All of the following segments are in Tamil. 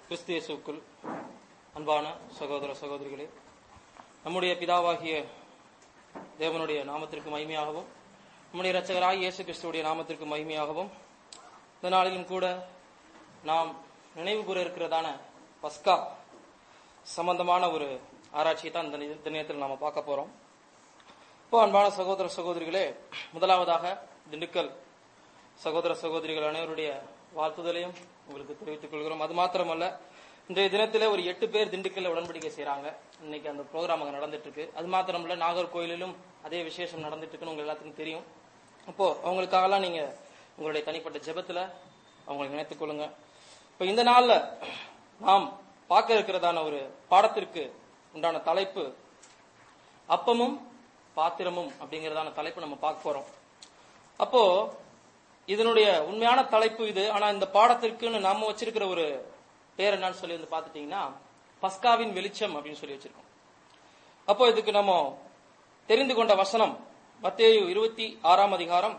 கிறிஸ்து இயேசுக்குள் அன்பான சகோதர சகோதரிகளே நம்முடைய பிதாவாகிய தேவனுடைய நாமத்திற்கு மகிமையாகவும் நம்முடைய இரட்சகராகிய இயேசு கிறிஸ்துவுடைய நாமத்திற்கு மகிமையாகவும் இந்த நாளிலும் கூட நாம் நினைவு கூற இருக்கிறதான பஸ்கா சம்பந்தமான ஒரு ஆராய்ச்சியை தான் இந்த நி- இந்த நேரத்தில் நாம பார்க்க போறோம் இப்போ அன்பான சகோதர சகோதரிகளே முதலாவதாக திண்டுக்கல் சகோதர சகோதரிகள் அனைவருடைய வாழ்த்துதலையும் உங்களுக்கு தெரிவித்துக் கொள்கிறோம் அது மாத்திரமல்ல இன்றைய தினத்திலே ஒரு எட்டு பேர் திண்டுக்கல்ல உடன்படிக்கை செய்றாங்க இன்னைக்கு அந்த ப்ரோக்ராம் அங்க நடந்துட்டு இருக்கு அது மாத்திரமல்ல நாகர்கோயிலிலும் அதே விசேஷம் நடந்துட்டு இருக்குன்னு உங்க எல்லாத்துக்கும் தெரியும் அப்போ அவங்களுக்காகலாம் நீங்க உங்களுடைய தனிப்பட்ட ஜெபத்துல அவங்களை நினைத்துக் கொள்ளுங்க இப்போ இந்த நாள்ல நாம் பார்க்க இருக்கிறதான ஒரு பாடத்திற்கு உண்டான தலைப்பு அப்பமும் பாத்திரமும் அப்படிங்கறதான தலைப்பு நம்ம பார்க்க போறோம் அப்போ இதனுடைய உண்மையான தலைப்பு இது ஆனா இந்த பாடத்திற்குன்னு நாம வச்சிருக்கிற ஒரு பேர் என்னன்னு சொல்லி வந்து பாத்துட்டீங்கன்னா பஸ்காவின் வெளிச்சம் அப்படின்னு சொல்லி வச்சிருக்கோம் அப்போ இதுக்கு நம்ம தெரிந்து கொண்ட வசனம் மத்தேயு இருபத்தி ஆறாம் அதிகாரம்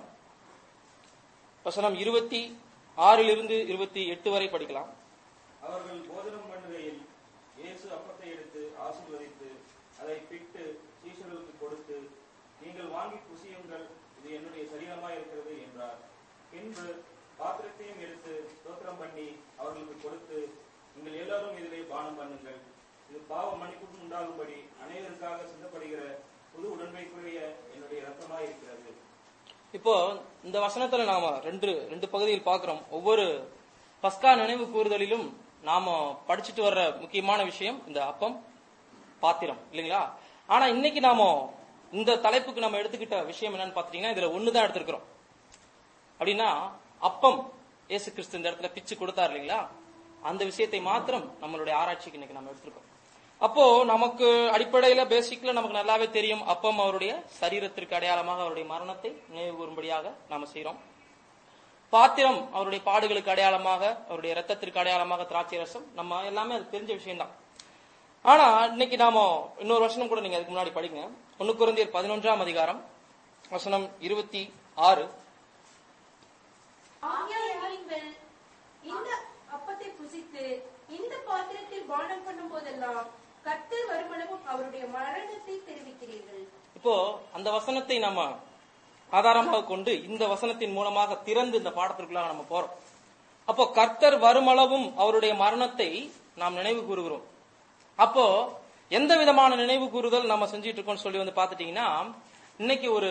வசனம் இருபத்தி ஆறிலிருந்து இருபத்தி எட்டு வரை படிக்கலாம் அவர்கள் போஜனம் பண்ணுகையில் இயேசு அப்பத்தை எடுத்து ஆசீர்வதித்து அதை பிட்டு சீஷர்களுக்கு கொடுத்து நீங்கள் வாங்கி புசியுங்கள் இது என்னுடைய சரீரமாய் இருக்கிறது என்றார் பின்பு பாத்திரத்தையும் எடுத்து ஸ்தோத்திரம் பண்ணி அவர்களுக்கு கொடுத்து நீங்கள் எல்லாரும் இதிலே பானம் பண்ணுங்கள் இது பாவ மன்னிப்புக்கு உண்டாகும்படி அநேகருக்காக சிந்தப்படுகிற புது உடன்படிக்குரிய என்னுடைய ரத்தமாய் இருக்கிறது இப்போ இந்த வசனத்துல நாம ரெண்டு ரெண்டு பகுதியில் பார்க்கிறோம் ஒவ்வொரு பஸ்கா நினைவு கூறுதலிலும் நாம படிச்சுட்டு வர்ற முக்கியமான விஷயம் இந்த அப்பம் பாத்திரம் இல்லைங்களா ஆனா இன்னைக்கு நாம இந்த தலைப்புக்கு நம்ம எடுத்துக்கிட்ட விஷயம் என்னன்னு பாத்தீங்கன்னா இதுல ஒண்ணுதான் எடுத்திருக்கிறோம் அப்படின்னா அப்பம் இயேசு கிறிஸ்து இந்த இடத்துல பிச்சு கொடுத்தார் இல்லைங்களா அந்த விஷயத்தை மாத்திரம் நம்மளுடைய ஆராய்ச்சிக்கு இன்னைக்கு நம்ம எடுத்திருக்கோம் அப்போ நமக்கு அடிப்படையில பேசிக்ல நமக்கு நல்லாவே தெரியும் அப்பம் அவருடைய சரீரத்திற்கு அடையாளமாக அவருடைய மரணத்தை நினைவு கூறும்படியாக நாம செய்றோம் பாத்திரம் அவருடைய பாடுகளுக்கு அடையாளமாக அவருடைய ரத்தத்திற்கு அடையாளமாக திராட்சை ரசம் நம்ம எல்லாமே அது தெரிஞ்ச விஷயம்தான் ஆனா இன்னைக்கு நாம இன்னொரு வசனம் கூட நீங்க அதுக்கு முன்னாடி படிங்க ஒன்னு குருந்தியர் பதினொன்றாம் அதிகாரம் வசனம் இருபத்தி ஆறு ஆகையால் நீங்கள் இந்த அப்பத்தை புசித்து இந்த பாத்திரத்தில் பானம் பண்ணும் போதெல்லாம் கர்த்தர் வருமளவும் அவருடைய மரணத்தை தெரிவிக்கிறீர்கள் இப்போ அந்த வசனத்தை நம்ம ஆதாரமாக கொண்டு இந்த வசனத்தின் மூலமாக திறந்து இந்த பாடத்திற்குள்ளாக நம்ம போறோம் அப்போ கர்த்தர் வருமளவும் அவருடைய மரணத்தை நாம் நினைவு கூறுகிறோம் அப்போ எந்த விதமான நினைவு கூறுதல் நம்ம செஞ்சிட்டு இருக்கோம்னு சொல்லி வந்து பாத்துட்டீங்கன்னா இன்னைக்கு ஒரு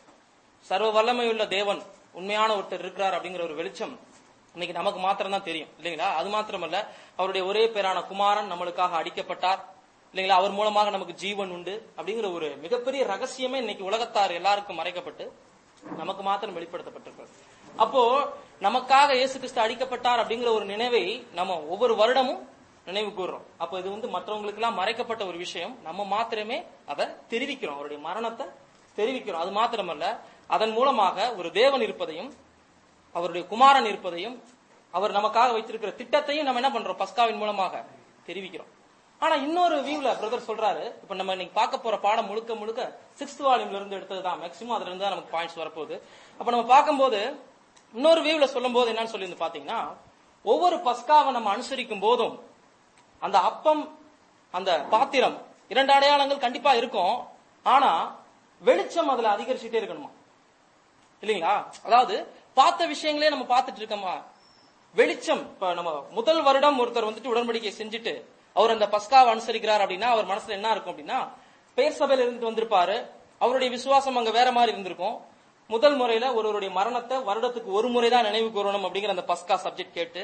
சர்வ வல்லமையுள்ள தேவன் உண்மையான ஒருத்தர் இருக்கிறார் அப்படிங்கிற ஒரு வெளிச்சம் இன்னைக்கு நமக்கு மாத்திரம் தான் தெரியும் இல்லைங்களா அது மாத்திரமல்ல அவருடைய ஒரே பேரான குமாரன் நம்மளுக்காக அடிக்கப்பட்டார் இல்லைங்களா அவர் மூலமாக நமக்கு ஜீவன் உண்டு அப்படிங்கிற ஒரு மிகப்பெரிய ரகசியமே இன்னைக்கு உலகத்தார் எல்லாருக்கும் மறைக்கப்பட்டு நமக்கு மாத்திரம் வெளிப்படுத்தப்பட்டிருக்கிறது அப்போ நமக்காக இயேசு கிறிஸ்து அடிக்கப்பட்டார் அப்படிங்கிற ஒரு நினைவை நம்ம ஒவ்வொரு வருடமும் நினைவு கூறுறோம் அப்போ இது வந்து மற்றவங்களுக்கு எல்லாம் மறைக்கப்பட்ட ஒரு விஷயம் நம்ம மாத்திரமே அதை தெரிவிக்கிறோம் அவருடைய மரணத்தை தெரிவிக்கிறோம் அது மாத்திரமல்ல அதன் மூலமாக ஒரு தேவன் இருப்பதையும் அவருடைய குமாரன் இருப்பதையும் அவர் நமக்காக வைத்திருக்கிற திட்டத்தையும் நம்ம என்ன பண்றோம் பஸ்காவின் மூலமாக தெரிவிக்கிறோம் ஆனா இன்னொரு வியூல பிரதர் சொல்றாரு இப்ப நம்ம இன்னைக்கு பார்க்க போற பாடம் முழுக்க முழுக்க சிக்ஸ்த் வால்யூம்ல இருந்து எடுத்ததுதான் மேக்சிமம் அதுல இருந்து தான் நமக்கு பாயிண்ட்ஸ் வரப்போகுது அப்ப நம்ம பார்க்கும்போது இன்னொரு வியூல சொல்லும் போது என்னன்னு சொல்லி வந்து பாத்தீங்கன்னா ஒவ்வொரு பஸ்காவை நம்ம அனுசரிக்கும் போதும் அந்த அப்பம் அந்த பாத்திரம் இரண்டு அடையாளங்கள் கண்டிப்பா இருக்கும் ஆனா வெளிச்சம் அதுல அதிகரிச்சுட்டே இருக்கணுமா இல்லைங்களா அதாவது பார்த்த விஷயங்களே நம்ம பார்த்துட்டு இருக்கோமா வெளிச்சம் இப்ப நம்ம முதல் வருடம் ஒருத்தர் வந்துட்டு உடன்படிக்கை செஞ்சுட்டு அவர் அந்த பஸ்காவை அனுசரிக்கிறார் அப்படின்னா அவர் மனசுல என்ன இருக்கும் அப்படின்னா பேர் சபையில இருந்து வந்திருப்பாரு அவருடைய விசுவாசம் அங்க வேற மாதிரி இருந்திருக்கும் முதல் முறையில ஒருவருடைய மரணத்தை வருடத்துக்கு ஒரு முறை தான் நினைவு கூறணும் அப்படிங்கிற அந்த பஸ்கா சப்ஜெக்ட் கேட்டு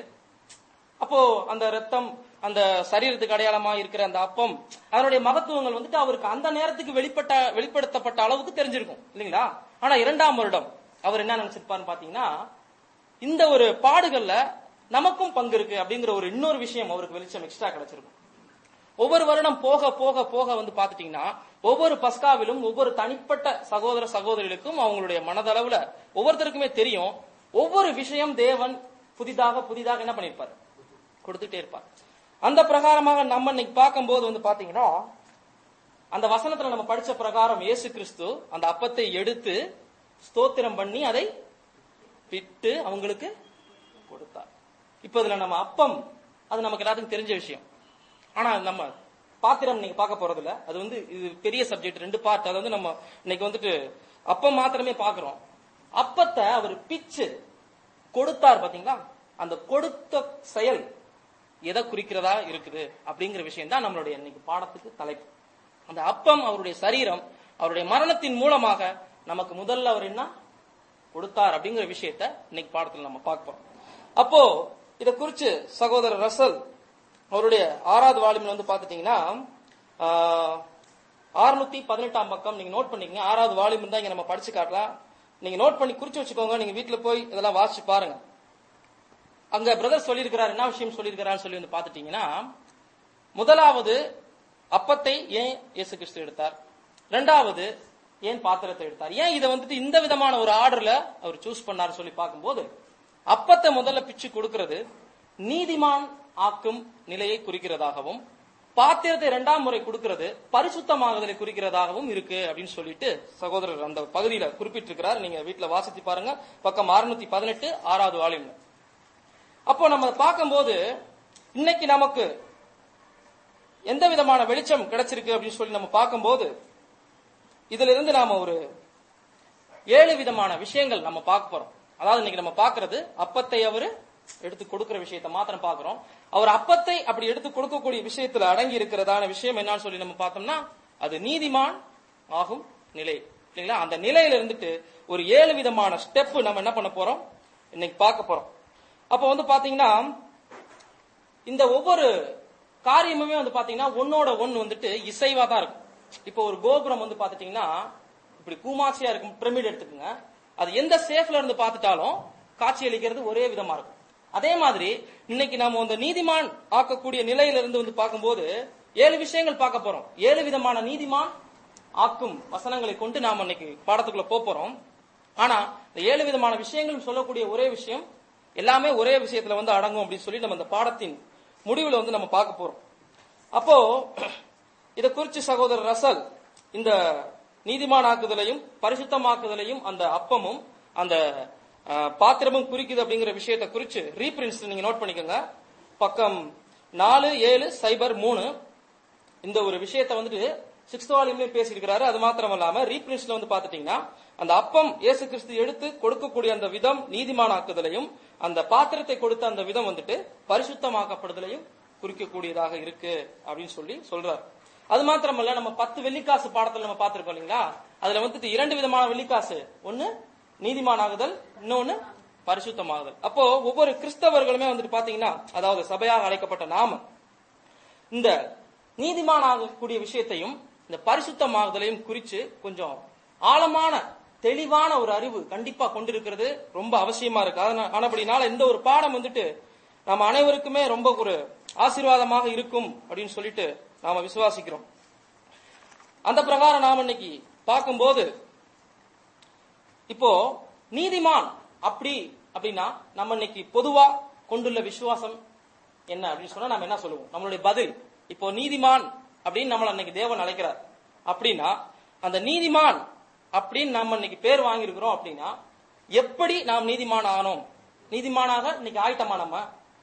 அப்போ அந்த ரத்தம் அந்த சரீரத்துக்கு அடையாளமா இருக்கிற அந்த அப்பம் அதனுடைய மகத்துவங்கள் வந்துட்டு அவருக்கு அந்த நேரத்துக்கு வெளிப்பட்ட வெளிப்படுத்தப்பட்ட அளவுக்கு தெரிஞ்சிருக்கும் இல்லைங்களா ஆனா இரண்டாம் வருடம் அவர் என்ன நினைச்சிருப்பாருன்னு பாத்தீங்கன்னா இந்த ஒரு பாடுகள்ல நமக்கும் பங்கு இருக்கு அப்படிங்கிற ஒரு இன்னொரு விஷயம் அவருக்கு வெளிச்சம் எக்ஸ்ட்ரா கிடைச்சிருக்கும் ஒவ்வொரு வருடம் போக போக போக வந்து பாத்துட்டீங்கன்னா ஒவ்வொரு பஸ்காவிலும் ஒவ்வொரு தனிப்பட்ட சகோதர சகோதரிகளுக்கும் அவங்களுடைய மனதளவுல ஒவ்வொருத்தருக்குமே தெரியும் ஒவ்வொரு விஷயம் தேவன் புதிதாக புதிதாக என்ன பண்ணிருப்பாரு கொடுத்துட்டே இருப்பார் அந்த பிரகாரமாக நம்ம இன்னைக்கு பார்க்கும்போது வந்து பாத்தீங்கன்னா அந்த வசனத்துல நம்ம படிச்ச பிரகாரம் இயேசு கிறிஸ்து அந்த அப்பத்தை எடுத்து ஸ்தோத்திரம் பண்ணி அதை பிட்டு அவங்களுக்கு கொடுத்தார் இப்ப இதுல நம்ம அப்பம் அது நமக்கு எல்லாத்துக்கும் தெரிஞ்ச விஷயம் ஆனா நம்ம பாத்திரம் நீங்க பார்க்க போறது இல்ல அது வந்து இது பெரிய சப்ஜெக்ட் ரெண்டு பார்ட் அது வந்து நம்ம இன்னைக்கு வந்துட்டு அப்பம் மாத்திரமே பாக்குறோம் அப்பத்தை அவர் பிச்சு கொடுத்தார் பாத்தீங்களா அந்த கொடுத்த செயல் எதை குறிக்கிறதா இருக்குது அப்படிங்கிற விஷயம் தான் நம்மளுடைய இன்னைக்கு பாடத்துக்கு தலைப்பு அந்த அப்பம் அவருடைய சரீரம் அவருடைய மரணத்தின் மூலமாக நமக்கு முதல்ல அவர் என்ன கொடுத்தார் அப்படிங்கிற விஷயத்த இன்னைக்கு பாடத்துல நம்ம பார்ப்போம் அப்போ இத குறிச்சு சகோதரர் ரசல் அவருடைய ஆறாவது வால்யூம்ல வந்து பாத்துட்டீங்கன்னா ஆறுநூத்தி பதினெட்டாம் பக்கம் நீங்க நோட் பண்ணிக்கங்க ஆறாவது வால்யூம் தான் இங்க நம்ம படிச்சு காட்டலாம் நீங்க நோட் பண்ணி குறிச்சு வச்சுக்கோங்க நீங்க வீட்டுல போய் இதெல்லாம் வாசிச்சு பாருங்க அங்க பிரதர் சொல்லியிருக்கிறார் என்ன விஷயம் சொல்லியிருக்கிறான்னு சொல்லி வந்து பாத்துட்டீங்கன்னா முதலாவது அப்பத்தை ஏன் இயேசு கிறிஸ்து எடுத்தார் ரெண்டாவது ஏன் பாத்திரத்தை எடுத்தார் ஏன் இதை வந்துட்டு இந்த விதமான ஒரு ஆர்டர்ல அவர் சூஸ் பண்ணார் சொல்லி பார்க்கும்போது அப்பத்தை முதல்ல பிச்சு கொடுக்கிறது நீதிமான் ஆக்கும் நிலையை குறிக்கிறதாகவும் பாத்திரத்தை இரண்டாம் முறை கொடுக்கிறது பரிசுத்தமாகுதலை குறிக்கிறதாகவும் இருக்கு அப்படின்னு சொல்லிட்டு சகோதரர் அந்த பகுதியில குறிப்பிட்டிருக்கிறார் நீங்க வீட்டுல வாசித்து பாருங்க பக்கம் அறுநூத்தி பதினெட்டு ஆறாவது வால்யூம்ல அப்போ நம்ம பார்க்கும்போது இன்னைக்கு நமக்கு எந்த விதமான வெளிச்சம் கிடைச்சிருக்கு அப்படின்னு சொல்லி நம்ம பார்க்கும்போது இதுல இருந்து நாம ஒரு ஏழு விதமான விஷயங்கள் நம்ம பார்க்க போறோம் அதாவது இன்னைக்கு நம்ம பார்க்கிறது அப்பத்தை அவரு எடுத்து கொடுக்கிற விஷயத்தை மாத்திரம் பார்க்கிறோம் அவர் அப்பத்தை அப்படி எடுத்து கொடுக்கக்கூடிய விஷயத்துல அடங்கி இருக்கிறதான விஷயம் என்னன்னு சொல்லி நம்ம பார்த்தோம்னா அது நீதிமான் ஆகும் நிலை இல்லைங்களா அந்த நிலையில இருந்துட்டு ஒரு ஏழு விதமான ஸ்டெப் நம்ம என்ன பண்ண போறோம் இன்னைக்கு பார்க்க போறோம் அப்ப வந்து பாத்தீங்கன்னா இந்த ஒவ்வொரு காரியமுமே வந்து பாத்தீங்கன்னா ஒன்னோட ஒன்னு வந்துட்டு இசைவா தான் இருக்கும் இப்போ ஒரு கோபுரம் வந்து பாத்துட்டீங்கன்னா இப்படி கூமாட்சியா இருக்கும் பிரமிட் எடுத்துக்கோங்க அது எந்த சேஃப்ல இருந்து பார்த்துட்டாலும் காட்சி அளிக்கிறது ஒரே விதமா இருக்கும் அதே மாதிரி இன்னைக்கு நாம அந்த நீதிமான் ஆக்கக்கூடிய நிலையில இருந்து வந்து பார்க்கும்போது ஏழு விஷயங்கள் பார்க்க போறோம் ஏழு விதமான நீதிமான் ஆக்கும் வசனங்களை கொண்டு நாம இன்னைக்கு பாடத்துக்குள்ள போப் போறோம் ஆனா இந்த ஏழு விதமான விஷயங்களும் சொல்லக்கூடிய ஒரே விஷயம் எல்லாமே ஒரே விஷயத்துல வந்து அடங்கும் அப்படின்னு சொல்லி நம்ம இந்த பாடத்தின் முடிவுல வந்து நம்ம பார்க்க போறோம் அப்போ இத குறிச்சு சகோதரர் ரசல் இந்த நீதிமானாக்குதலையும் பரிசுத்தமாக்குதலையும் அந்த அப்பமும் அந்த அஹ், பாத்திரமும் குறிக்குது அப்படிங்கிற விஷயத்தை குறிச்சு ரீபிரின்ஸ் நீங்க நோட் பண்ணிக்கோங்க பக்கம் நாலு ஏழு சைபர் மூணு இந்த ஒரு விஷயத்தை வந்துட்டு சிக்ஸ்த் வால்யூம்லயும் பேசியிருக்கிறாரு அது மாத்திரம் இல்லாம ரீபிரின்ஸ்ல வந்து பாத்துட்டீங்கன்னா அந்த அப்பம் இயேசு கிறிஸ்து எடுத்து கொடுக்கக்கூடிய அந்த விதம் நீதிமானாக்குதலையும் அந்த பாத்திரத்தை கொடுத்த அந்த விதம் வந்துட்டு பரிசுத்தமாக்கப்படுதலையும் குறிக்கக்கூடியதாக இருக்கு அப்படின்னு சொல்லி சொல்றாரு அது மாத்திரமல்ல நம்ம பத்து வெள்ளிக்காசு பாடத்துல நம்ம பார்த்திருக்கோம் இல்லைங்களா அதுல வந்துட்டு இரண்டு விதமான வெள்ளிக்காசு ஒன்னு நீதிமானாகுதல் இன்னொன்னு பரிசுத்தமாகுதல் அப்போ ஒவ்வொரு கிறிஸ்தவர்களுமே வந்துட்டு பாத்தீங்கன்னா அதாவது சபையாக அழைக்கப்பட்ட நாம இந்த நீதிமானாகக்கூடிய விஷயத்தையும் இந்த பரிசுத்தமாகுதலையும் குறிச்சு கொஞ்சம் ஆழமான தெளிவான ஒரு அறிவு கண்டிப்பா கொண்டிருக்கிறது ரொம்ப அவசியமா இருக்கு அதனா- ஆனபடினால இந்த ஒரு பாடம் வந்துட்டு நம்ம அனைவருக்குமே ரொம்ப ஒரு ஆசீர்வாதமாக இருக்கும் அப்படின்னு சொல்லிட்டு நாம விசுவாசிக்கிறோம் அந்த பிரகாரம் நாம இன்னைக்கு பார்க்கும்போது இப்போ நீதிமான் அப்படி அப்படின்னா நம்ம இன்னைக்கு பொதுவா கொண்டுள்ள விசுவாசம் என்ன அப்படின்னு சொன்னா நம்ம என்ன சொல்லுவோம் நம்மளுடைய பதில் இப்போ நீதிமான் அப்படின்னு நம்மள அன்னைக்கு தேவன் அழைக்கிறார் அப்படின்னா அந்த நீதிமான் அப்படின்னு நம்ம இன்னைக்கு பேர் வாங்கியிருக்கிறோம் அப்படின்னா எப்படி நாம் நீதிமான் ஆனோம் நீதிமானாக இன்னைக்கு ஆயிட்டமா நம்ம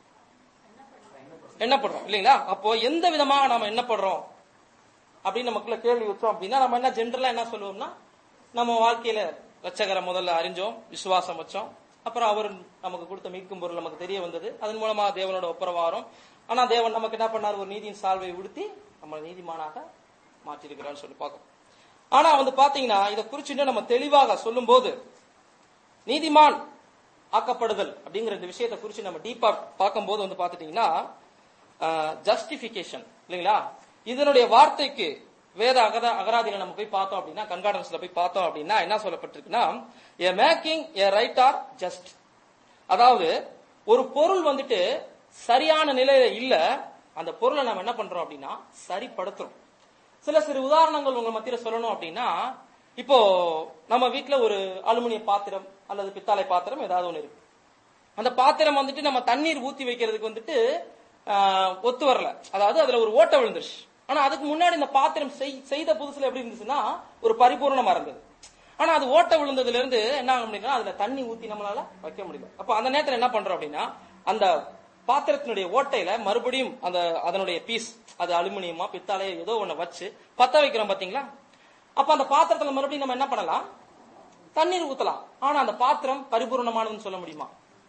எண்ணப்படுறோம் இல்லைங்களா அப்போ எந்த விதமாக நாம எண்ணப்படுறோம் அப்படின்னு நமக்குள்ள கேள்வி வச்சோம் அப்படின்னா நம்ம என்ன ஜென்ரலா என்ன சொல்லுவோம்னா நம்ம வாழ்க்கையில ரட்சகரை முதல்ல அறிஞ்சோம் விசுவாசம் வச்சோம் அப்புறம் அவர் நமக்கு கொடுத்த மீட்கும் பொருள் நமக்கு தெரிய வந்தது அதன் மூலமா தேவனோட ஒப்புரவாரம் ஆனா தேவன் நமக்கு என்ன பண்ணார் ஒரு நீதியின் சால்வை உடுத்தி நம்மளை நீதிமானாக மாற்றிருக்கிறான்னு சொல்லி பார்க்கணும் ஆனா வந்து பாத்தீங்கன்னா இதை குறிச்சு இன்னும் நம்ம தெளிவாக சொல்லும்போது நீதிமான் ஆக்கப்படுதல் அப்படிங்கிற இந்த விஷயத்தை குறித்து நம்ம டீப்பா பார்க்கும்போது வந்து பாத்துட்டீங்கன்னா ஜஸ்டிபிகேஷன் இல்லைங்களா இதனுடைய வார்த்தைக்கு வேத அகர அகராதியில நம்ம போய் பார்த்தோம் அப்படின்னா கண்காடன்ஸ்ல போய் பார்த்தோம் அப்படின்னா என்ன சொல்லப்பட்டிருக்குன்னா a making a right or just அதாவது ஒரு பொருள் வந்துட்டு சரியான நிலையில இல்ல அந்த பொருளை நம்ம என்ன பண்றோம் அப்படின்னா சரிப்படுத்துறோம் சில சிறு உதாரணங்கள் உங்க மத்தியில சொல்லணும் அப்படின்னா இப்போ நம்ம வீட்ல ஒரு அலுமினிய பாத்திரம் அல்லது பித்தாளை பாத்திரம் ஏதாவது ஒண்ணு இருக்கு அந்த பாத்திரம் வந்துட்டு நம்ம தண்ணீர் ஊத்தி வைக்கிறதுக்கு வந்துட்டு ஆஹ், ஒத்து வரல அதாவது அதுல ஒரு ஓட்டை விழுந்துருச்சு ஆனா அதுக்கு முன்னாடி இந்த பாத்திரம் செய்- செய்த புதுசுல எப்படி இருந்துச்சுன்னா ஒரு பரிபூர்ணமா இருந்தது ஆனா அது ஓட்டை விழுந்ததுல இருந்து என்ன ஆக முடியும்னா அதுல தண்ணி ஊத்தி நம்மளால வைக்க முடியல அப்ப அந்த நேரத்துல என்ன பண்றோம் அப்படின்னா அந்த பாத்திரத்தினுடைய ஓட்டையில மறுபடியும் அந்த அதனுடைய பீஸ் அது அலுமினியமா பித்தாளையோ ஏதோ ஒண்ணு வச்சு பத்த வைக்கிறோம் பாத்தீங்களா அப்ப அந்த பாத்திரத்துல மறுபடியும் நம்ம என்ன பண்ணலாம் தண்ணீர் ஊத்தலாம் ஆனா அந்த பாத்திரம் பரிபூர்ணமானதுன்னு சொல்ல முடியுமா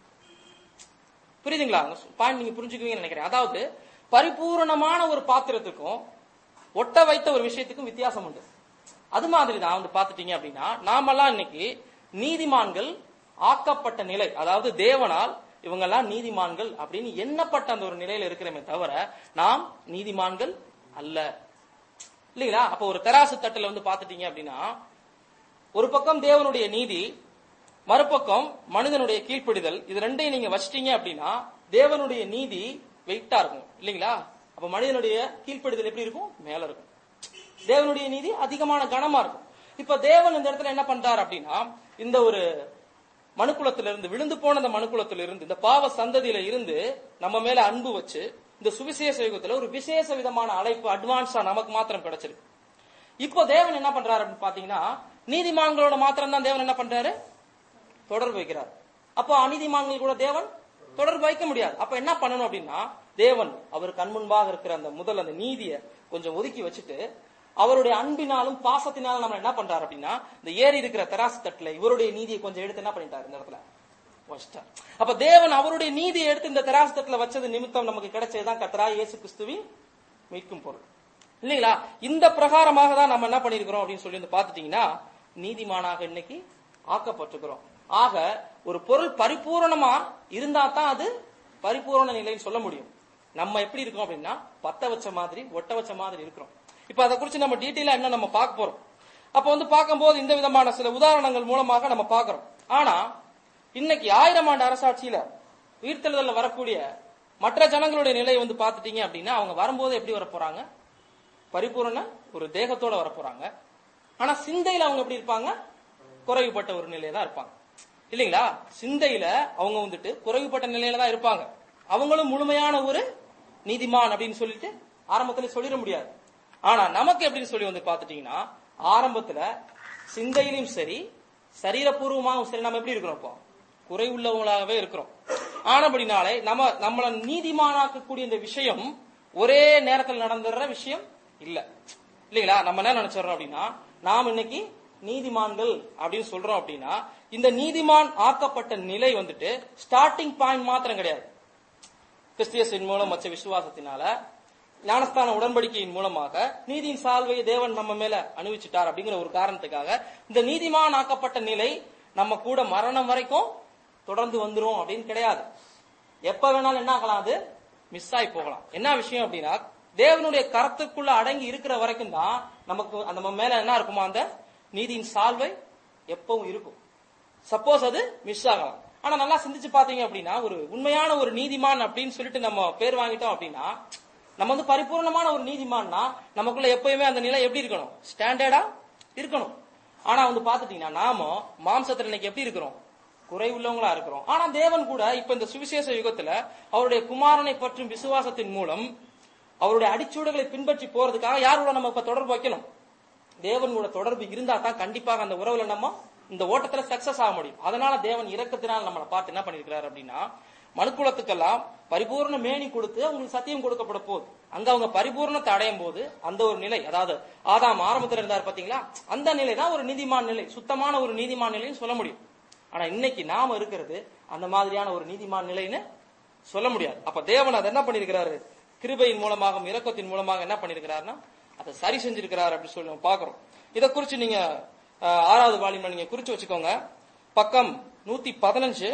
புரியுதுங்களா பாயிண்ட் நீங்க புரிஞ்சுக்குவீங்கன்னு நினைக்கிறேன் அதாவது பரிபூரணமான ஒரு பாத்திரத்துக்கும் ஒட்ட வைத்த ஒரு விஷயத்துக்கும் வித்தியாசம் உண்டு அது மாதிரி தான் வந்து பாத்துட்டீங்க அப்படின்னா நாமெல்லாம் இன்னைக்கு நீதிமான்கள் ஆக்கப்பட்ட நிலை அதாவது தேவனால் இவங்கெல்லாம் நீதிமான்கள் அப்படின்னு எண்ணப்பட்ட அந்த ஒரு நிலையில இருக்கிறமே தவிர நாம் நீதிமான்கள் அல்ல இல்லைங்களா அப்ப ஒரு தராசு தட்டுல வந்து பாத்துட்டீங்க அப்படின்னா ஒரு பக்கம் தேவனுடைய நீதி மறுபக்கம் மனிதனுடைய கீழ்ப்படிதல் இது ரெண்டையும் நீங்க வச்சிட்டீங்க அப்படின்னா தேவனுடைய நீதி வெயிட்டா இருக்கும் இல்லைங்களா அப்ப மனிதனுடைய கீழ்ப்படிதல் எப்படி இருக்கும் மேல இருக்கும் தேவனுடைய நீதி அதிகமான கனமா இருக்கும் இப்ப தேவன் இந்த இடத்துல என்ன பண்றாரு அப்படின்னா இந்த ஒரு மனுக்குலத்திலிருந்து விழுந்து போன அந்த மனுக்குலத்திலிருந்து இந்த பாவ சந்ததியில இருந்து நம்ம மேல அன்பு வச்சு இந்த சுவிசேஷ யுகத்துல ஒரு விசேஷ விதமான அழைப்பு அட்வான்ஸா நமக்கு மாத்திரம் கிடைச்சிருக்கு இப்போ தேவன் என்ன பண்றாரு அப்படின்னு பாத்தீங்கன்னா நீதிமான்களோட மாத்திரம் தான் தேவன் என்ன பண்றாரு தொடர்பு வைக்கிறார் அப்போ அநீதிமான்கள் கூட தேவன் தொடர்பு வைக்க முடியாது அப்ப என்ன பண்ணணும் அப்படின்னா தேவன் அவர் கண்முன்பாக இருக்கிற அந்த முதல் அந்த நீதியை கொஞ்சம் ஒதுக்கி வச்சுட்டு அவருடைய அன்பினாலும் பாசத்தினாலும் நம்ம என்ன பண்றாரு அப்படின்னா இந்த ஏறி இருக்கிற தராசு தட்டுல இவருடைய நீதியை கொஞ்சம் எடுத்து என்ன பண்ணிட்டாரு இந்த இடத்துல வச்சிட்டார் அப்ப தேவன் அவருடைய நீதியை எடுத்து இந்த தராசு தட்டுல வச்சது நிமித்தம் நமக்கு கிடைச்சதுதான் கத்தரா இயேசு கிறிஸ்துவின் மீட்கும் பொருள் இல்லைங்களா இந்த பிரகாரமாக தான் நம்ம என்ன பண்ணிருக்கிறோம் அப்படின்னு சொல்லி வந்து பாத்துட்டீங்கன்னா நீதிமானாக இன்னைக்கு ஆக்கப்பட்டிருக்கிறோம் ஆக ஒரு பொருள் பரிபூரணமா இருந்தா தான் அது பரிபூரண நிலைன்னு சொல்ல முடியும் நம்ம எப்படி இருக்கோம் அப்படின்னா பத்த வச்ச மாதிரி ஒட்ட வச்ச மாதிரி இருக்கிறோம் இப்ப அதை குறிச்சு நம்ம டீட்டெயிலா என்ன நம்ம பார்க்க போறோம் அப்ப வந்து பார்க்கும்போது இந்த விதமான சில உதாரணங்கள் மூலமாக நம்ம பார்க்கிறோம் ஆனா இன்னைக்கு ஆயிரம் ஆண்டு அரசாட்சியில உயிர்த்தெழுதல்ல வரக்கூடிய மற்ற ஜனங்களுடைய நிலை வந்து பார்த்துட்டீங்க அப்படின்னா அவங்க வரும்போது எப்படி வர போறாங்க பரிபூரண ஒரு தேகத்தோட வர போறாங்க ஆனா சிந்தையில அவங்க எப்படி இருப்பாங்க குறைவுபட்ட ஒரு நிலையில தான் இருப்பாங்க இல்லைங்களா சிந்தையில அவங்க வந்துட்டு குறைவுபட்ட நிலையில தான் இருப்பாங்க அவங்களும் முழுமையான ஒரு நீதிமான் அப்படின்னு சொல்லிட்டு ஆரம்பத்துல சொல்லிட முடியாது ஆனா நமக்கு எப்படின்னு சொல்லி வந்து பாத்துட்டீங்கன்னா ஆரம்பத்துல சிந்தையிலும் சரி சரீரபூர்வமாகவும் சரி நம்ம எப்படி இருக்கிறோம் இப்போ குறைவுள்ளவங்களாகவே இருக்கிறோம் ஆனபடினாலே நம்ம நம்மள நீதிமானாக்கக்கூடிய இந்த விஷயம் ஒரே நேரத்தில் நடந்துடுற விஷயம் இல்ல இல்லைங்களா நம்ம என்ன நினைச்சிடறோம் அப்படின்னா நாம் இன்னைக்கு நீதிமான்கள் அப்படின்னு சொல்றோம் அப்படின்னா இந்த நீதிமான் ஆக்கப்பட்ட நிலை வந்துட்டு ஸ்டார்டிங் பாயிண்ட் மாத்திரம் கிடையாது கிறிஸ்தியஸின் மூலம் வச்ச விசுவாசத்தினால ஞானஸ்தான உடன்படிக்கையின் மூலமாக நீதியின் சால்வையை தேவன் நம்ம மேல அணிவிச்சிட்டார் அப்படிங்கிற ஒரு காரணத்துக்காக இந்த நீதிமான் ஆக்கப்பட்ட நிலை நம்ம கூட மரணம் வரைக்கும் தொடர்ந்து வந்துரும் அப்படின்னு கிடையாது எப்ப வேணாலும் என்ன ஆகலாம் அது மிஸ் ஆகி போகலாம் என்ன விஷயம் அப்படின்னா தேவனுடைய கரத்துக்குள்ள அடங்கி இருக்கிற வரைக்கும் தான் நமக்கு அந்த நம்ம மேல என்ன இருக்குமா அந்த நீதியின் சால்வை எப்பவும் இருக்கும் சப்போஸ் அது மிஸ் ஆகலாம் ஆனா நல்லா சிந்திச்சு பாத்தீங்க அப்படின்னா ஒரு உண்மையான ஒரு நீதிமான் அப்படின்னு சொல்லிட்டு நம்ம பேர் வாங்கிட்டோம் அப்படின்னா நம்ம வந்து பரிபூர்ணமான ஒரு நீதிமான்னா நமக்குள்ள எப்பயுமே அந்த நிலை எப்படி இருக்கணும் ஸ்டாண்டர்டா இருக்கணும் ஆனா வந்து பாத்துட்டீங்கன்னா நாம மாம்சத்துல இன்னைக்கு எப்படி இருக்கிறோம் குறைவுள்ளவங்களா இருக்கிறோம் ஆனா தேவன் கூட இப்ப இந்த சுவிசேஷ யுகத்துல அவருடைய குமாரனை பற்றும் விசுவாசத்தின் மூலம் அவருடைய அடிச்சூடுகளை பின்பற்றி போறதுக்காக யார் கூட நம்ம இப்ப தொடர்பு வைக்கணும் தேவன் கூட தொடர்பு இருந்தா தான் கண்டிப்பாக அந்த உறவுல நம்ம இந்த ஓட்டத்துல சக்சஸ் ஆக முடியும் அதனால தேவன் இரக்கத்தினால் நம்மளை பார்த்து என்ன பண்ணிருக்கிறாரு அப்படின்னா மனுக்குலத்துக்கெல்லாம் பரிபூர்ண மேனி கொடுத்து அவங்களுக்கு சத்தியம் கொடுக்கப்பட போகுது அங்க அவங்க பரிபூர்ணத்தை அடையும் போது அந்த ஒரு நிலை அதாவது ஆதாம் ஆரம்பத்தில் இருந்தார் பாத்தீங்களா அந்த நிலை தான் ஒரு நீதிமான் நிலை சுத்தமான ஒரு நீதிமான் நிலைன்னு சொல்ல முடியும் ஆனா இன்னைக்கு நாம இருக்கிறது அந்த மாதிரியான ஒரு நீதிமான் நிலைன்னு சொல்ல முடியாது அப்ப தேவன் அதை என்ன பண்ணிருக்கிறாரு கிருபையின் மூலமாக இரக்கத்தின் மூலமாக என்ன பண்ணிருக்கிறாருன்னா அதை சரி செஞ்சிருக்கிறார் அப்படின்னு சொல்லி நம்ம பாக்குறோம் இதை குறிச்சு நீங்க அஹ், ஆறாவது வால்யூம்ல நீங்க குறிச்சு வச்சுக்கோங்க பக்கம் நூத்தி பதினஞ்சு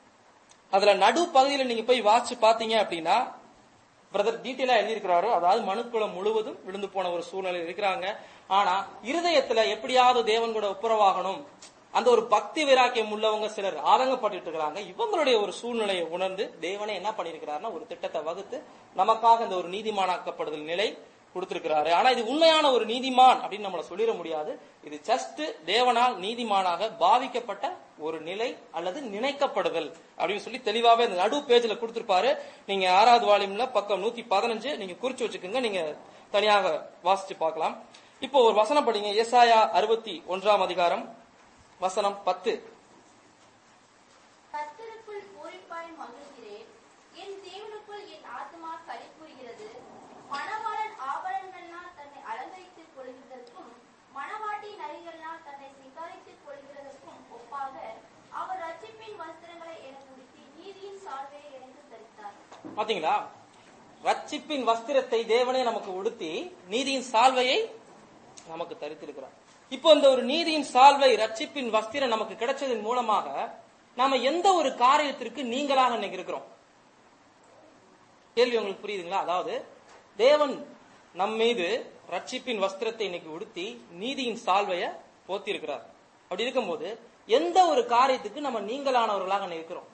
அதுல நடு பகுதியில நீங்க போய் வாசிச்சு பாத்தீங்க அப்படின்னா பிரதர் டீட்டெயிலா எழுதியிருக்கிறாரு அதாவது மனுக்குளம் முழுவதும் விழுந்து போன ஒரு சூழ்நிலை இருக்கிறாங்க ஆனா இருதயத்துல எப்படியாவது தேவன் கூட ஒப்புரவாகணும் அந்த ஒரு பக்தி வைராக்கியம் உள்ளவங்க சிலர் ஆதங்கப்பட்டு இருக்கிறாங்க இவங்களுடைய ஒரு சூழ்நிலையை உணர்ந்து தேவனே என்ன பண்ணிருக்கிறாருன்னா ஒரு திட்டத்தை வகுத்து நமக்காக இந்த ஒரு நீதிமானாக்கப்படுதல் நிலை கொடுத்திருக்கிறாரு ஆனா இது உண்மையான ஒரு நீதிமான் அப்படின்னு நம்மள சொல்லிட முடியாது இது ஜஸ்ட் தேவனால் நீதிமானாக பாவிக்கப்பட்ட ஒரு நிலை அல்லது நினைக்கப்படுதல் அப்படின்னு சொல்லி தெளிவாவே இந்த நடு பேஜ்ல கொடுத்திருப்பாரு நீங்க ஆறாவது வால்யூம்ல பக்கம் நூத்தி பதினஞ்சு நீங்க குறிச்சு வச்சுக்கோங்க நீங்க தனியாக வாசிச்சு பார்க்கலாம் இப்போ ஒரு வசனம் படிங்க ஏசாயா அறுபத்தி ஒன்றாம் அதிகாரம் வசனம் பத்து கர்த்தருக்குள் பூரிப்பாய் மகிழ்கிறேன் என் தேவனுக்குள் பாத்தீங்களா ரட்சிப்பின் வஸ்திரத்தை தேவனே நமக்கு உடுத்தி நீதியின் சால்வையை நமக்கு தரித்திருக்கிறார் இப்போ இந்த ஒரு நீதியின் சால்வை ரட்சிப்பின் வஸ்திரம் நமக்கு கிடைச்சதன் மூலமாக நாம எந்த ஒரு காரியத்திற்கு நீங்களாக இன்னைக்கு இருக்கிறோம் கேள்வி உங்களுக்கு புரியுதுங்களா அதாவது தேவன் நம் மீது ரட்சிப்பின் வஸ்திரத்தை இன்னைக்கு உடுத்தி நீதியின் சால்வைய போத்தி இருக்கிறார் அப்படி இருக்கும்போது எந்த ஒரு காரியத்துக்கு நம்ம நீங்களானவர்களாக இன்னைக்கு இருக்கிறோம்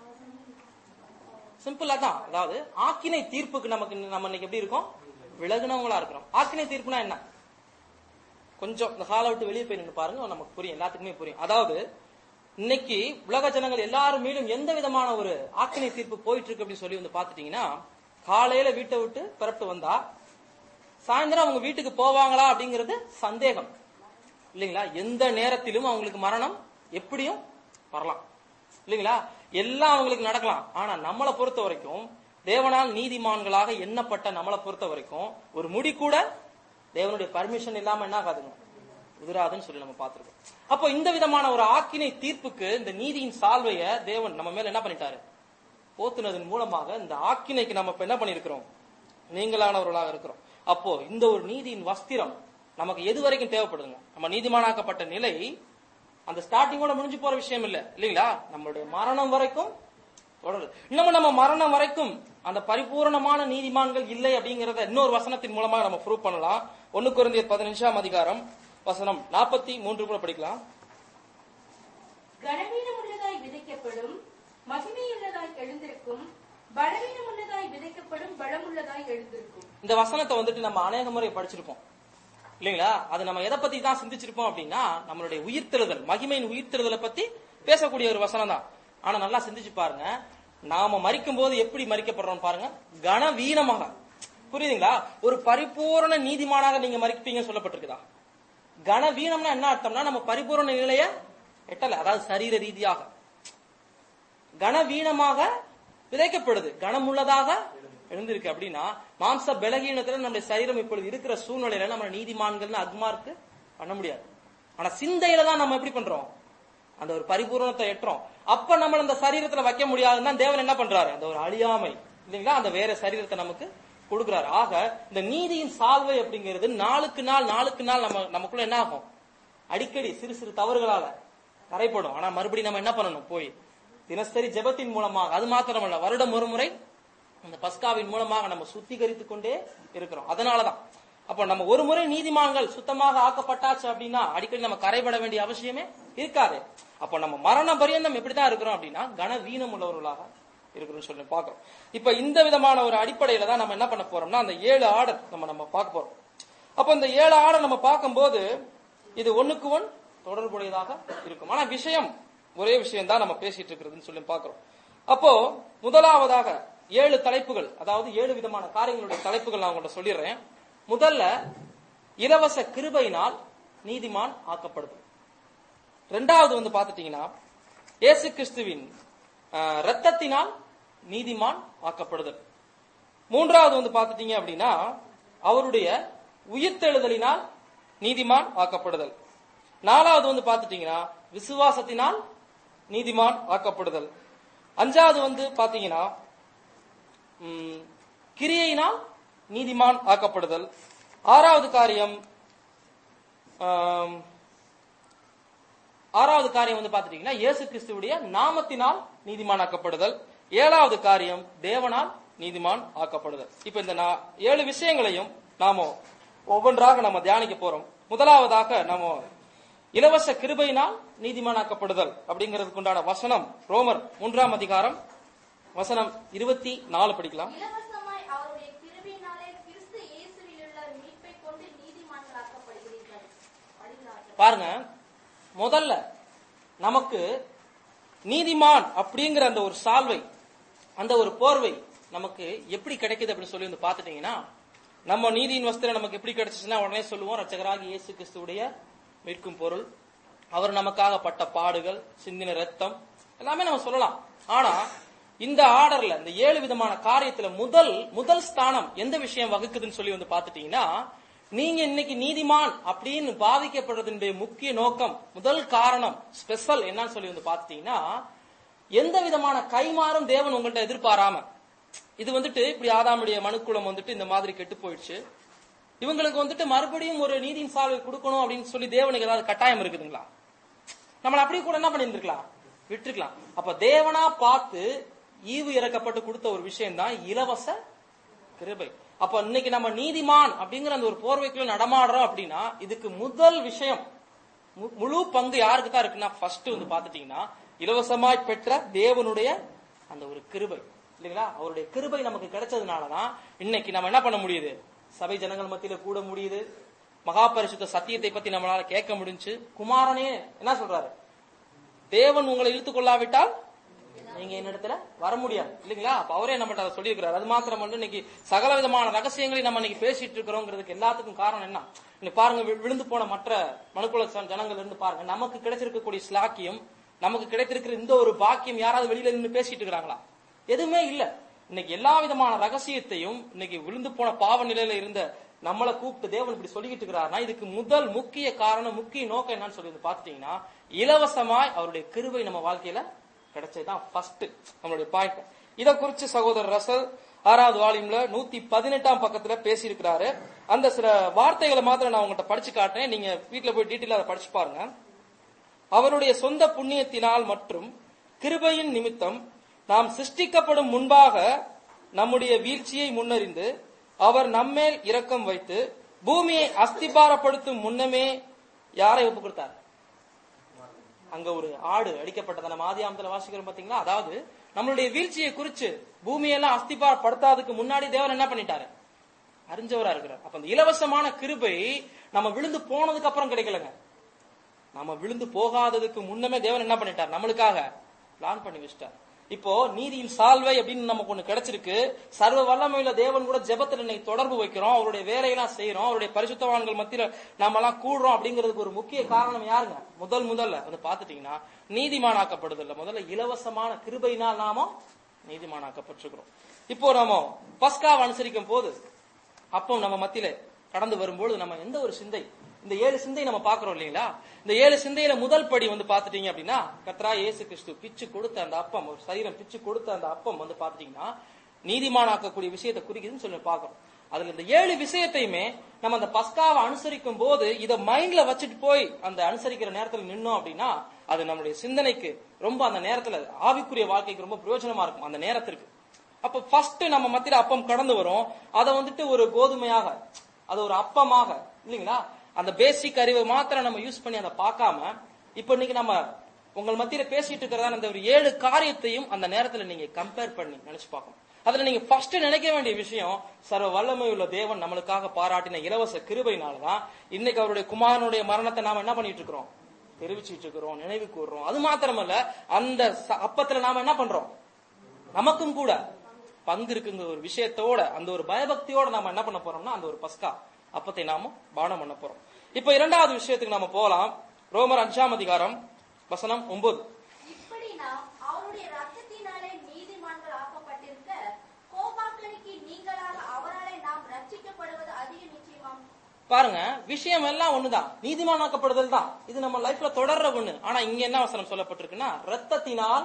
சிம்பிளா தான் அதாவது ஆக்கினை தீர்ப்புக்கு நமக்கு நம்ம இன்னைக்கு எப்படி இருக்கோம் விலகுனவங்களா இருக்கிறோம் ஆக்கினை தீர்ப்புனா என்ன கொஞ்சம் இந்த ஹாலை விட்டு வெளியே போய் நின்று பாருங்க நமக்கு புரியும் எல்லாத்துக்குமே புரியும் அதாவது இன்னைக்கு உலக ஜனங்கள் எல்லாரும் மீதும் எந்த விதமான ஒரு ஆக்கினை தீர்ப்பு போயிட்டு இருக்கு அப்படின்னு சொல்லி வந்து பாத்துட்டீங்கன்னா காலையில வீட்டை விட்டு புறப்பட்டு வந்தா சாயந்தரம் அவங்க வீட்டுக்கு போவாங்களா அப்படிங்கிறது சந்தேகம் இல்லைங்களா எந்த நேரத்திலும் அவங்களுக்கு மரணம் எப்படியும் வரலாம் இல்லைங்களா எல்லாம் அவங்களுக்கு நடக்கலாம் ஆனா நம்மளை பொறுத்த வரைக்கும் தேவனால் நீதிமான்களாக எண்ணப்பட்ட நம்மளை பொறுத்த வரைக்கும் ஒரு முடி கூட தேவனுடைய பர்மிஷன் இல்லாம என்ன ஆகாதுங்க உதிராதுன்னு சொல்லி நம்ம பார்த்திருக்கோம் அப்போ இந்த விதமான ஒரு ஆக்கினை தீர்ப்புக்கு இந்த நீதியின் சால்வைய தேவன் நம்ம மேல என்ன பண்ணிட்டாரு போத்துனதன் மூலமாக இந்த ஆக்கினைக்கு நம்ம இப்ப என்ன பண்ணிருக்கிறோம் நீங்களானவர்களாக இருக்கிறோம் அப்போ இந்த ஒரு நீதியின் வஸ்திரம் நமக்கு எது வரைக்கும் தேவைப்படுதுங்க நம்ம நீதிமானாக்கப்பட்ட நிலை அந்த ஸ்டார்டிங்கோட முடிஞ்சு போற விஷயம் இல்ல இல்லைங்களா நம்மளுடைய மரணம் வரைக்கும் தொடருது இன்னமும் நம்ம மரணம் வரைக்கும் அந்த பரிபூரணமான நீதிமான்கள் இல்லை அப்படிங்கறத இன்னொரு வசனத்தின் மூலமாக நம்ம ப்ரூவ் பண்ணலாம் ஒன்னு குறைந்தியர் பதினஞ்சாம் அதிகாரம் வசனம் நாற்பத்தி மூன்று கூட படிக்கலாம் கனவீனமுள்ளதாய் விதைக்கப்படும் மகிமையுள்ளதாய் எழுந்திருக்கும் பலவீனமுள்ளதாய் விதைக்கப்படும் பலமுள்ளதாய் எழுந்திருக்கும் இந்த வசனத்தை வந்துட்டு நம்ம அநேக முறை படிச்சிருப்போம் இல்லைங்களா அது நம்ம எதை பத்தி தான் சிந்திச்சிருப்போம் அப்படின்னா நம்மளுடைய உயிர்த்தெழுதல் மகிமையின் உயிர்த்தெழுதலை பத்தி பேசக்கூடிய ஒரு வசனம் தான் ஆனா நல்லா சிந்திச்சு பாருங்க நாம மறிக்கும் போது எப்படி மறிக்கப்படுறோம் பாருங்க கனவீனமாக புரியுதுங்களா ஒரு பரிபூரண நீதிமானாக நீங்க மறிப்பீங்க சொல்லப்பட்டிருக்குதா கனவீனம்னா என்ன அர்த்தம்னா நம்ம பரிபூரண நிலைய எட்டல அதாவது சரீர ரீதியாக கனவீனமாக விதைக்கப்படுது கனமுள்ளதாக எழுந்திருக்கு அப்படின்னா மாம்ச பலகீனத்துல நம்முடைய சரீரம் இப்பொழுது இருக்கிற சூழ்நிலையில நம்ம நீதிமான்கள்னு அக்மார்க்கு பண்ண முடியாது ஆனா சிந்தையில தான் நம்ம எப்படி பண்றோம் அந்த ஒரு பரிபூரணத்தை எட்டுறோம் அப்ப நம்ம அந்த சரீரத்துல வைக்க முடியாதுன்னா தேவன் என்ன பண்றாரு அந்த ஒரு அழியாமை இல்லைங்களா அந்த வேற சரீரத்தை நமக்கு கொடுக்கிறாரு ஆக இந்த நீதியின் சால்வை அப்படிங்கிறது நாளுக்கு நாள் நாளுக்கு நாள் நம்ம நமக்குள்ள என்ன ஆகும் அடிக்கடி சிறு சிறு தவறுகளால கரைப்படும் ஆனா மறுபடியும் நம்ம என்ன பண்ணணும் போய் தினசரி ஜெபத்தின் மூலமாக அது மாத்திரமல்ல வருடம் ஒரு முறை அந்த பஸ்காவின் மூலமாக நம்ம சுத்திகரித்துக் கொண்டே இருக்கிறோம் அதனாலதான் அப்போ நம்ம ஒரு முறை நீதிமான்கள் சுத்தமாக ஆக்கப்பட்டாச்சு அப்படின்னா அடிக்கடி நம்ம கரைபட வேண்டிய அவசியமே இருக்காது அப்போ நம்ம மரண பரியந்தம் எப்படிதான் இருக்கிறோம் அப்படின்னா கனவீனம் உள்ளவர்களாக இருக்கிறோம்னு சொல்லி பார்க்கிறோம் இப்ப இந்த விதமான ஒரு அடிப்படையில தான் நம்ம என்ன பண்ண போறோம்னா அந்த ஏழு ஆர்டர் நம்ம நம்ம பார்க்க போறோம் அப்போ இந்த ஏழு ஆர்டர் நம்ம பார்க்கும்போது இது ஒண்ணுக்கு ஒன் தொடர்புடையதாக இருக்கும் ஆனா விஷயம் ஒரே விஷயம் தான் நம்ம பேசிட்டு இருக்கிறதுன்னு சொல்லி பார்க்கிறோம் அப்போ முதலாவதாக ஏழு தலைப்புகள் அதாவது ஏழு விதமான காரியங்களுடைய தலைப்புகள் நான் உங்கள்ட்ட சொல்லிடுறேன் முதல்ல இலவச கிருபையினால் நீதிமான் ஆக்கப்படுது ரெண்டாவது வந்து பார்த்துட்டீங்கன்னா இயேசு கிறிஸ்துவின் ஆஹ், இரத்தத்தினால் நீதிமான் ஆக்கப்படுதல் மூன்றாவது வந்து பார்த்துட்டீங்க அப்படின்னா அவருடைய உயிர்த்தெழுதலினால் நீதிமான் ஆக்கப்படுதல் நாலாவது வந்து பார்த்துட்டீங்கன்னா விசுவாசத்தினால் நீதிமான் ஆக்கப்படுதல் அஞ்சாவது வந்து பாத்தீங்கன்னா ம், கிரியையினால் நீதிமான் ஆக்கப்படுதல் ஆறாவது காரியம் ஆம், ஆறாவது காரியம் வந்து பாத்துட்டீங்கன்னா இயேசு கிறிஸ்துவுடைய நாமத்தினால் நீதிமான் ஆக்கப்படுதல் ஏழாவது காரியம் தேவனால் நீதிமான் ஆக்கப்படுதல் இப்ப இந்த நா- ஏழு விஷயங்களையும் நாம ஒவ்வொன்றாக நம்ம தியானிக்க போறோம் முதலாவதாக நாம இலவச கிருபையினால் நீதிமானாக்கப்படுதல் அப்படிங்கிறதுக்கு உண்டான வசனம் ரோமர் மூன்றாம் அதிகாரம் வசனம் இருபத்தி நாலு படிக்கலாம் இலவசமாய் அவருடைய கிருபையினாலே கிறிஸ்து இயேசுவில் உள்ள மீட்பை கொண்டு நீதிமான்களாக்கப்படுகிறீர்கள் படிக்கிறார்கள் பாருங்க முதல்ல நமக்கு நீதிமான் அப்படிங்கிற அந்த ஒரு சால்வை அந்த ஒரு போர்வை நமக்கு எப்படி கிடைக்குது அப்படின்னு சொல்லி வந்து பார்த்துட்டீங்கன்னா நம்ம நீதியின் வஸ்திரம் நமக்கு எப்படி கிடைச்சிச்சுன்னா உடனே சொல்லுவோம் ரச்சகராகி இயேசு கிறிஸ்துவுடைய மீட்கும் பொருள் அவர் நமக்காக பட்ட பாடுகள் சிந்தின ரத்தம் எல்லாமே நம்ம சொல்லலாம் ஆனா இந்த ஆர்டர்ல இந்த ஏழு விதமான காரியத்துல முதல் முதல் ஸ்தானம் எந்த விஷயம் வகுக்குதுன்னு சொல்லி வந்து பார்த்துட்டீங்கன்னா நீங்க இன்னைக்கு நீதிமான் அப்படின்னு பாவிக்கப்படுறதுடைய முக்கிய நோக்கம் முதல் காரணம் ஸ்பெஷல் என்னன்னு சொல்லி வந்து பார்த்துட்டீங்கன்னா எந்த விதமான கைமாறும் தேவன் உங்கள்ட்ட எதிர்பாராம இது வந்துட்டு இப்படி ஆதாமுடைய மனுக்குளம் வந்துட்டு இந்த மாதிரி கெட்டு போயிடுச்சு இவங்களுக்கு வந்துட்டு மறுபடியும் ஒரு நீதியின் சால்வை கொடுக்கணும் அப்படின்னு சொல்லி தேவனுக்கு ஏதாவது கட்டாயம் இருக்குதுங்களா நம்மள அப்படியே கூட என்ன பண்ணிருந்துருக்கலாம் விட்டுருக்கலாம் அப்ப தேவனா பார்த்து ஈவு இறக்கப்பட்டு கொடுத்த ஒரு விஷயம் தான் இலவச கிருபை அப்ப இன்னைக்கு நம்ம நீதிமான் அப்படிங்கிற அந்த ஒரு போர்வைக்குள்ள நடமாடுறோம் அப்படின்னா இதுக்கு முதல் விஷயம் மு- முழு பங்கு யாருக்கு தான் இருக்குன்னா ஃபர்ஸ்ட் வந்து பாத்துட்டீங்கன்னா இலவசமாய் பெற்ற தேவனுடைய அந்த ஒரு கிருபை இல்லைங்களா அவருடைய கிருபை நமக்கு கிடைச்சதுனாலதான் இன்னைக்கு நம்ம என்ன பண்ண முடியுது சபை ஜனங்கள் மத்தியில கூட முடியுது மகா பரிசுத்த சத்தியத்தை பத்தி நம்மளால கேட்க முடிஞ்சுச்சு குமாரனே என்ன சொல்றாரு தேவன் உங்களை இழுத்துக் கொள்ளாவிட்டால் நீங்க என்னிடத்துல வர முடியாது இல்லைங்களா அப்ப அவரே நம்மகிட்ட அதை சொல்லியிருக்கிறார் அது மாத்திரம் வந்து இன்னைக்கு சகல விதமான ரகசியங்களை நம்ம இன்னைக்கு பேசிட்டு இருக்கிறோங்கிறதுக்கு எல்லாத்துக்கும் காரணம் என்ன இன்னைக்கு பாருங்க வி- விழுந்து போன மற்ற மனுக்குல ச- ஜனங்கள் இருந்து பாருங்க நமக்கு கிடைச்சிருக்கக்கூடிய ஸ்லாக்கியம் நமக்கு கிடைத்திருக்கிற இந்த ஒரு பாக்கியம் யாராவது வெளியில நின்று பேசிட்டு இருக்கிறாங்களா எதுவுமே இல்ல இன்னைக்கு எல்லா விதமான ரகசியத்தையும் இன்னைக்கு விழுந்து போன பாவ நிலையில இருந்த நம்மளை கூப்பிட்டு தேவன் இப்படி சொல்லிக்கிட்டு இருக்கிறாருன்னா இதுக்கு முதல் முக்கிய காரணம் முக்கிய நோக்கம் என்னன்னு சொல்லி வந்து பாத்துட்டீங்கன்னா இலவசமாய் அவருடைய கிருபை நம்ம வாழ்க்கையில கிடைச்சதுதான் ஃபர்ஸ்ட் நம்மளுடைய பாயிண்ட் இத குறிச்சு சகோதரர் ரசல் ஆறாவது வால்யூம்ல நூத்தி பதினெட்டாம் பக்கத்துல பேசியிருக்கிறாரு அந்த சில வார்த்தைகளை மாத்திரம் நான் உங்கள்கிட்ட படிச்சு காட்டுறேன் நீங்க வீட்டுல போய் டீட்டெயிலா அதை படிச்சு பாருங்க அவருடைய சொந்த புண்ணியத்தினால் மற்றும் கிருபையின் நிமித்தம் நாம் சிருஷ்டிக்கப்படும் முன்பாக நம்முடைய வீழ்ச்சியை முன்னறிந்து அவர் நம்மேல் இரக்கம் வைத்து பூமியை அஸ்திபாரப்படுத்தும் முன்னமே யாரை ஒப்பு கொடுத்தார் அங்க ஒரு ஆடு அடிக்கப்பட்டதை நம்ம ஆதியாமத்துல வாசிக்கிறோம் பாத்தீங்களா அதாவது நம்மளுடைய வீழ்ச்சியை குறிச்சு பூமியெல்லாம் அஸ்திபாரப்படுத்தாததுக்கு முன்னாடி தேவன் என்ன பண்ணிட்டாரு அறிஞ்சவரா இருக்கிறார் அப்ப அந்த இலவசமான கிருபை நம்ம விழுந்து போனதுக்கு அப்புறம் கிடைக்கலங்க நம்ம விழுந்து போகாததுக்கு முன்னமே தேவன் என்ன பண்ணிட்டார் நம்மளுக்காக பிளான் பண்ணி வச்சிட்டார் இப்போ நீதியின் சால்வை அப்படின்னு நமக்கு ஒண்ணு கிடைச்சிருக்கு சர்வ வல்லமையுள்ள தேவன் கூட ஜெபத்துல இன்னைக்கு தொடர்பு வைக்கிறோம் அவருடைய வேலையெல்லாம் செய்யறோம் அவருடைய பரிசுத்தவான்கள் மத்தியில நாம எல்லாம் கூடுறோம் அப்படிங்கிறதுக்கு ஒரு முக்கிய காரணம் யாருங்க முதல் முதல்ல வந்து பாத்துட்டீங்கன்னா நீதிமானாக்கப்படுதல்ல முதல்ல இலவசமான கிருபையினால் நாம நீதிமானாக்கப்பட்டிருக்கிறோம் இப்போ நாம பஸ்காவை அனுசரிக்கும் போது அப்போ நம்ம மத்தியில கடந்து வரும்போது நம்ம எந்த ஒரு சிந்தை இந்த ஏழு சிந்தை நம்ம பாக்குறோம் இல்லைங்களா இந்த ஏழு சிந்தையில முதல் படி வந்து பாத்துட்டீங்க அப்படின்னா கத்ரா இயேசு கிறிஸ்து பிச்சு கொடுத்த அந்த அப்பம் ஒரு சரீரம் பிச்சு கொடுத்த அந்த அப்பம் வந்து பாத்துட்டீங்கன்னா நீதிமானாக்கக்கூடிய விஷயத்தை குறிக்குதுன்னு சொல்லி பாக்குறோம் அதுல இந்த ஏழு விஷயத்தையுமே நம்ம அந்த பஸ்காவை அனுசரிக்கும் போது இத மைண்ட்ல வச்சுட்டு போய் அந்த அனுசரிக்கிற நேரத்துல நின்னோம் அப்படின்னா அது நம்மளுடைய சிந்தனைக்கு ரொம்ப அந்த நேரத்துல ஆவிக்குரிய வாழ்க்கைக்கு ரொம்ப பிரயோஜனமா இருக்கும் அந்த நேரத்திற்கு அப்ப ஃபர்ஸ்ட் நம்ம மத்தியில அப்பம் கடந்து வரும் அதை வந்துட்டு ஒரு கோதுமையாக அது ஒரு அப்பமாக இல்லைங்களா அந்த பேசிக் அறிவை மாத்திரம் நம்ம யூஸ் பண்ணி அதை பார்க்காம இப்ப இன்னைக்கு நம்ம உங்கள் மத்தியில பேசிட்டு இருக்கிறதா அந்த ஒரு ஏழு காரியத்தையும் அந்த நேரத்துல நீங்க கம்பேர் பண்ணி நினைச்சு பார்க்கணும் அதுல நீங்க ஃபர்ஸ்ட் நினைக்க வேண்டிய விஷயம் சர்வ வல்லமை உள்ள தேவன் நம்மளுக்காக பாராட்டின இலவச கிருபையினாலதான் இன்னைக்கு அவருடைய குமாரனுடைய மரணத்தை நாம என்ன பண்ணிட்டு இருக்கிறோம் தெரிவிச்சிட்டு இருக்கிறோம் நினைவு கூறுறோம் அது மாத்திரமல்ல அந்த ச- அப்பத்துல நாம என்ன பண்றோம் நமக்கும் கூட பங்கு இருக்குங்கிற ஒரு விஷயத்தோட அந்த ஒரு பயபக்தியோட நாம என்ன பண்ண போறோம்னா அந்த ஒரு பஸ்கா அப்பத்தை நாம பானம் பண்ண போறோம் இப்ப இரண்டாவது விஷயத்துக்கு நாம போலாம் ரோமர் அஞ்சாம் அதிகாரம் வசனம் ஒன்பது இப்படி நாம் அவருடைய ரத்தத்தினாலே நீதிமான்கள் ஆக்கப்பட்டிருக்க கோபாக்கனிக்கு நீங்களாக அவராலே நாம் ரட்சிக்கப்படுவது அதிக நிச்சயமாம் பாருங்க விஷயம் எல்லாம் ஒண்ணுதான் நீதிமானாக்கப்படுதல் தான் இது நம்ம லைஃப்ல தொடர்ற ஒண்ணு ஆனா இங்க என்ன வசனம் சொல்லப்பட்டிருக்குன்னா ரத்தத்தினால்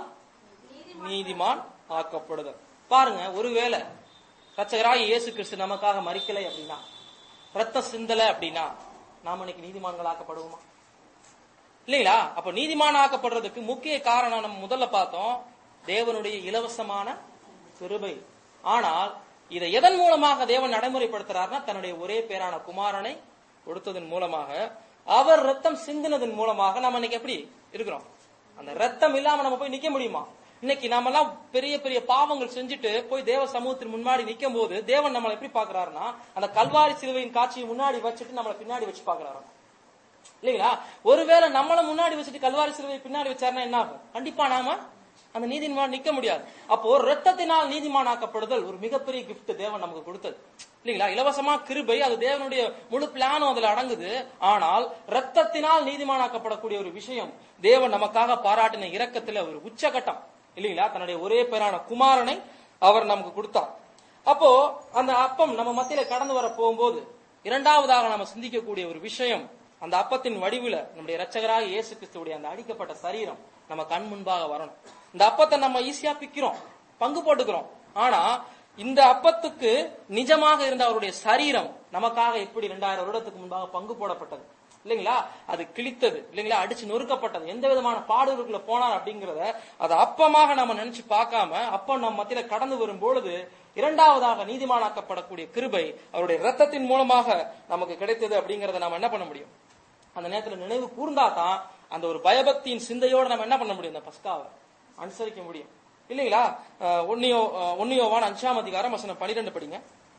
நீதிமான் ஆக்கப்படுதல் பாருங்க ஒருவேளை ரச்சகராக இயேசு கிறிஸ்து நமக்காக மறிக்கலை அப்படின்னா ரத்தம் சிந்தல அப்படின்னா நாம இன்னைக்கு நீதிமான்கள் ஆக்கப்படுவோமா இல்லைங்களா அப்ப நீதிமான் ஆக்கப்படுறதுக்கு முக்கிய காரணம் நம்ம முதல்ல பார்த்தோம் தேவனுடைய இலவசமான கிருபை ஆனால் இதை எதன் மூலமாக தேவன் நடைமுறைப்படுத்துறாருன்னா தன்னுடைய ஒரே பேரான குமாரனை கொடுத்ததன் மூலமாக அவர் ரத்தம் சிந்தினதன் மூலமாக நம்ம இன்னைக்கு எப்படி இருக்கிறோம் அந்த ரத்தம் இல்லாம நம்ம போய் நிக்க முடியுமா இன்னைக்கு நாம எல்லாம் பெரிய பெரிய பாவங்கள் செஞ்சுட்டு போய் தேவ சமூகத்தின் முன்னாடி நிக்கும் போது தேவன் நம்மளை எப்படி பாக்குறாருன்னா அந்த கல்வாரி சிலுவையின் காட்சியை முன்னாடி வச்சுட்டு நம்மளை பின்னாடி வச்சு பாக்குறாரு இல்லைங்களா ஒருவேளை நம்மள முன்னாடி வச்சுட்டு கல்வாரி சிலுவை பின்னாடி வச்சாருன்னா என்ன ஆகும் கண்டிப்பா நாம அந்த நீதிமான் நிக்க முடியாது அப்போ ரத்தத்தினால் நீதிமானாக்கப்படுதல் ஒரு மிகப்பெரிய gift தேவன் நமக்கு கொடுத்தது இல்லைங்களா இலவசமா கிருபை அது தேவனுடைய முழு பிளானும் அதுல அடங்குது ஆனால் ரத்தத்தினால் நீதிமானாக்கப்படக்கூடிய ஒரு விஷயம் தேவன் நமக்காக பாராட்டின இரக்கத்துல ஒரு உச்சகட்டம் இல்லைங்களா தன்னுடைய ஒரே பேரான குமாரனை அவர் நமக்கு கொடுத்தார் அப்போ அந்த அப்பம் நம்ம மத்தியில கடந்து வர போகும்போது இரண்டாவதாக நம்ம சிந்திக்கக்கூடிய ஒரு விஷயம் அந்த அப்பத்தின் வடிவுல நம்முடைய இரட்சகராக இயேசு கிறிஸ்துவுடைய அந்த அடிக்கப்பட்ட சரீரம் நம்ம கண் முன்பாக வரணும் இந்த அப்பத்தை நம்ம ஈஸியா பிக்கிறோம் பங்கு போட்டுக்கிறோம் ஆனா இந்த அப்பத்துக்கு நிஜமாக இருந்த அவருடைய சரீரம் நமக்காக எப்படி இரண்டாயிரம் வருடத்துக்கு முன்பாக பங்கு போடப்பட்டது இல்லைங்களா அது கிழித்தது இல்லைங்களா அடிச்சு நொறுக்கப்பட்டது எந்த விதமான பாடுகளுக்குள்ள போனார் அப்படிங்கறத அதை அப்பமாக நம்ம நினைச்சு பார்க்காம அப்பம் நம்ம மத்தியில கடந்து வரும் பொழுது இரண்டாவதாக நீதிமானாக்கப்படக்கூடிய கிருபை அவருடைய ரத்தத்தின் மூலமாக நமக்கு கிடைத்தது அப்படிங்கறத நம்ம என்ன பண்ண முடியும் அந்த நேரத்துல நினைவு கூர்ந்தா தான் அந்த ஒரு பயபக்தியின் சிந்தையோட நம்ம என்ன பண்ண முடியும் இந்த பஸ்காவை அனுசரிக்க முடியும் இல்லைங்களா அஹ் ஒன்னியோ அஹ் ஒன்னியோவான அஞ்சாம் அதிகாரம் வசனம் பனிரெண்டு படிங்க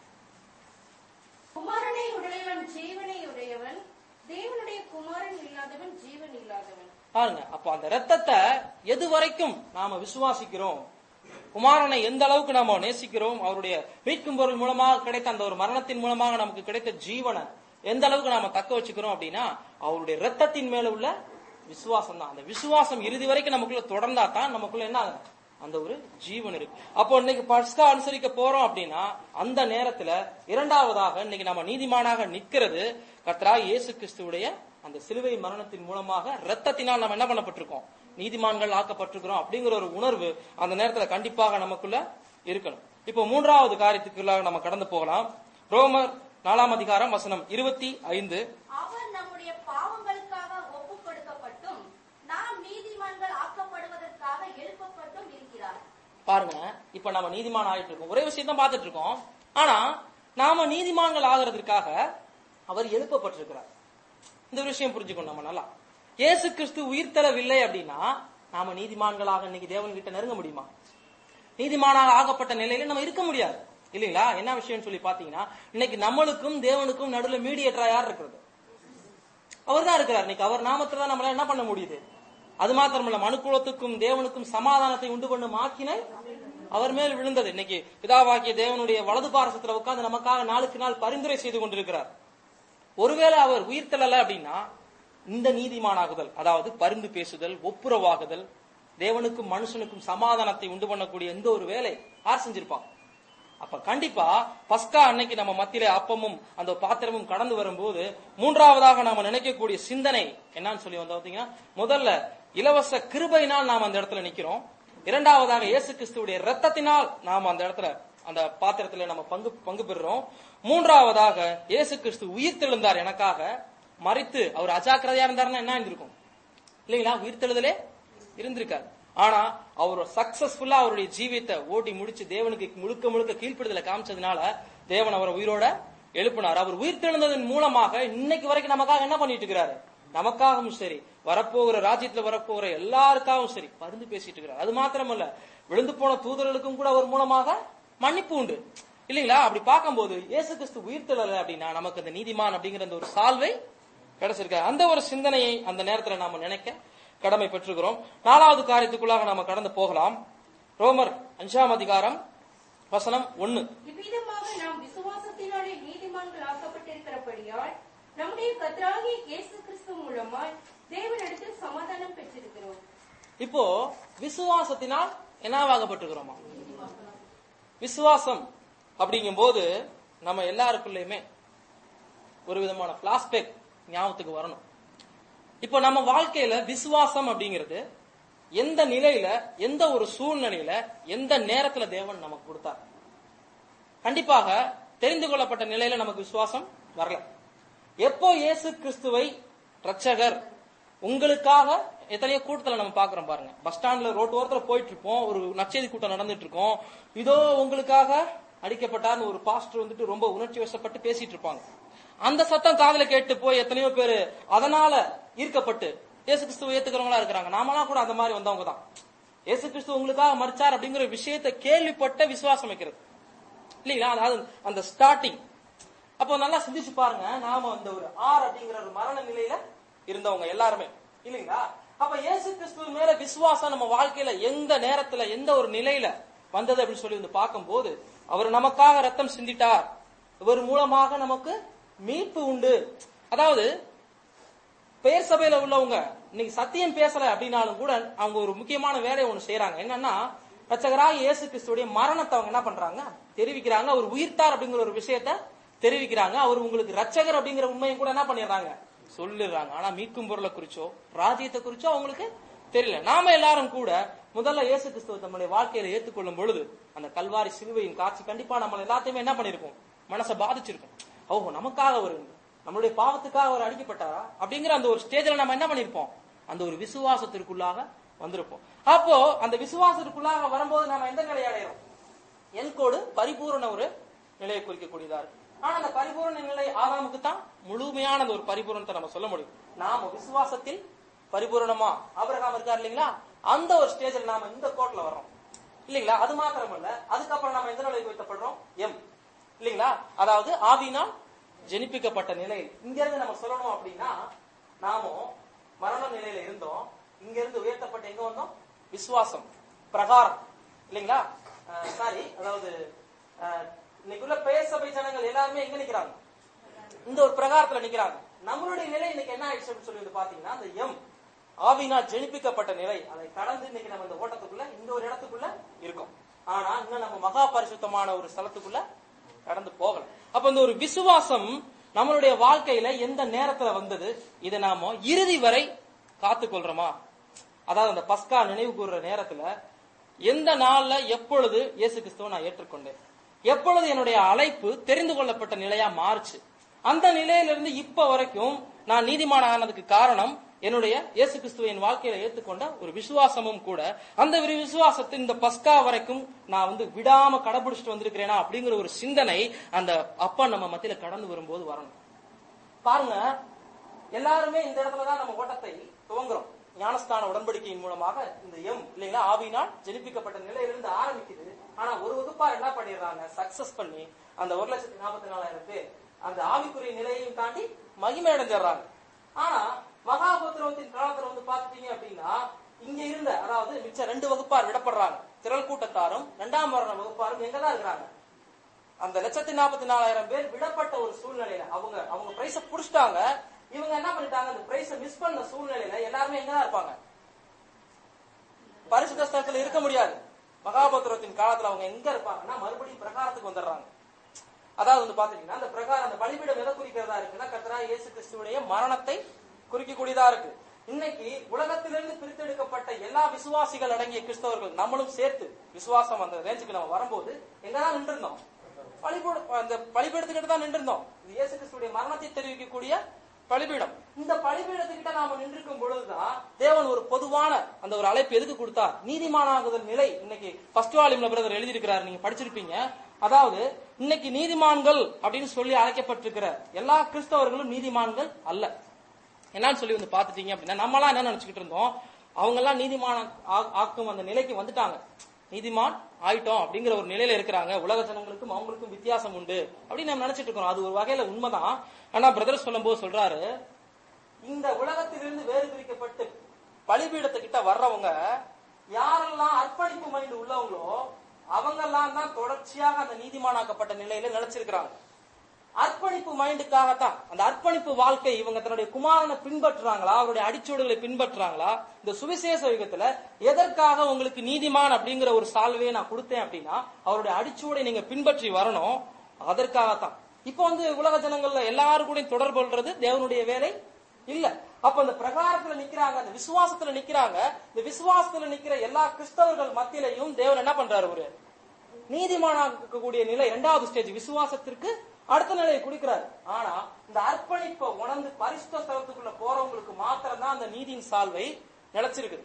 குமாரனை உடையவன் ஜீவனை உடையவன் தேவனுடைய குமாரன் இல்லாதவன் ஜீவன் இல்லாதவன் பாருங்க அப்போ அந்த ரத்தத்தை எது வரைக்கும் நாம விசுவாசிக்கிறோம் குமாரனை எந்த அளவுக்கு நாம நேசிக்கிறோம் அவருடைய மீட்கும் பொருள் மூலமாக கிடைத்த அந்த ஒரு மரணத்தின் மூலமாக நமக்கு கிடைத்த ஜீவனை எந்த அளவுக்கு நாம தக்க வச்சுக்கிறோம் அப்படின்னா அவருடைய ரத்தத்தின் மேல உள்ள விசுவாசம் தான் அந்த விசுவாசம் இறுதி வரைக்கும் நமக்குள்ள தொடர்ந்தா தான் நமக்குள்ள என்ன ஆகும்? அந்த ஒரு ஜீவன் இருக்கு அப்போ இன்னைக்கு பஸ்கா அனுசரிக்க போறோம் அப்படின்னா அந்த நேரத்துல இரண்டாவதாக இன்னைக்கு நம்ம நீதிமானாக நிக்கிறது கர்த்தராகிய இயேசு கிறிஸ்துவுடைய அந்த சிலுவை மரணத்தின் மூலமாக ரத்தத்தினால் நம்ம என்ன பண்ணப்பட்டிருக்கோம் நீதிமான்கள் ஆக்கப்பட்டிருக்கிறோம் அப்படிங்கிற ஒரு உணர்வு அந்த நேரத்துல கண்டிப்பாக நமக்குள்ள இருக்கணும் இப்போ மூன்றாவது காரியத்துக்குள்ள நம்ம கடந்து போகலாம் ரோமர் நாலாம் அதிகாரம் வசனம் இருபத்தி ஐந்து அவர் நம்முடைய பாவங்களுக்காக ஒப்புக் கொடுக்கப்பட்டும் நாம் நீதிமான்கள் ஆக்கப்படுவதற்காக எழுப்பப்பட்டும் இருக்கிறார் பாருங்க இப்ப நம்ம நீதிமான் ஆயிட்டு இருக்கோம் ஒரே விஷயம் தான் பார்த்துட்டு இருக்கோம் ஆனா நாம நீதிமான்கள் ஆகிறதுக்காக அவர் எழுப்பப்பட்டிருக்கிறார் இந்த ஒரு விஷயம் புரிஞ்சுக்கணும் நம்ம நல்லா இயேசு கிறிஸ்து உயிர் தரவில்லை அப்படின்னா நாம நீதிமான்களாக இன்னைக்கு தேவன் கிட்ட நெருங்க முடியுமா நீதிமானாக ஆகப்பட்ட நிலையில நம்ம இருக்க முடியாது இல்லைங்களா என்ன விஷயம்னு சொல்லி பாத்தீங்கன்னா இன்னைக்கு நம்மளுக்கும் தேவனுக்கும் நடுவுல மீடியேட்டரா யார் இருக்கிறது அவர் தான் இருக்கிறார் இன்னைக்கு அவர் நாமத்துல தான் நம்மளால என்ன பண்ண முடியுது அது மாத்திரமல்ல மனுக்குலத்துக்கும் தேவனுக்கும் சமாதானத்தை உண்டு பண்ணும் ஆக்கினை அவர் மேல் விழுந்தது இன்னைக்கு பிதாவாகிய தேவனுடைய வலது பாரசத்துல உட்கார்ந்து நமக்காக நாளுக்கு நாள் பரிந்துரை செய்து கொண்டிருக்கிறார் ஒருவேளை அவர் உயிர் தள்ளல அப்படின்னா இந்த நீதிமானாகுதல் அதாவது பரிந்து பேசுதல் ஒப்புரவாகுதல் தேவனுக்கும் மனுஷனுக்கும் சமாதானத்தை உண்டு பண்ணக்கூடிய எந்த ஒரு வேலை யார் செஞ்சிருப்பாங்க அப்ப கண்டிப்பா பஸ்கா அன்னைக்கு நம்ம மத்தியில அப்பமும் அந்த பாத்திரமும் கடந்து வரும்போது மூன்றாவதாக நாம நினைக்கக்கூடிய சிந்தனை என்னன்னு சொல்லி வந்து பாத்தீங்கன்னா முதல்ல இலவச கிருபையினால் நாம் அந்த இடத்துல நிக்கிறோம் இரண்டாவதாக இயேசு கிறிஸ்துவுடைய ரத்தத்தினால் நாம் அந்த இடத்துல அந்த பாத்திரத்துல நம்ம பங்கு பங்கு பெறுறோம் மூன்றாவதாக இயேசு கிறிஸ்து உயிர் தெழுந்தார் எனக்காக மறித்து அவர் அஜாக்கிரதையா இருந்தாருன்னா என்ன இருந்திருக்கும் இல்லைங்களா உயிர்த்தெழுதலே இருந்திருக்காரு ஆனா அவர் சக்சஸ்ஃபுல்லா அவருடைய ஜீவியத்தை ஓட்டி முடிச்சு தேவனுக்கு முழுக்க முழுக்க கீழ்ப்படுதல காமிச்சதுனால தேவன் அவரை உயிரோட எழுப்பினார் அவர் உயிர்த்தெழுந்ததன் மூலமாக இன்னைக்கு வரைக்கும் நமக்காக என்ன பண்ணிட்டு இருக்கிறாரு நமக்காகவும் சரி வரப்போகிற ராஜ்யத்துல வரப்போகிற எல்லாருக்காகவும் சரி பருந்து பேசிட்டு இருக்கிறார் அது மாத்திரமல்ல விழுந்து போன தூதர்களுக்கும் கூட அவர் மூலமாக மன்னிப்பு உண்டு இல்லைங்களா அப்படி பார்க்கும்போது இயேசு கிறிஸ்து உயிர்த்தெழல அப்படின்னா நமக்கு அந்த நீதிமான் அப்படிங்கிற அந்த ஒரு சால்வை கிடைச்சிருக்க அந்த ஒரு சிந்தனையை அந்த நேரத்துல நாம நினைக்க கடமை பெற்றுகிறோம் நாலாவது காரியத்துக்குள்ளாக நாம கடந்து போகலாம் ரோமர் அஞ்சாம் அதிகாரம் வசனம் ஒன்னு இவ்விதமாக நாம் விசுவாசத்தினாலே நீதிமான்கள் ஆக்கப்பட்டிருக்கிறபடியால் நம்முடைய கர்த்தராகிய இயேசு கிறிஸ்து மூலமாய் தேவனிடத்தில் சமாதானம் பெற்றிருக்கிறோம் இப்போ விசுவாசத்தினால் என்னவாகப்பட்டிருக்கிறோமா விசுவாசம் அப்படிங்கும்போது நம்ம எல்லாருக்குள்ளயுமே ஒரு விதமான பிளாஸ்பேக் ஞாபகத்துக்கு வரணும் இப்போ நம்ம வாழ்க்கையில விசுவாசம் அப்படிங்கிறது எந்த நிலையில எந்த ஒரு சூழ்நிலையில எந்த நேரத்துல தேவன் நமக்கு கொடுத்தார் கண்டிப்பாக தெரிந்து கொள்ளப்பட்ட நிலையில நமக்கு விசுவாசம் வரல எப்போ இயேசு கிறிஸ்துவை ரட்சகர் உங்களுக்காக எத்தனையோ கூட்டத்துல நம்ம பாக்குறோம் பாருங்க பஸ் ஸ்டாண்ட்ல ரோட்டு ஓரத்துல போயிட்டு இருப்போம் ஒரு நற்செய்தி கூட்டம் நடந்துட்டு இருக்கோம் இதோ உங்களுக்காக அடிக்கப்பட்டார்னு ஒரு பாஸ்டர் வந்துட்டு ரொம்ப உணர்ச்சி வசப்பட்டு பேசிட்டு இருப்பாங்க அந்த சத்தம் காதுல கேட்டு போய் எத்தனையோ பேரு அதனால ஈர்க்கப்பட்டு இயேசு கிறிஸ்துவ ஏத்துக்கிறவங்களா இருக்கிறாங்க நாமெல்லாம் கூட அந்த மாதிரி வந்தவங்க தான் இயேசு கிறிஸ்து உங்களுக்காக மறிச்சார் அப்படிங்கிற விஷயத்தை கேள்விப்பட்ட விசுவாசம் வைக்கிறது இல்லைங்களா அதாவது அந்த ஸ்டார்டிங் அப்போ நல்லா சிந்திச்சு பாருங்க நாம அந்த ஒரு ஆர் அப்படிங்கிற ஒரு மரண நிலையில இருந்தவங்க எல்லாருமே இல்லைங்களா அப்ப இயேசு கிறிஸ்துவ மேல விசுவாசம் நம்ம வாழ்க்கையில எந்த நேரத்துல எந்த ஒரு நிலையில வந்தது அப்படின்னு சொல்லி வந்து பார்க்கும்போது அவர் நமக்காக ரத்தம் சிந்திட்டார் இவர் மூலமாக நமக்கு மீட்பு உண்டு அதாவது பெயர் சபையில உள்ளவங்க இன்னைக்கு சத்தியம் பேசல அப்படின்னாலும் கூட அவங்க ஒரு முக்கியமான வேலையை ஒண்ணு செய்யறாங்க என்னன்னா ரச்சகராக இயேசு கிறிஸ்துடைய மரணத்தை அவங்க என்ன பண்றாங்க தெரிவிக்கிறாங்க அவர் உயிர்த்தார் அப்படிங்கிற ஒரு விஷயத்த தெரிவிக்கிறாங்க அவர் உங்களுக்கு ரட்சகர் அப்படிங்கிற உண்மையை கூட என்ன பண்ணிடுறாங்க சொல்லிடுறாங்க ஆனா மீட்கும் பொருளை குறிச்சோ ராஜ்யத்தை குறிச்சோ அவங்களுக்கு தெரியல நாம எல்லாரும் கூட முதல்ல இயேசு கிறிஸ்துவ நம்முடைய வாழ்க்கையில ஏத்துக்கொள்ளும் பொழுது அந்த கல்வாரி சிலுவையின் காட்சி கண்டிப்பா நம்ம எல்லாத்தையுமே என்ன பண்ணிருக்கோம் மனசை பாதிச்சிருக்கும் ஓஹோ நமக்காக ஒரு நம்மளுடைய பாவத்துக்காக ஒரு அடிக்கப்பட்டாரா அப்படிங்கிற அந்த ஒரு ஸ்டேஜ்ல நம்ம என்ன பண்ணிருப்போம் அந்த ஒரு விசுவாசத்திற்குள்ளாக வந்திருப்போம் அப்போ அந்த விசுவாசத்திற்குள்ளாக வரும்போது நாம எந்த நிலை அடையிறோம் என்கோடு பரிபூரண ஒரு நிலையை குறிக்கக்கூடியதா இருக்கு ஆனா அந்த பரிபூரண நிலை ஆதாமுக்கு தான் முழுமையான அந்த ஒரு பரிபூரணத்தை நம்ம சொல்ல முடியும் நாம விசுவாசத்தில் பரிபூரணமா ஆபிரகாம் இருக்கார் இல்லைங்களா அந்த ஒரு ஸ்டேஜில் நாம இந்த கோட்ல வர்றோம் இல்லைங்களா அது மாத்திரமல்ல அதுக்கப்புறம் நம்ம எந்த நிலைக்கு உயர்த்தப்படுறோம் எம் இல்லைங்களா அதாவது ஆவினால் ஜெனிப்பிக்கப்பட்ட நிலையில் இங்க இருந்து நம்ம சொல்லணும் அப்படின்னா நாமும் மரண நிலையில இருந்தோம் இங்க இருந்து உயர்த்தப்பட்ட எங்க வந்தோம் விசுவாசம் பிரகாரம் இல்லைங்களா சாரி அதாவது அஹ், இன்னைக்குள்ள பெயர் சபை ஜனங்கள் எல்லாருமே எங்க நிக்கிறாங்க இந்த ஒரு பிரகாரத்துல நிக்கிறாங்க நம்மளுடைய நிலை இன்னைக்கு என்ன ஆயிடுச்சு அப்படின்னு சொல்லி வந்து பாத்தீங்கன்னா அந்த எம் ஆவினால் ஜெனிப்பிக்கப்பட்ட நிலை அதை கடந்து இன்னைக்கு நம்ம இந்த ஓட்டத்துக்குள்ள இந்த ஒரு இடத்துக்குள்ள இருக்கோம் ஆனா இன்னும் நம்ம மகா பரிசுத்தமான ஒரு ஸ்தலத்துக்குள்ள கடந்து போகல அப்ப இந்த ஒரு விசுவாசம் நம்மளுடைய வாழ்க்கையில எந்த நேரத்துல வந்தது இதை நாம இறுதி வரை காத்துக்கொள்றோமா அதாவது அந்த பஸ்கா நினைவு கூறுற நேரத்துல எந்த நாள்ல எப்பொழுது இயேசு கிறிஸ்துவை நான் ஏற்றுக்கொண்டேன் எப்பொழுது என்னுடைய அழைப்பு தெரிந்து கொள்ளப்பட்ட நிலையா மாறுச்சு அந்த நிலையிலிருந்து இப்ப வரைக்கும் நான் நீதிமான ஆனதுக்கு காரணம் என்னுடைய இயேசு கிறிஸ்துவை என் வாழ்க்கையில ஏற்றுக்கொண்ட ஒரு விசுவாசமும் கூட அந்த ஒரு விசுவாசத்தை இந்த பஸ்கா வரைக்கும் நான் வந்து விடாம கடைபிடிச்சிட்டு வந்திருக்கிறேனா அப்படிங்கிற ஒரு சிந்தனை அந்த அப்பா நம்ம மத்தியில கடந்து வரும்போது வரணும் பாருங்க எல்லாருமே இந்த இடத்துல தான் நம்ம ஓட்டத்தை துவங்குறோம் ஞானஸ்தான உடன்படிக்கையின் மூலமாக இந்த எம் இல்லைங்களா ஆவினால் ஜெனிப்பிக்கப்பட்ட நிலையிலிருந்து ஆரம்பிக்குது ஆனா ஒரு வகுப்பார் என்ன பண்ணிடுறாங்க சக்சஸ் பண்ணி அந்த ஒரு லட்சத்தி நாற்பத்தி நாலாயிரம் பேர் அந்த ஆவிக்குரிய நிலையையும் தாண்டி மகிமை அடைஞ்சிடுறாங்க ஆனா மகாபுத்திரவத்தின் காலத்துல வந்து பாத்துட்டீங்க அப்படின்னா இங்க இருந்த அதாவது மிச்ச ரெண்டு வகுப்பார் விடப்படுறாங்க திரள் கூட்டத்தாரும் இரண்டாம் வர்ண வகுப்பாரும் எங்கதான் இருக்கிறாங்க அந்த லட்சத்தி நாற்பத்தி நாலாயிரம் பேர் விடப்பட்ட ஒரு சூழ்நிலையில அவங்க அவங்க பிரைஸ புடிச்சிட்டாங்க இவங்க என்ன பண்ணிட்டாங்க அந்த பிரைஸ மிஸ் பண்ண சூழ்நிலையில எல்லாருமே எங்கதான் இருப்பாங்க பரிசுத்த ஸ்தலத்துல இருக்க முடியாது மகாபத்திரத்தின் காலத்துல அவங்க எங்க இருப்பாங்கன்னா மறுபடியும் பிரகாரத்துக்கு வந்துடுறாங்க அதாவது வந்து பாத்தீங்கன்னா அந்த பிரகாரம் அந்த பலிபீடம் எதை குறிக்கிறதா இருக்குன்னா கத்தரா இயேசு கிறிஸ்துவுடைய மரணத்தை குறிக்கக்கூடியதா இருக்கு இன்னைக்கு உலகத்திலிருந்து பிரித்தெடுக்கப்பட்ட எல்லா விசுவாசிகள் அடங்கிய கிறிஸ்தவர்கள் நம்மளும் சேர்த்து விசுவாசம் அந்த ரேஞ்சுக்கு நம்ம வரும்போது எங்கதான் நின்றுருந்தோம் பலிபீட அந்த பலிபீடத்துக்கிட்ட தான் நின்றுருந்தோம் இது இயேசு கிறிஸ்துடைய மரணத்தை தெரிவிக்கக்கூடிய பலிபீடம் இந்த பலிபீடத்துக்கிட்ட நாம நின்றிருக்கும் பொழுதுதான் தேவன் ஒரு பொதுவான அந்த ஒரு அழைப்பு எதுக்கு கொடுத்தார் நீதிமானாகுதல் நிலை இன்னைக்கு ஃபர்ஸ்ட் வால்யூம்ல பிரதர் எழுதியிருக்கிறார் நீங்க படிச்சிருப்பீங்க அதாவது இன்னைக்கு நீதிமான்கள் அப்படின்னு சொல்லி அழைக்கப்பட்டிருக்கிற எல்லா கிறிஸ்தவர்களும் நீதிமான்கள் அல்ல என்னன்னு சொல்லி வந்து பாத்துட்டீங்க அப்படின்னா நம்மளாம் என்ன நினைச்சுக்கிட்டு இருந்தோம் அவங்க எல்லாம் நீதிமான ஆ- ஆக்கும் அந்த நிலைக்கு வந்துட்டாங்க நீதிமான் ஆயிட்டோம் அப்படிங்கிற ஒரு நிலையில இருக்கிறாங்க உலக ஜனங்களுக்கும் அவங்களுக்கும் வித்தியாசம் உண்டு அப்படின்னு நம்ம நினைச்சிட்டு இருக்கோம் அது ஒரு வகையில உண்மைதான் ஆனா பிரதர் சொல்லும்போது சொல்றாரு இந்த உலகத்திலிருந்து வேறு பிரிக்கப்பட்டு பலிபீடத்துக்கிட்ட வர்றவங்க யாரெல்லாம் அர்ப்பணிப்பு மைண்ட் உள்ளவங்களோ அவங்கெல்லாம் தான் தொடர்ச்சியாக அந்த நீதிமானாக்கப்பட்ட நிலையில நிலைச்சிருக்கிறாங்க அர்ப்பணிப்பு மைண்டுக்காகத்தான் அந்த அர்ப்பணிப்பு வாழ்க்கை இவங்க தன்னுடைய குமாரனை பின்பற்றுறாங்களா அவருடைய அடிச்சூடுகளை பின்பற்றுறாங்களா இந்த சுவிசேஷ யுகத்துல எதற்காக உங்களுக்கு நீதிமான் அப்படிங்கிற ஒரு சால்வையை நான் கொடுத்தேன் அப்படின்னா அவருடைய அடிச்சூடை நீங்க பின்பற்றி வரணும் அதற்காகத்தான் இப்போ வந்து உலக ஜனங்கள்ல எல்லாரு கூடயும் தொடர்பு கொள்றது தேவனுடைய வேலை இல்ல அப்ப அந்த பிரகாரத்துல நிக்கிறாங்க அந்த விசுவாசத்துல நிக்கிறாங்க இந்த விசுவாசத்துல நிக்கிற எல்லா கிறிஸ்தவர்கள் மத்தியிலையும் தேவன் என்ன பண்றாரு ஒரு நீதிமானாக்கக்கூடிய நிலை இரண்டாவது ஸ்டேஜ் விசுவாசத்திற்கு அடுத்த நிலையை குடிக்கிறார் ஆனா இந்த அர்ப்பணிப்பை உணர்ந்து பரிசுத்த ஸ்தலத்துக்குள்ள போறவங்களுக்கு மாத்திரம் தான் அந்த நீதியின் சால்வை நிலைச்சிருக்குது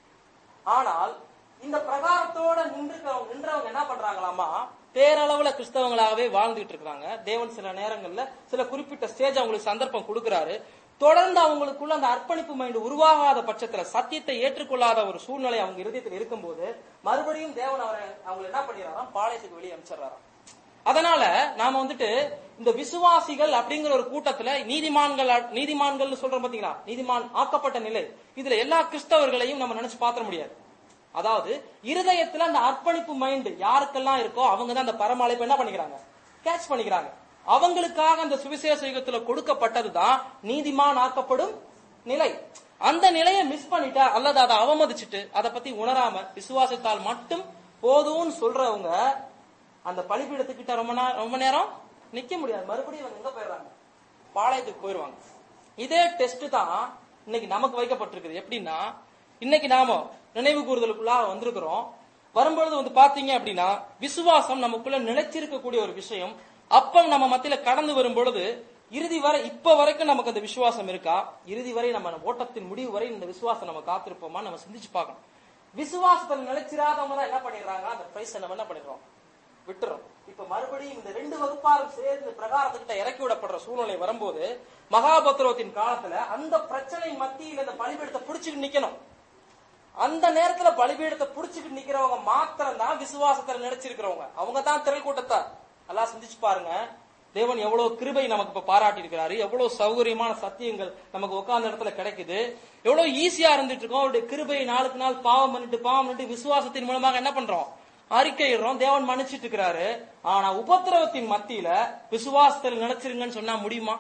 ஆனால் இந்த பிரகாரத்தோட நின்று நின்றவங்க என்ன பண்றாங்களாமா பேரளவுல கிறிஸ்தவங்களாகவே வாழ்ந்துட்டு இருக்காங்க தேவன் சில நேரங்கள்ல சில குறிப்பிட்ட ஸ்டேஜ் அவங்களுக்கு சந்தர்ப்பம் கொடுக்கிறாரு தொடர்ந்து அவங்களுக்குள்ள அந்த அர்ப்பணிப்பு மைண்ட் உருவாகாத பட்சத்துல சத்தியத்தை ஏற்றுக்கொள்ளாத ஒரு சூழ்நிலை அவங்க இருதயத்தில் இருக்கும்போது மறுபடியும் தேவன் அவரை அவங்க என்ன பண்ணிடுறாராம் பாளையத்துக்கு வெளியே அனுப்பிச்சிடுறாராம் அதனால நாம வந்துட்டு இந்த விசுவாசிகள் அப்படிங்கிற ஒரு கூட்டத்துல நீதிமான்கள் நீதிமான்கள் சொல்றோம் பாத்தீங்களா நீதிமான் ஆக்கப்பட்ட நிலை இதுல எல்லா கிறிஸ்தவர்களையும் நம்ம நினைச்சு பாத்திர முடியாது அதாவது இருதயத்துல அந்த அர்ப்பணிப்பு மைண்ட் யாருக்கெல்லாம் இருக்கோ அவங்க தான் அந்த பரம அழைப்பை என்ன பண்ணிக்கிறாங்க கேட்ச் பண்ணிக்கிறாங்க அவங்களுக்காக அந்த சுவிசேஷ யுகத்துல கொடுக்கப்பட்டதுதான் நீதிமான் ஆக்கப்படும் நிலை அந்த நிலையை மிஸ் பண்ணிட்டா அல்லது அதை அவமதிச்சுட்டு அதை பத்தி உணராம விசுவாசத்தால் மட்டும் போதும்னு சொல்றவங்க அந்த பலிபீடத்துக்கிட்ட ரொம்ப நேரம் ரொம்ப நேரம் நிக்க முடியாது மறுபடியும் இவங்க எங்க போயிடுறாங்க பாளையத்துக்கு போயிடுவாங்க இதே டெஸ்ட் தான் இன்னைக்கு நமக்கு வைக்கப்பட்டிருக்குது எப்படின்னா இன்னைக்கு நாம நினைவு கூறுதலுக்குள்ளாக வந்திருக்கிறோம் வரும்பொழுது வந்து பாத்தீங்க அப்படின்னா விசுவாசம் நமக்குள்ள நிலைச்சிருக்கக்கூடிய ஒரு விஷயம் அப்பம் நம்ம மத்தியில கடந்து வரும் பொழுது இறுதி வரை இப்ப வரைக்கும் நமக்கு அந்த விசுவாசம் இருக்கா இறுதி வரை நம்ம ஓட்டத்தின் முடிவு வரை இந்த விசுவாசம் நம்ம காத்திருப்போமா நம்ம சிந்திச்சு பார்க்கணும் விசுவாசத்துல நிலைச்சிராதவங்க தான் என்ன பண்ணிடுறாங்க அந்த பிரைஸ் நம்ம என்ன பண்ணிடுறோம் விட்டுறோம் இப்ப மறுபடியும் இந்த ரெண்டு வகுப்பாரும் சேர்ந்து பிரகாரத்துக்கிட்ட இறக்கி விடப்படுற சூழ்நிலை வரும்போது மகாபத்ரவத்தின் காலத்துல அந்த பிரச்சனை மத்தியில் இந்த பலிபீடத்தை பிடிச்சுக்கிட்டு நிக்கணும் அந்த நேரத்துல பலிபீடத்தை புடிச்சுக்கிட்டு நிக்கிறவங்க மாத்திரம் தான் விசுவாசத்துல நினைச்சிருக்கிறவங்க அவங்க தான் திரள் கூட்டத்தார் எல்லாம் சிந்திச்சு பாருங்க தேவன் எவ்வளவு கிருபை நமக்கு இப்ப பாராட்டி இருக்கிறாரு எவ்வளவு சௌகரியமான சத்தியங்கள் நமக்கு உட்கார்ந்த இடத்துல கிடைக்குது எவ்வளவு ஈஸியா இருந்துட்டு இருக்கோம் அவருடைய கிருபை நாளுக்கு நாள் பாவம் பண்ணிட்டு பாவம் பண்ணிட்டு விசுவாசத்தின் மூலமாக என்ன பண்றோம் அறிக்கையிடுறோம் தேவன் மன்னிச்சிட்டு இருக்கிறாரு ஆனா உபத்திரவத்தின் மத்தியில விசுவாசத்தில் நினைச்சிருங்கன்னு சொன்னா முடியுமா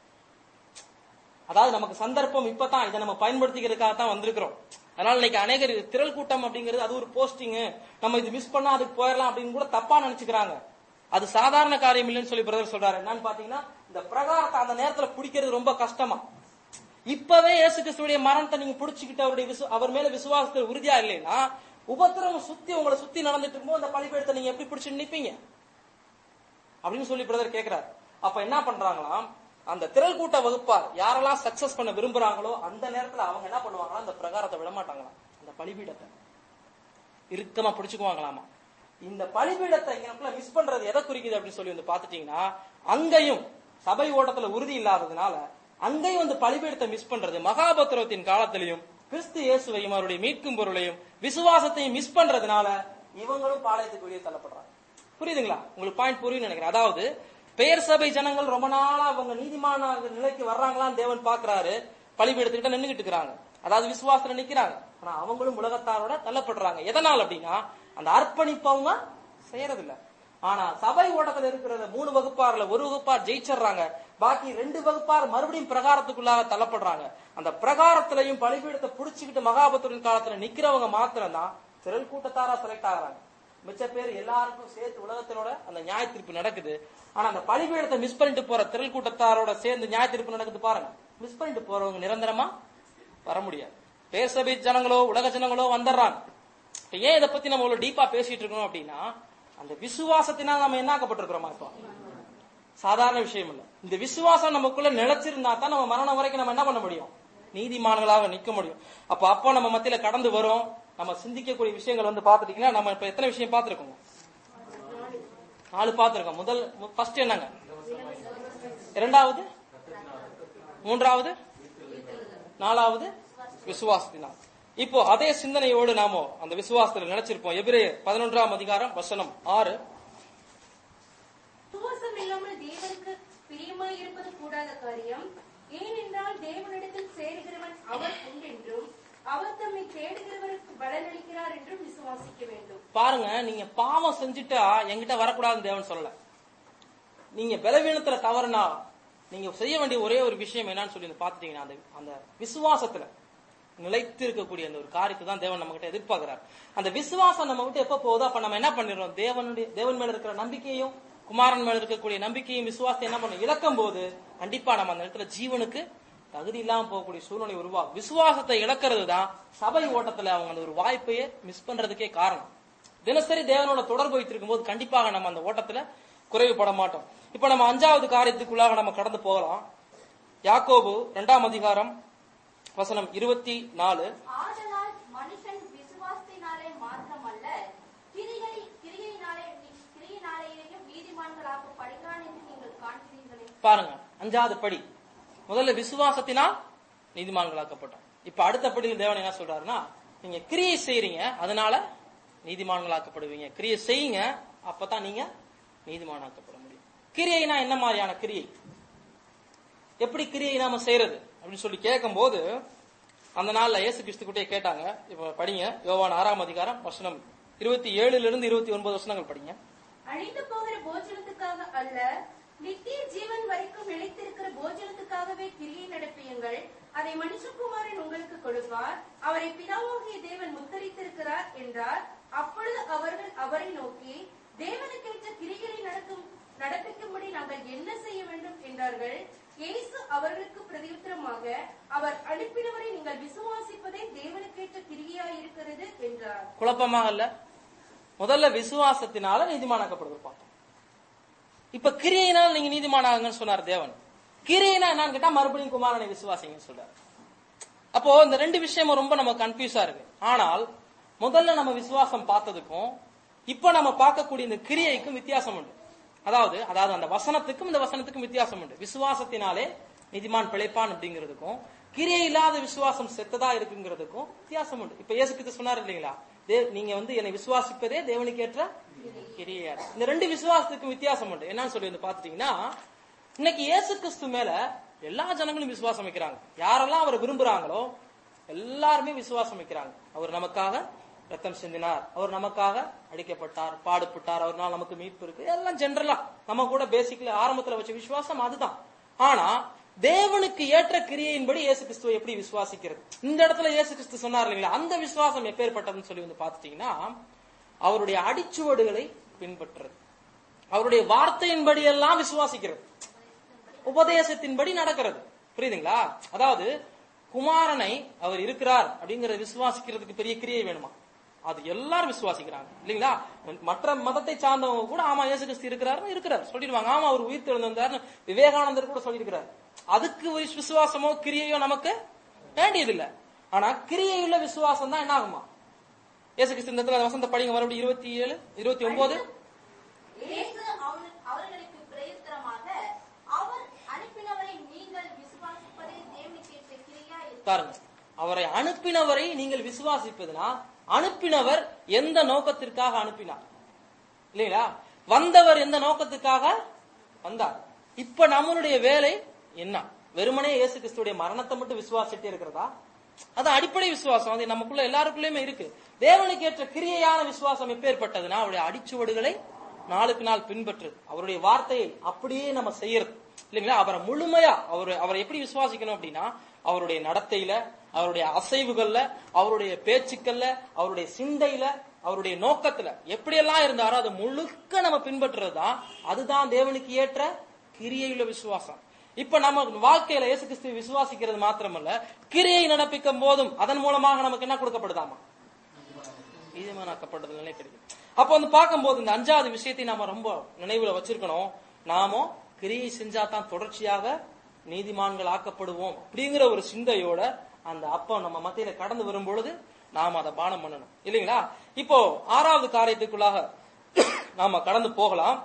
அதாவது நமக்கு சந்தர்ப்பம் இப்பதான் இதை நம்ம பயன்படுத்திக்கிறதுக்காக தான் வந்திருக்கிறோம் அதனால இன்னைக்கு அநேகர் திரள் கூட்டம் அப்படிங்கிறது அது ஒரு போஸ்டிங் நம்ம இது மிஸ் பண்ணா அதுக்கு போயிடலாம் அப்படின்னு கூட தப்பா நினைச்சுக்கிறாங்க அது சாதாரண காரியம் இல்லைன்னு சொல்லி பிரதர் சொல்றாரு என்னன்னு பாத்தீங்கன்னா இந்த பிரகாரத்தை அந்த நேரத்துல பிடிக்கிறது ரொம்ப கஷ்டமா இப்பவே இயேசு கிறிஸ்துடைய மரணத்தை நீங்க பிடிச்சுக்கிட்டு அவருடைய விசு- அவர் மேல விசுவாசத்தில் உறுதியா இல்லைன்னா உபத்திரவம் சுத்தி உங்களை சுத்தி நடந்துட்டு இருக்கும்போது அந்த பலிபீடத்தை நீங்க எப்படி பிடிச்சு நிப்பீங்க அப்படின்னு சொல்லி பிரதர் கேக்குறாரு அப்ப என்ன பண்றாங்களாம் அந்த திரள் கூட்ட வகுப்பார் யாரெல்லாம் சக்சஸ் பண்ண விரும்புறாங்களோ அந்த நேரத்துல அவங்க என்ன பண்ணுவாங்களா அந்த பிரகாரத்தை விட மாட்டாங்களாம் அந்த பலிபீடத்தை இறுக்கமா பிடிச்சுக்குவாங்களாமா இந்த பலிபீடத்தை இங்கனக்குள்ள மிஸ் பண்றது எதை குறிக்குது அப்படின்னு சொல்லி வந்து பாத்துட்டீங்கன்னா அங்கேயும் சபை ஓட்டத்துல உறுதி இல்லாததுனால அங்கேயும் வந்து பலிபீடத்தை மிஸ் பண்றது மகாபத்திரத்தின் காலத்திலையும் கிறிஸ்து இயேசுவையும் அவருடைய மீட்கும் பொருளையும் விசுவாசத்தையும் மிஸ் பண்றதுனால இவங்களும் பாளையத்துக்கு வெளியே தள்ளப்படுறாங்க புரியுதுங்களா உங்களுக்கு பாயிண்ட் புரியும்னு நினைக்கிறேன் அதாவது பெயர் சபை ஜனங்கள் ரொம்ப நாளா அவங்க நீதிமான நிலைக்கு வர்றாங்களான்னு தேவன் பாக்குறாரு பலிபீடத்துக்கிட்ட நின்னுகிட்டு இருக்கிறாங்க அதாவது விசுவாசத்துல நிக்கிறாங்க ஆனா அவங்களும் உலகத்தாரோட தள்ளப்படுறாங்க எதனால் அப்படின்னா அந்த அர்ப்பணிப்பு அவங்க செய்யறதில்ல ஆனா சபை ஓட்டத்துல இருக்கிற மூணு வகுப்பார்ல ஒரு வகுப்பார் ஜெயிச்சிடுறாங்க பாக்கி ரெண்டு வகுப்பார் மறுபடியும் பிரகாரத்துக்குள்ளாக தள்ளப்படுறாங்க அந்த பிரகாரத்திலையும் பலிபீடத்தை புடிச்சுக்கிட்டு மகாபத்துரின் காலத்துல நிக்கிறவங்க மாத்திரம் தான் திரள் கூட்டத்தாரா செலக்ட் ஆகுறாங்க மிச்ச பேர் எல்லாருக்கும் சேர்த்து உலகத்தினோட அந்த நியாய தீர்ப்பு நடக்குது ஆனா அந்த பலிபீடத்தை மிஸ் பண்ணிட்டு போற திரள் கூட்டத்தாரோட சேர்ந்து நியாய தீர்ப்பு நடக்குது பாருங்க மிஸ் பண்ணிட்டு போறவங்க நிரந்தரமா வர முடியாது பேர் சபை ஜனங்களோ உலக ஜனங்களோ வந்துடுறாங்க இப்ப ஏன் இதை பத்தி நம்ம இவ்வளவு டீப்பா பேசிட்டு இருக்கோம் அப்படின்னா அந்த விசுவாசத்தினால் நம்ம என்ன ஆக்கப்பட்டிருக்கிறோமா இப்போ சாதாரண விஷயம் இல்ல இந்த விசுவாசம் நமக்குள்ள நிலைச்சிருந்தா தான் நம்ம மரணம் வரைக்கும் நம்ம என்ன பண்ண முடியும் நீதிமான்களாக நிக்க முடியும் அப்ப அப்போ நம்ம மத்தியில கடந்து வரும் நம்ம சிந்திக்கக்கூடிய விஷயங்கள் வந்து பாத்துட்டீங்கன்னா நம்ம இப்ப எத்தனை விஷயம் பார்த்திருக்கோம் நாலு பார்த்திருக்கோம் முதல் ஃபர்ஸ்ட் என்னங்க இரண்டாவது மூன்றாவது நாலாவது விசுவாசத்தினால் இப்போ அதே சிந்தனையோடு நாமோ அந்த விசுவாசத்துல நினைச்சிருப்போம் எபிரேயர் பதினொன்றாம் அதிகாரம் வசனம் ஆறு விசுவாசம் இல்லாமல் தேவனுக்கு பிரியமாய் இருப்பது கூடாத காரியம் ஏனென்றால் தேவனிடத்தில் சேருகிறவன் அவர் உண்டென்றும் அவர் தம்மை தேடுகிறவருக்கு பலனளிக்கிறார் என்றும் விசுவாசிக்க வேண்டும் பாருங்க நீங்க பாவம் செஞ்சுட்டா என்கிட்ட வரக்கூடாதுன்னு தேவன் சொல்லல நீங்க பலவீனத்துல தவறுனா நீங்க செய்ய வேண்டிய ஒரே ஒரு விஷயம் என்னன்னு சொல்லி வந்து பாத்துட்டீங்கன்னா அந்த அந்த விசுவாசத்துல நிலைத்து இருக்கக்கூடிய அந்த ஒரு காரியத்தை தான் தேவன் நம்ம கிட்ட எதிர்பார்க்கிறார் அந்த விசுவாசம் நம்ம விட்டு எப்ப போகுதோ அப்ப நம்ம என்ன பண்ணிடுறோம் தேவனுடைய தேவன் மேல இருக்கிற நம்பிக்கையும் குமாரன் மேல இருக்கக்கூடிய நம்பிக்கையும் விசுவாசத்தை என்ன பண்ணும் இழக்கும் போது கண்டிப்பா நம்ம அந்த இடத்துல ஜீவனுக்கு தகுதி இல்லாம போகக்கூடிய சூழ்நிலை உருவாகும் விசுவாசத்தை இழக்கிறது தான் சபை ஓட்டத்துல அவங்க அந்த ஒரு வாய்ப்பையே மிஸ் பண்றதுக்கே காரணம் தினசரி தேவனோட தொடர்பு வைத்திருக்கும் போது கண்டிப்பாக நம்ம அந்த ஓட்டத்துல குறைவுபட மாட்டோம் இப்ப நம்ம அஞ்சாவது காரியத்துக்குள்ளாக நம்ம கடந்து போகலாம் யாக்கோபு இரண்டாம் அதிகாரம் வசனம் இருபத்தி நாலு ஆதலால் மனுஷன் விசுவாசத்தினாலே மாத்திரமல்ல கிரியை கிரியையினாலே கிரியினாலேயும் நீதிமான்களாக்கப்படுகிறான் என்று நீங்கள் காண்கிறீர்களே பாருங்க அஞ்சாவது படி முதல்ல விசுவாசத்தினால் நீதிமான்களாக்கப்பட்டோம் இப்ப அடுத்த படியில் தேவன் என்ன சொல்றாருன்னா நீங்க கிரியை செய்றீங்க அதனால நீதிமான்களாக்கப்படுவீங்க கிரியை செய்யுங்க அப்பதான் நீங்க நீதிமானாக்கப்பட முடியும் கிரியைனா என்ன மாதிரியான கிரியை எப்படி கிரியை நாம செய்யறது அப்படின்னு சொல்லி கேட்கும்போது அந்த நாள்ல இயேசு கிறிஸ்து கிட்டே கேட்டாங்க இப்ப படிங்க யோவான் ஆறாம் அதிகாரம் வசனம் இருபத்தி ஏழுல இருந்து இருபத்தி ஒன்பது வசனங்கள் படிங்க அழிந்து போகிற போஜனத்துக்காக அல்ல நித்திய ஜீவன் வரைக்கும் நிலைத்திருக்கிற போஜனத்துக்காகவே கிரியை நடப்பியுங்கள் அதை மனுஷகுமாரன் உங்களுக்கு கொடுப்பார் அவரை பிதாவாகிய தேவன் முத்தரித்திருக்கிறார் என்றார் அப்பொழுது அவர்கள் அவரை நோக்கி தேவனுக்கேற்ற கிரிகளை நடக்கும் நடப்பிக்கும்படி நாங்கள் என்ன செய்ய வேண்டும் என்றார்கள் இயேசு அவர்களுக்கு பிரதியுத்தரமாக அவர் அனுப்பினவரை நீங்கள் விசுவாசிப்பதே தேவனுக்கேற்ற கிரியாயிருக்கிறது என்றார் குழப்பமாக இல்ல முதல்ல விசுவாசத்தினால நீதிமானாக்கப்படுவது பார்த்தோம் இப்ப கிரியையினால் நீங்க நீதிமானாகுங்கன்னு சொன்னார் தேவன் கிரியைனா என்னன்னு கேட்டா மறுபடியும் குமாரனை விசுவாசிங்கன்னு சொல்றாரு அப்போ இந்த ரெண்டு விஷயமும் ரொம்ப நம்ம கன்ஃபியூஸா இருக்கு ஆனால் முதல்ல நம்ம விசுவாசம் பார்த்ததுக்கும் இப்ப நம்ம பார்க்கக்கூடிய இந்த கிரியைக்கும் வித்தியாசம் உண்டு அதாவது அதாவது அந்த வசனத்துக்கும் இந்த வசனத்துக்கும் வித்தியாசம் உண்டு விசுவாசத்தினாலே நீதிமான் பிழைப்பான் அப்படிங்கிறதுக்கும் கிரியை இல்லாத விசுவாசம் செத்ததா இருக்குங்கிறதுக்கும் வித்தியாசம் உண்டு இப்ப இயேசு கிறிஸ்து சொன்னார் இல்லைங்களா தே- நீங்க வந்து என்னை விசுவாசிப்பதே தேவனுக்கு ஏற்ற கிரியா இந்த ரெண்டு விசுவாசத்துக்கும் வித்தியாசம் உண்டு என்னன்னு சொல்லி வந்து பாத்துட்டீங்கன்னா இன்னைக்கு இயேசு கிறிஸ்து மேல எல்லா ஜனங்களும் விசுவாசம் வைக்கிறாங்க யாரெல்லாம் அவரை விரும்புறாங்களோ எல்லாருமே விசுவாசம் வைக்கிறாங்க அவர் நமக்காக ரத்தம் சிந்தினார் அவர் நமக்காக அடிக்கப்பட்டார் பாடுபட்டார் அவர்னால நமக்கு மீட்பு இருக்கு எல்லாம் ஜென்ரலா நம்ம கூட பேசிக்கல ஆரம்பத்துல வச்ச விசுவாசம் அதுதான் ஆனா தேவனுக்கு ஏற்ற கிரியையின்படி இயேசு கிறிஸ்துவை எப்படி விசுவாசிக்கிறது இந்த இடத்துல இயேசு கிறிஸ்து சொன்னார் இல்லைங்களா அந்த விசுவாசம் எப்பேற்பட்டதுன்னு சொல்லி வந்து பாத்துட்டீங்கன்னா அவருடைய அடிச்சுவடுகளை பின்பற்றுறது அவருடைய வார்த்தையின்படி எல்லாம் விசுவாசிக்கிறது உபதேசத்தின்படி நடக்கிறது புரியுதுங்களா அதாவது குமாரனை அவர் இருக்கிறார் அப்படிங்கறத விசுவாசிக்கிறதுக்கு பெரிய கிரியை வேணுமா அது எல்லாரும் விசுவாசிக்கிறாங்க இல்லைங்களா மற்ற மதத்தை சார்ந்தவங்க கூட ஆமா இயேசு கிறிஸ்து இருக்கிறாரு இருக்கிறார் சொல்லிடுவாங்க ஆமா அவர் உயிர் தெழுந்தார் விவேகானந்தர் கூட சொல்லியிருக்கிறார் அதுக்கு ஒரு விசுவாசமோ கிரியையோ நமக்கு வேண்டியதில்லை ஆனா கிரியையுள்ள விசுவாசம் தான் என்ன ஆகுமா இயேசு கிறிஸ்து இந்த இடத்துல வசந்த படிங்க மறுபடியும் இருபத்தி ஏழு இருபத்தி ஒன்பது இயேசு அவனு- அவர்களுக்கு பிரயுத்தரமாக அவர் அனுப்பினவரை நீங்கள் விசுவாசிப்பதே தேவனுக்கேற்ற கிரியா பாருங்க அவரை அனுப்பினவரை நீங்கள் விசுவாசிப்பதுனா அனுப்பினவர் எந்த நோக்கத்திற்காக அனுப்பினார் இல்லைங்களா வந்தவர் எந்த நோக்கத்துக்காக வந்தார் இப்ப நம்மளுடைய வேலை என்ன வெறுமனே இயேசு கிறிஸ்துடைய மரணத்தை மட்டும் விசுவாசிட்டே இருக்கிறதா அது அடிப்படை விசுவாசம் அது நமக்குள்ள எல்லாருக்குள்ளயுமே இருக்கு தேவனுக்கு ஏற்ற கிரியையான விசுவாசம் எப்பேற்பட்டதுன்னா அவருடைய அடிச்சுவடுகளை நாளுக்கு நாள் பின்பற்றுது அவருடைய வார்த்தையை அப்படியே நம்ம செய்யறது இல்லைங்களா அவரை முழுமையா அவர் அவரை எப்படி விசுவாசிக்கணும் அப்படின்னா அவருடைய நடத்தையில அவருடைய அசைவுகள்ல அவருடைய பேச்சுக்கள்ல அவருடைய சிந்தையில அவருடைய நோக்கத்துல எப்படியெல்லாம் இருந்தாரோ அதை முழுக்க நம்ம பின்பற்றுறது தான் அதுதான் தேவனுக்கு ஏற்ற கிரியையுள்ள விசுவாசம் இப்ப நம்ம வாழ்க்கையில இயேசு கிறிஸ்துவை விசுவாசிக்கிறது மாத்திரமல்ல கிரியை நடப்பிக்கும் போதும் அதன் மூலமாக நமக்கு என்ன கொடுக்கப்படுதாமா நீதிமானாக்கப்பட்டது நிலை கிடைக்கும் அப்ப வந்து பார்க்கும்போது இந்த அஞ்சாவது விஷயத்தை நாம ரொம்ப நினைவுல வச்சிருக்கணும் நாமோ கிரியை செஞ்சா தான் தொடர்ச்சியாக நீதிமான்கள் ஆக்கப்படுவோம் அப்படிங்கிற ஒரு சிந்தையோட அந்த அப்பம் நம்ம மத்தியில கடந்து வரும் பொழுது நாம அதை பானம் பண்ணணும் இல்லைங்களா இப்போ ஆறாவது காரியத்துக்குள்ளாக நாம கடந்து போகலாம்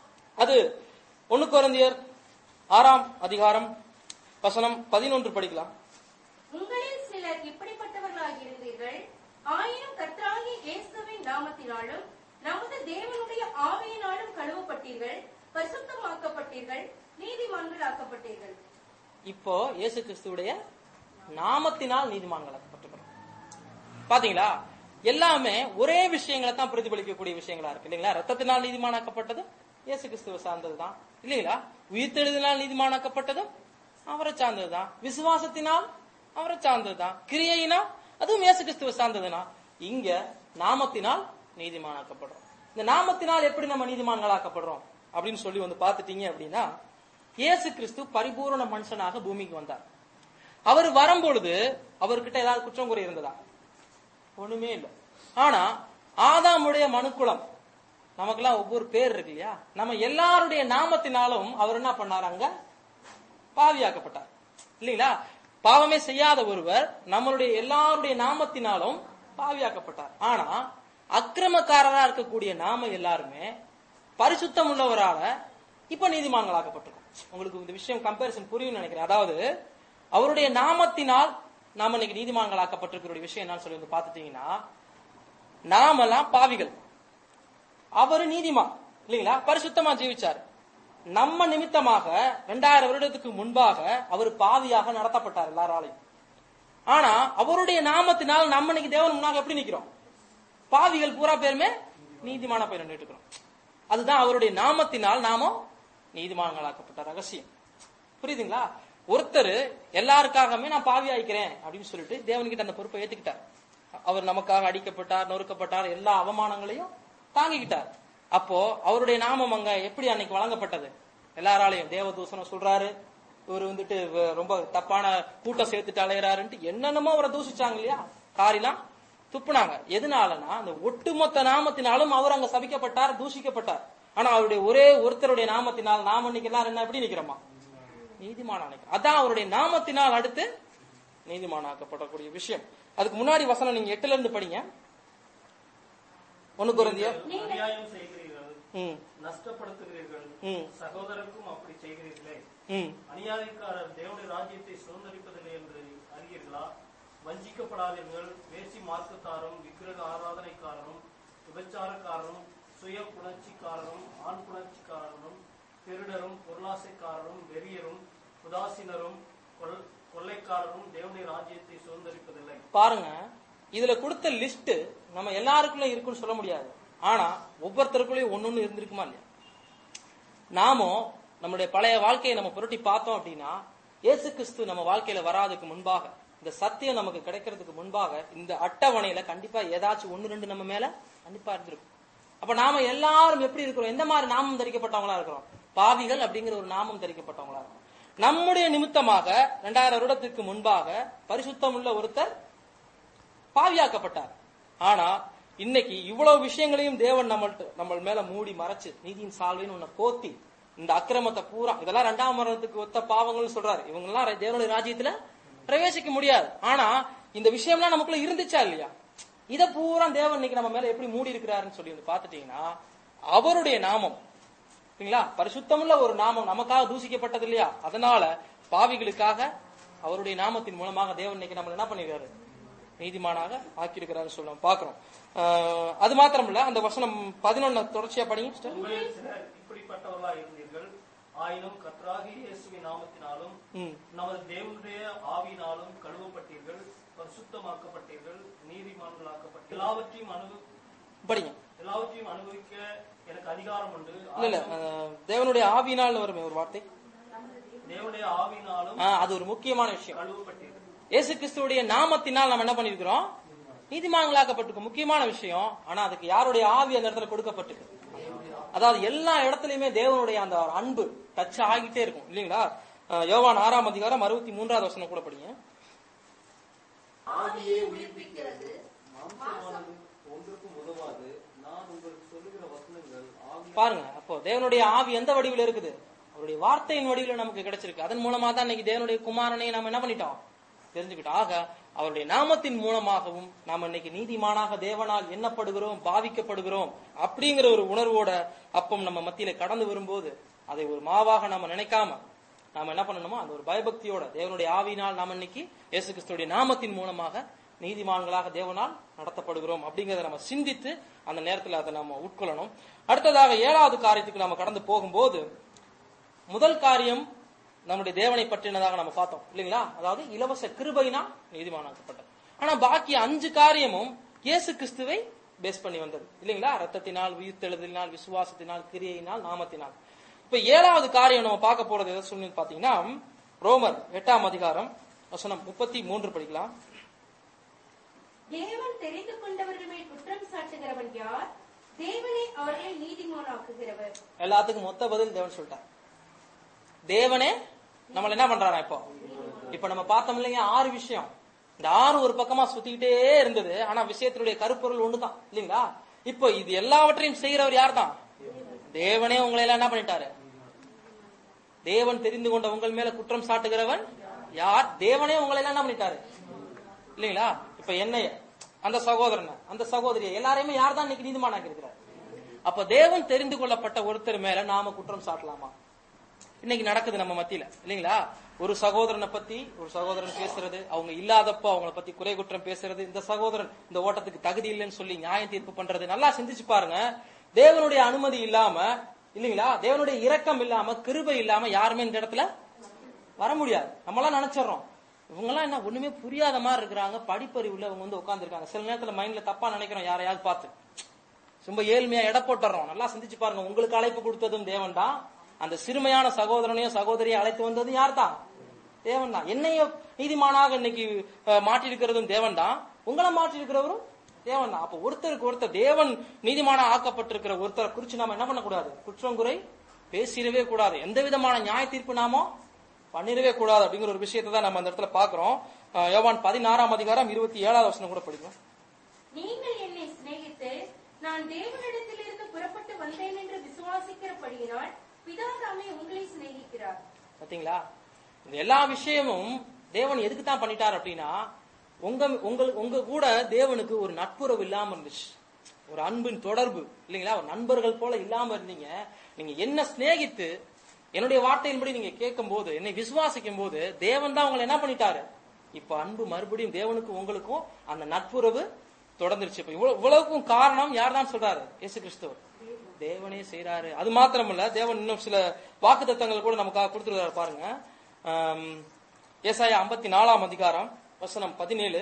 அது ஒன்னு குழந்தையர் ஆறாம் அதிகாரம் வசனம் பதினொன்று படிக்கலாம் உங்களில் சிலர் இப்படிப்பட்டவர்களாக இருந்தீர்கள் ஆயினும் கர்த்தராகிய இயேசுவின் நாமத்தினாலும் நமது தேவனுடைய ஆவியினாலும் கழுவப்பட்டீர்கள் பரிசுத்தமாக்கப்பட்டீர்கள் நீதிமான்கள் ஆக்கப்பட்டீர்கள் இப்போ இயேசு கிறிஸ்துவுடைய நாமத்தினால் நீதிமான்களாக்கப்பட்டிருக்கிறோம் பாத்தீங்களா எல்லாமே ஒரே விஷயங்களை தான் பிரதிபலிக்கக்கூடிய விஷயங்களா இருக்கு இல்லைங்களா ரத்தத்தினால் நீதிமானாக்கப்பட்டது இயேசு கிறிஸ்துவ சார்ந்ததுதான் இல்லைங்களா உயிர்த்தெழுதினால் நீதிமானாக்கப்பட்டதும் அவரை சார்ந்ததுதான் விசுவாசத்தினால் அவரை சார்ந்ததுதான் கிரியையினால் அதுவும் இயேசு கிறிஸ்துவ சார்ந்ததுனா இங்க நாமத்தினால் நீதிமானாக்கப்படுறோம் இந்த நாமத்தினால் எப்படி நம்ம நீதிமான்களாக்கப்படுறோம் அப்படின்னு சொல்லி வந்து பாத்துட்டீங்க அப்படின்னா இயேசு கிறிஸ்து பரிபூரண மனுஷனாக பூமிக்கு வந்தார் அவர் வரும்பொழுது அவர்கிட்ட ஏதாவது குற்றம் குறை இருந்ததா ஒண்ணுமே இல்லை ஆனா ஆதாமுடைய மனுக்குலம் நமக்கெல்லாம் ஒவ்வொரு பேர் இருக்கு இல்லையா நம்ம எல்லாருடைய நாமத்தினாலும் அவர் என்ன பண்ணார் அங்க பாவியாக்கப்பட்டார் இல்லைங்களா பாவமே செய்யாத ஒருவர் நம்மளுடைய எல்லாருடைய நாமத்தினாலும் பாவியாக்கப்பட்டார் ஆனா அக்கிரமக்காரரா இருக்கக்கூடிய நாம எல்லாருமே பரிசுத்தம் உள்ளவரால இப்ப நீதிமான்களாக்கப்பட்டிருக்கோம் உங்களுக்கு இந்த விஷயம் கம்பேரிசன் புரியும் நினைக்கிறேன் அதாவது அவருடைய நாமத்தினால் நாம இன்னைக்கு நீதிமான்களாக்கப்பட்டிருக்கிற விஷயம் என்னன்னு சொல்லி வந்து பாத்துட்டீங்கன்னா நாமெல்லாம் பாவிகள் அவரு நீதிமான் இல்லைங்களா பரிசுத்தமா ஜீவிச்சார் நம்ம நிமித்தமாக ரெண்டாயிரம் வருடத்துக்கு முன்பாக அவர் பாவியாக நடத்தப்பட்டார் எல்லாராலையும் ஆனா அவருடைய நாமத்தினால் நம்ம இன்னைக்கு தேவன் முன்னாக எப்படி நிக்கிறோம் பாவிகள் பூரா பேருமே நீதிமான பேர் நின்றுட்டு இருக்கிறோம் அதுதான் அவருடைய நாமத்தினால் நாமோ நீதிமான்களாக்கப்பட்ட ரகசியம் புரியுதுங்களா ஒருத்தர் எல்லாருக்காகவே நான் பாவி ஆயிக்கிறேன் அப்படின்னு சொல்லிட்டு தேவன்கிட்ட அந்த பொறுப்பை ஏத்துக்கிட்டார் அவர் நமக்காக அடிக்கப்பட்டார் நொறுக்கப்பட்டார் எல்லா அவமானங்களையும் தாங்கிக்கிட்டார் அப்போ அவருடைய நாமம் அங்க எப்படி அன்னைக்கு வழங்கப்பட்டது எல்லாராலையும் தேவதூசனம் சொல்றாரு இவர் வந்துட்டு வ- ரொம்ப தப்பான கூட்டம் சேர்த்துட்டு அலையறாருன்ட்டு என்னென்னமோ அவரை தூசிச்சாங்க இல்லையா காரிலாம் துப்புனாங்க எதனாலனா அந்த ஒட்டுமொத்த நாமத்தினாலும் அவர் அங்க சபிக்கப்பட்டார் தூஷிக்கப்பட்டார் ஆனா அவருடைய ஒரே ஒருத்தருடைய நாமத்தினால் நாம இன்னைக்கு எல்லாரும் என்ன எப்படி நிக்கிறோமா நீதிமான அதான் அவருடைய நாமத்தினால் அடுத்து நீதிமானாக்கப்படக்கூடிய விஷயம் அதுக்கு முன்னாடி வசனம் நீங்க எட்டுல இருந்து படிங்க ஒண்ணு குறைந்தியர் அநியாயம் செய்கிறீர்கள் ம் நஷ்டப்படுத்துகிறீர்கள் ம். சகோதரருக்கும் அப்படி செய்கிறீர்களே ம் அநியாயக்காரர் தேவனுடைய ராஜ்யத்தை சுதந்திரிப்பதில்லை என்று அறியீர்களா வஞ்சிக்கப்படாதீர்கள் வேசி மார்க்கத்தாரும் விக்கிரக ஆராதனைக்காரரும் விபச்சாரக்காரரும் சுய புணர்ச்சிக்காரரும் ஆண் புணர்ச்சிக்காரரும் திருடரும் பொருளாசைக்காரரும் வெறியரும் உதாசீனரும் கொல்- கொள்ளைக்காரரும் தேவனுடைய ராஜ்யத்தை சுதந்திரிப்பதில்லை பாருங்க இதுல கொடுத்த லிஸ்ட் நம்ம எல்லாருக்குள்ள இருக்குன்னு சொல்ல முடியாது ஆனா ஒவ்வொருத்தருக்குள்ளயும் ஒன்னொன்னு இருந்திருக்குமா இல்லையா நாமும் நம்மளுடைய பழைய வாழ்க்கையை நம்ம புரட்டி பார்த்தோம் அப்படின்னா இயேசு கிறிஸ்து நம்ம வாழ்க்கையில வராதுக்கு முன்பாக இந்த சத்தியம் நமக்கு கிடைக்கிறதுக்கு முன்பாக இந்த அட்டவணையில கண்டிப்பா ஏதாச்சும் ஒன்னு ரெண்டு நம்ம மேல கண்டிப்பா இருந்திருக்கும் அப்ப நாம எல்லாரும் எப்படி இருக்கிறோம் எந்த மாதிரி நாமம் தரிக்கப்பட்டவங்களா இருக்கிறோம் பாவிகள் அப்படிங்கிற ஒரு நாமம் தரிக்கப்பட்டவங்களா இருக்கும் நம்முடைய நிமித்தமாக ரெண்டாயிரம் வருடத்துக்கு முன்பாக பரிசுத்தம் உள்ள ஒருத்தர் பாவியாக்கப்பட்டார் ஆனா இன்னைக்கு இவ்வளவு விஷயங்களையும் தேவன் நம்மள்ட்ட நம்ம மேல மூடி மறைச்சு நீதியின் சால்வைன்னு உன்னை போத்தி இந்த அக்கிரமத்தை பூரா இதெல்லாம் ரெண்டாம் மரணத்துக்கு ஒத்த பாவங்கள்னு சொல்றாரு இவங்க எல்லாம் தேவனுடைய ராஜ்யத்துல பிரவேசிக்க முடியாது ஆனா இந்த விஷயம்லாம் நமக்குள்ள இருந்துச்சா இல்லையா இத பூரா தேவன் இன்னைக்கு நம்ம மேல எப்படி மூடி இருக்கிறாருன்னு சொல்லி வந்து பாத்துட்டீங்கன்னா அவருடைய நாமம் சரிங்களா பரிசுத்தமுள்ள ஒரு நாமம் நமக்காக தூசிக்கப்பட்டது இல்லையா அதனால பாவிகளுக்காக அவருடைய நாமத்தின் மூலமாக தேவன் இன்னைக்கு நம்ம என்ன பண்ணிருக்காரு நீதிமானாக ஆக்கியிருக்கிறாரு சொல்ல பாக்குறோம் ஆஹ் அது மாத்திரம் இல்ல அந்த வசனம் பதினொன்னு தொடர்ச்சியா படிங்க sister. உங்களில் சிலர் இப்படிப்பட்டவர்களா இருந்தீர்கள் ஆயினும் கர்த்தராகிய இயேசுவின் நாமத்தினாலும் ம் நமது தேவனுடைய ஆவியினாலும் கழுவப்பட்டீர்கள் பரிசுத்தமாக்கப்பட்டீர்கள் நீதிமான்களாக்கப்பட்டீர்கள் எல்லாவற்றையும் அனுபவி படிங்க எல்லாவற்றையும் அனுபவிக்க எனக்கு அதிகாரம் உண்டு இல்ல இல்ல ஆஹ் தேவனுடைய ஆவியினால் வருமே ஒரு வார்த்தை தேவனுடைய ஆவியினாலும் ஆஹ் அது ஒரு முக்கியமான விஷயம் கழுவப்பட்டீர்கள் இயேசு கிறிஸ்துவுடைய நாமத்தினால் நம்ம என்ன பண்ணிருக்கிறோம் நீதிமான்களாக்கப்பட்டிருக்கும் முக்கியமான விஷயம் ஆனா அதுக்கு யாருடைய ஆவி அந்த இடத்துல கொடுக்கப்பட்டிருக்கு அதாவது எல்லா இடத்துலயுமே தேவனுடைய அந்த அன்பு டச் ஆகிட்டே இருக்கும் இல்லைங்களா அஹ் யோவான் ஆறாம் அதிகாரம் அறுபத்தி மூன்றாவது வசனம் கூட படிங்க ஆவியை உயிர்ப்பிக்கிறது மாம்சமானது ஒன்றுக்கும் உதவாது நான் உங்களுக்கு சொல்லுகிற வசனங்கள் ஆவி பாருங்க அப்போ தேவனுடைய ஆவி எந்த வடிவில் இருக்குது அவருடைய வார்த்தையின் வடிவில் நமக்கு கிடைச்சிருக்கு அதன் மூலமா தான் இன்னைக்கு தேவனுடைய குமாரனை நம்ம என்ன பண்ணிட்டோம் தெரிஞ்சுக்கிட்டோம் ஆக அவருடைய நாமத்தின் மூலமாகவும் நாம இன்னைக்கு நீதிமானாக தேவனால் எண்ணப்படுகிறோம் பாவிக்கப்படுகிறோம் அப்படிங்கிற ஒரு உணர்வோட அப்பம் நம்ம மத்தியில கடந்து வரும்போது அதை ஒரு மாவாக நாம நினைக்காம நாம என்ன பண்ணணுமோ அந்த ஒரு பயபக்தியோட தேவனுடைய ஆவியினால் நாம இன்னைக்கு இயேசு கிறிஸ்துடைய நாமத்தின் மூலமாக நீதிமான்களாக தேவனால் நடத்தப்படுகிறோம் அப்படிங்கறத நம்ம சிந்தித்து அந்த நேரத்துல அதை நம்ம உட்கொள்ளணும் அடுத்ததாக ஏழாவது காரியத்துக்கு நம்ம கடந்து போகும்போது முதல் காரியம் நம்முடைய தேவனை பற்றினதாக நம்ம பார்த்தோம் இல்லைங்களா அதாவது இலவச கிருபைனா நீதிமானாக்கப்பட்டது ஆனா பாக்கி அஞ்சு காரியமும் இயேசு கிறிஸ்துவை பேஸ் பண்ணி வந்தது இல்லைங்களா ரத்தத்தினால் உயிர்த்தெழுதலினால் விசுவாசத்தினால் கிரியையினால் நாமத்தினால் இப்ப ஏழாவது காரியம் நம்ம பார்க்க போறது எதை சொல்லி பாத்தீங்கன்னா ரோமர் எட்டாம் அதிகாரம் வசனம் முப்பத்தி மூன்று படிக்கலாம் தேவன் தெரிந்து கொண்டவர்கள் மேல் குற்றம் சாட்டுகிறவன் யார் தேவனே அவர்களை நீதிமானாக்குகிறவர் எல்லாத்துக்கும் மொத்த பதில் தேவன் சொல்லிட்டார் தேவனே நம்மள என்ன பண்றாரா இப்போ இப்ப நம்ம பார்த்தோம் இல்லைங்க ஆறு விஷயம் இந்த ஆறு ஒரு பக்கமா சுத்திக்கிட்டே இருந்தது ஆனா விஷயத்தினுடைய கருப்பொருள் ஒண்ணுதான் இல்லைங்களா இப்போ இது எல்லாவற்றையும் செய்யறவர் யார் தான் தேவனே உங்களை எல்லாம் என்ன பண்ணிட்டாரு தேவன் தெரிந்து கொண்ட உங்கள் மேல குற்றம் சாட்டுகிறவன் யார் தேவனே உங்களை எல்லாம் என்ன பண்ணிட்டாரு இல்லைங்களா இப்ப என்னைய அந்த சகோதரனை அந்த சகோதரியை எல்லாரையுமே யார் தான் இன்னைக்கு நீதிமானாக்கி இருக்கிறார் அப்ப தேவன் தெரிந்து கொள்ளப்பட்ட ஒருத்தர் மேல நாம குற்றம் சாட்டலாமா இன்னைக்கு நடக்குது நம்ம மத்தியில இல்லைங்களா ஒரு சகோதரனை பத்தி ஒரு சகோதரன் பேசுறது அவங்க இல்லாதப்போ அவங்கள பத்தி குறை குற்றம் பேசுறது இந்த சகோதரன் இந்த ஓட்டத்துக்கு தகுதி இல்லைன்னு சொல்லி நியாயம் தீர்ப்பு பண்றது நல்லா சிந்திச்சு பாருங்க தேவனுடைய அனுமதி இல்லாம இல்லைங்களா தேவனுடைய இரக்கம் இல்லாம கிருபை இல்லாம யாருமே இந்த இடத்துல வர முடியாது நம்மளாம் நினைச்சிடறோம் இவங்கெல்லாம் என்ன ஒண்ணுமே புரியாத மாதிரி இருக்கிறாங்க படிப்பறிவுல அவங்க வந்து உட்கார்ந்துருக்காங்க சில நேரத்துல மைண்ட்ல தப்பா நினைக்கிறோம் யாரையாவது பார்த்து ரொம்ப ஏழ்மையா எடை போட்டுறோம் நல்லா சிந்திச்சு பாருங்க உங்களுக்கு அழைப்பு கொடுத்ததும் தேவன் தான் அந்த சிறுமையான சகோதரனையும் சகோதரியை அழைத்து வந்ததும் யார் தான் தேவன் தான் என்னைய நீதிமானாக இன்னைக்கு அஹ், மாற்றியிருக்கிறதும் தேவன் தான் உங்களை மாற்றியிருக்கிறவரும் தேவன் தான் அப்ப ஒருத்தருக்கு ஒருத்தர் தேவன் நீதிமான ஆக்கப்பட்டிருக்கிற ஒருத்தரை குறிச்சு நாம என்ன பண்ணக்கூடாது குற்றம் குறை பேசிடவே கூடாது எந்த விதமான நியாய தீர்ப்பு நாமோ பண்ணிடவே கூடாது அப்படிங்கிற ஒரு விஷயத்தை தான் நம்ம அந்த இடத்துல பாக்குறோம் அஹ் யோவான் பதினாறாம் அதிகாரம் இருபத்தி ஏழாவது வசனம் கூட படிக்கும் நீங்கள் என்னை சிநேகித்து நான் தேவனிடத்திலிருந்து புறப்பட்டு வந்தேன் என்று விசுவாசிக்கிறபடியினால் பிதா தாமே உங்களை சிநேகிக்கிறார் பாத்தீங்களா இந்த எல்லா விஷயமும் தேவன் எதுக்கு தான் பண்ணிட்டார் அப்படின்னா உங்க உங்களுக்கு உங்க கூட தேவனுக்கு ஒரு நட்புறவு இல்லாம இருந்துச்சு ஒரு அன்பின் தொடர்பு இல்லைங்களா ஒரு நண்பர்கள் போல இல்லாம இருந்தீங்க நீங்க என்ன சிநேகித்து என்னுடைய வார்த்தையின்படி நீங்க கேட்கும் போது என்னை விசுவாசிக்கும் போது தேவன் தான் உங்களை என்ன பண்ணிட்டாரு இப்ப அன்பு மறுபடியும் தேவனுக்கு உங்களுக்கும் அந்த நட்புறவு தொடர்ந்துருச்சு இப்ப இவ்வளவு இவ்வளவுக்கும் காரணம் யார் தான் சொல்றாரு இயேசு கிறிஸ்துவர் தேவனே செய்றாரு அது மாத்திரமல்ல தேவன் இன்னும் சில வாக்குத்தத்தங்கள் கூட நமக்காக கொடுத்துருக்காரு பாருங்க ஆம், ஏசாயா ஐம்பத்தி நாலாம் அதிகாரம் வசனம் பதினேழு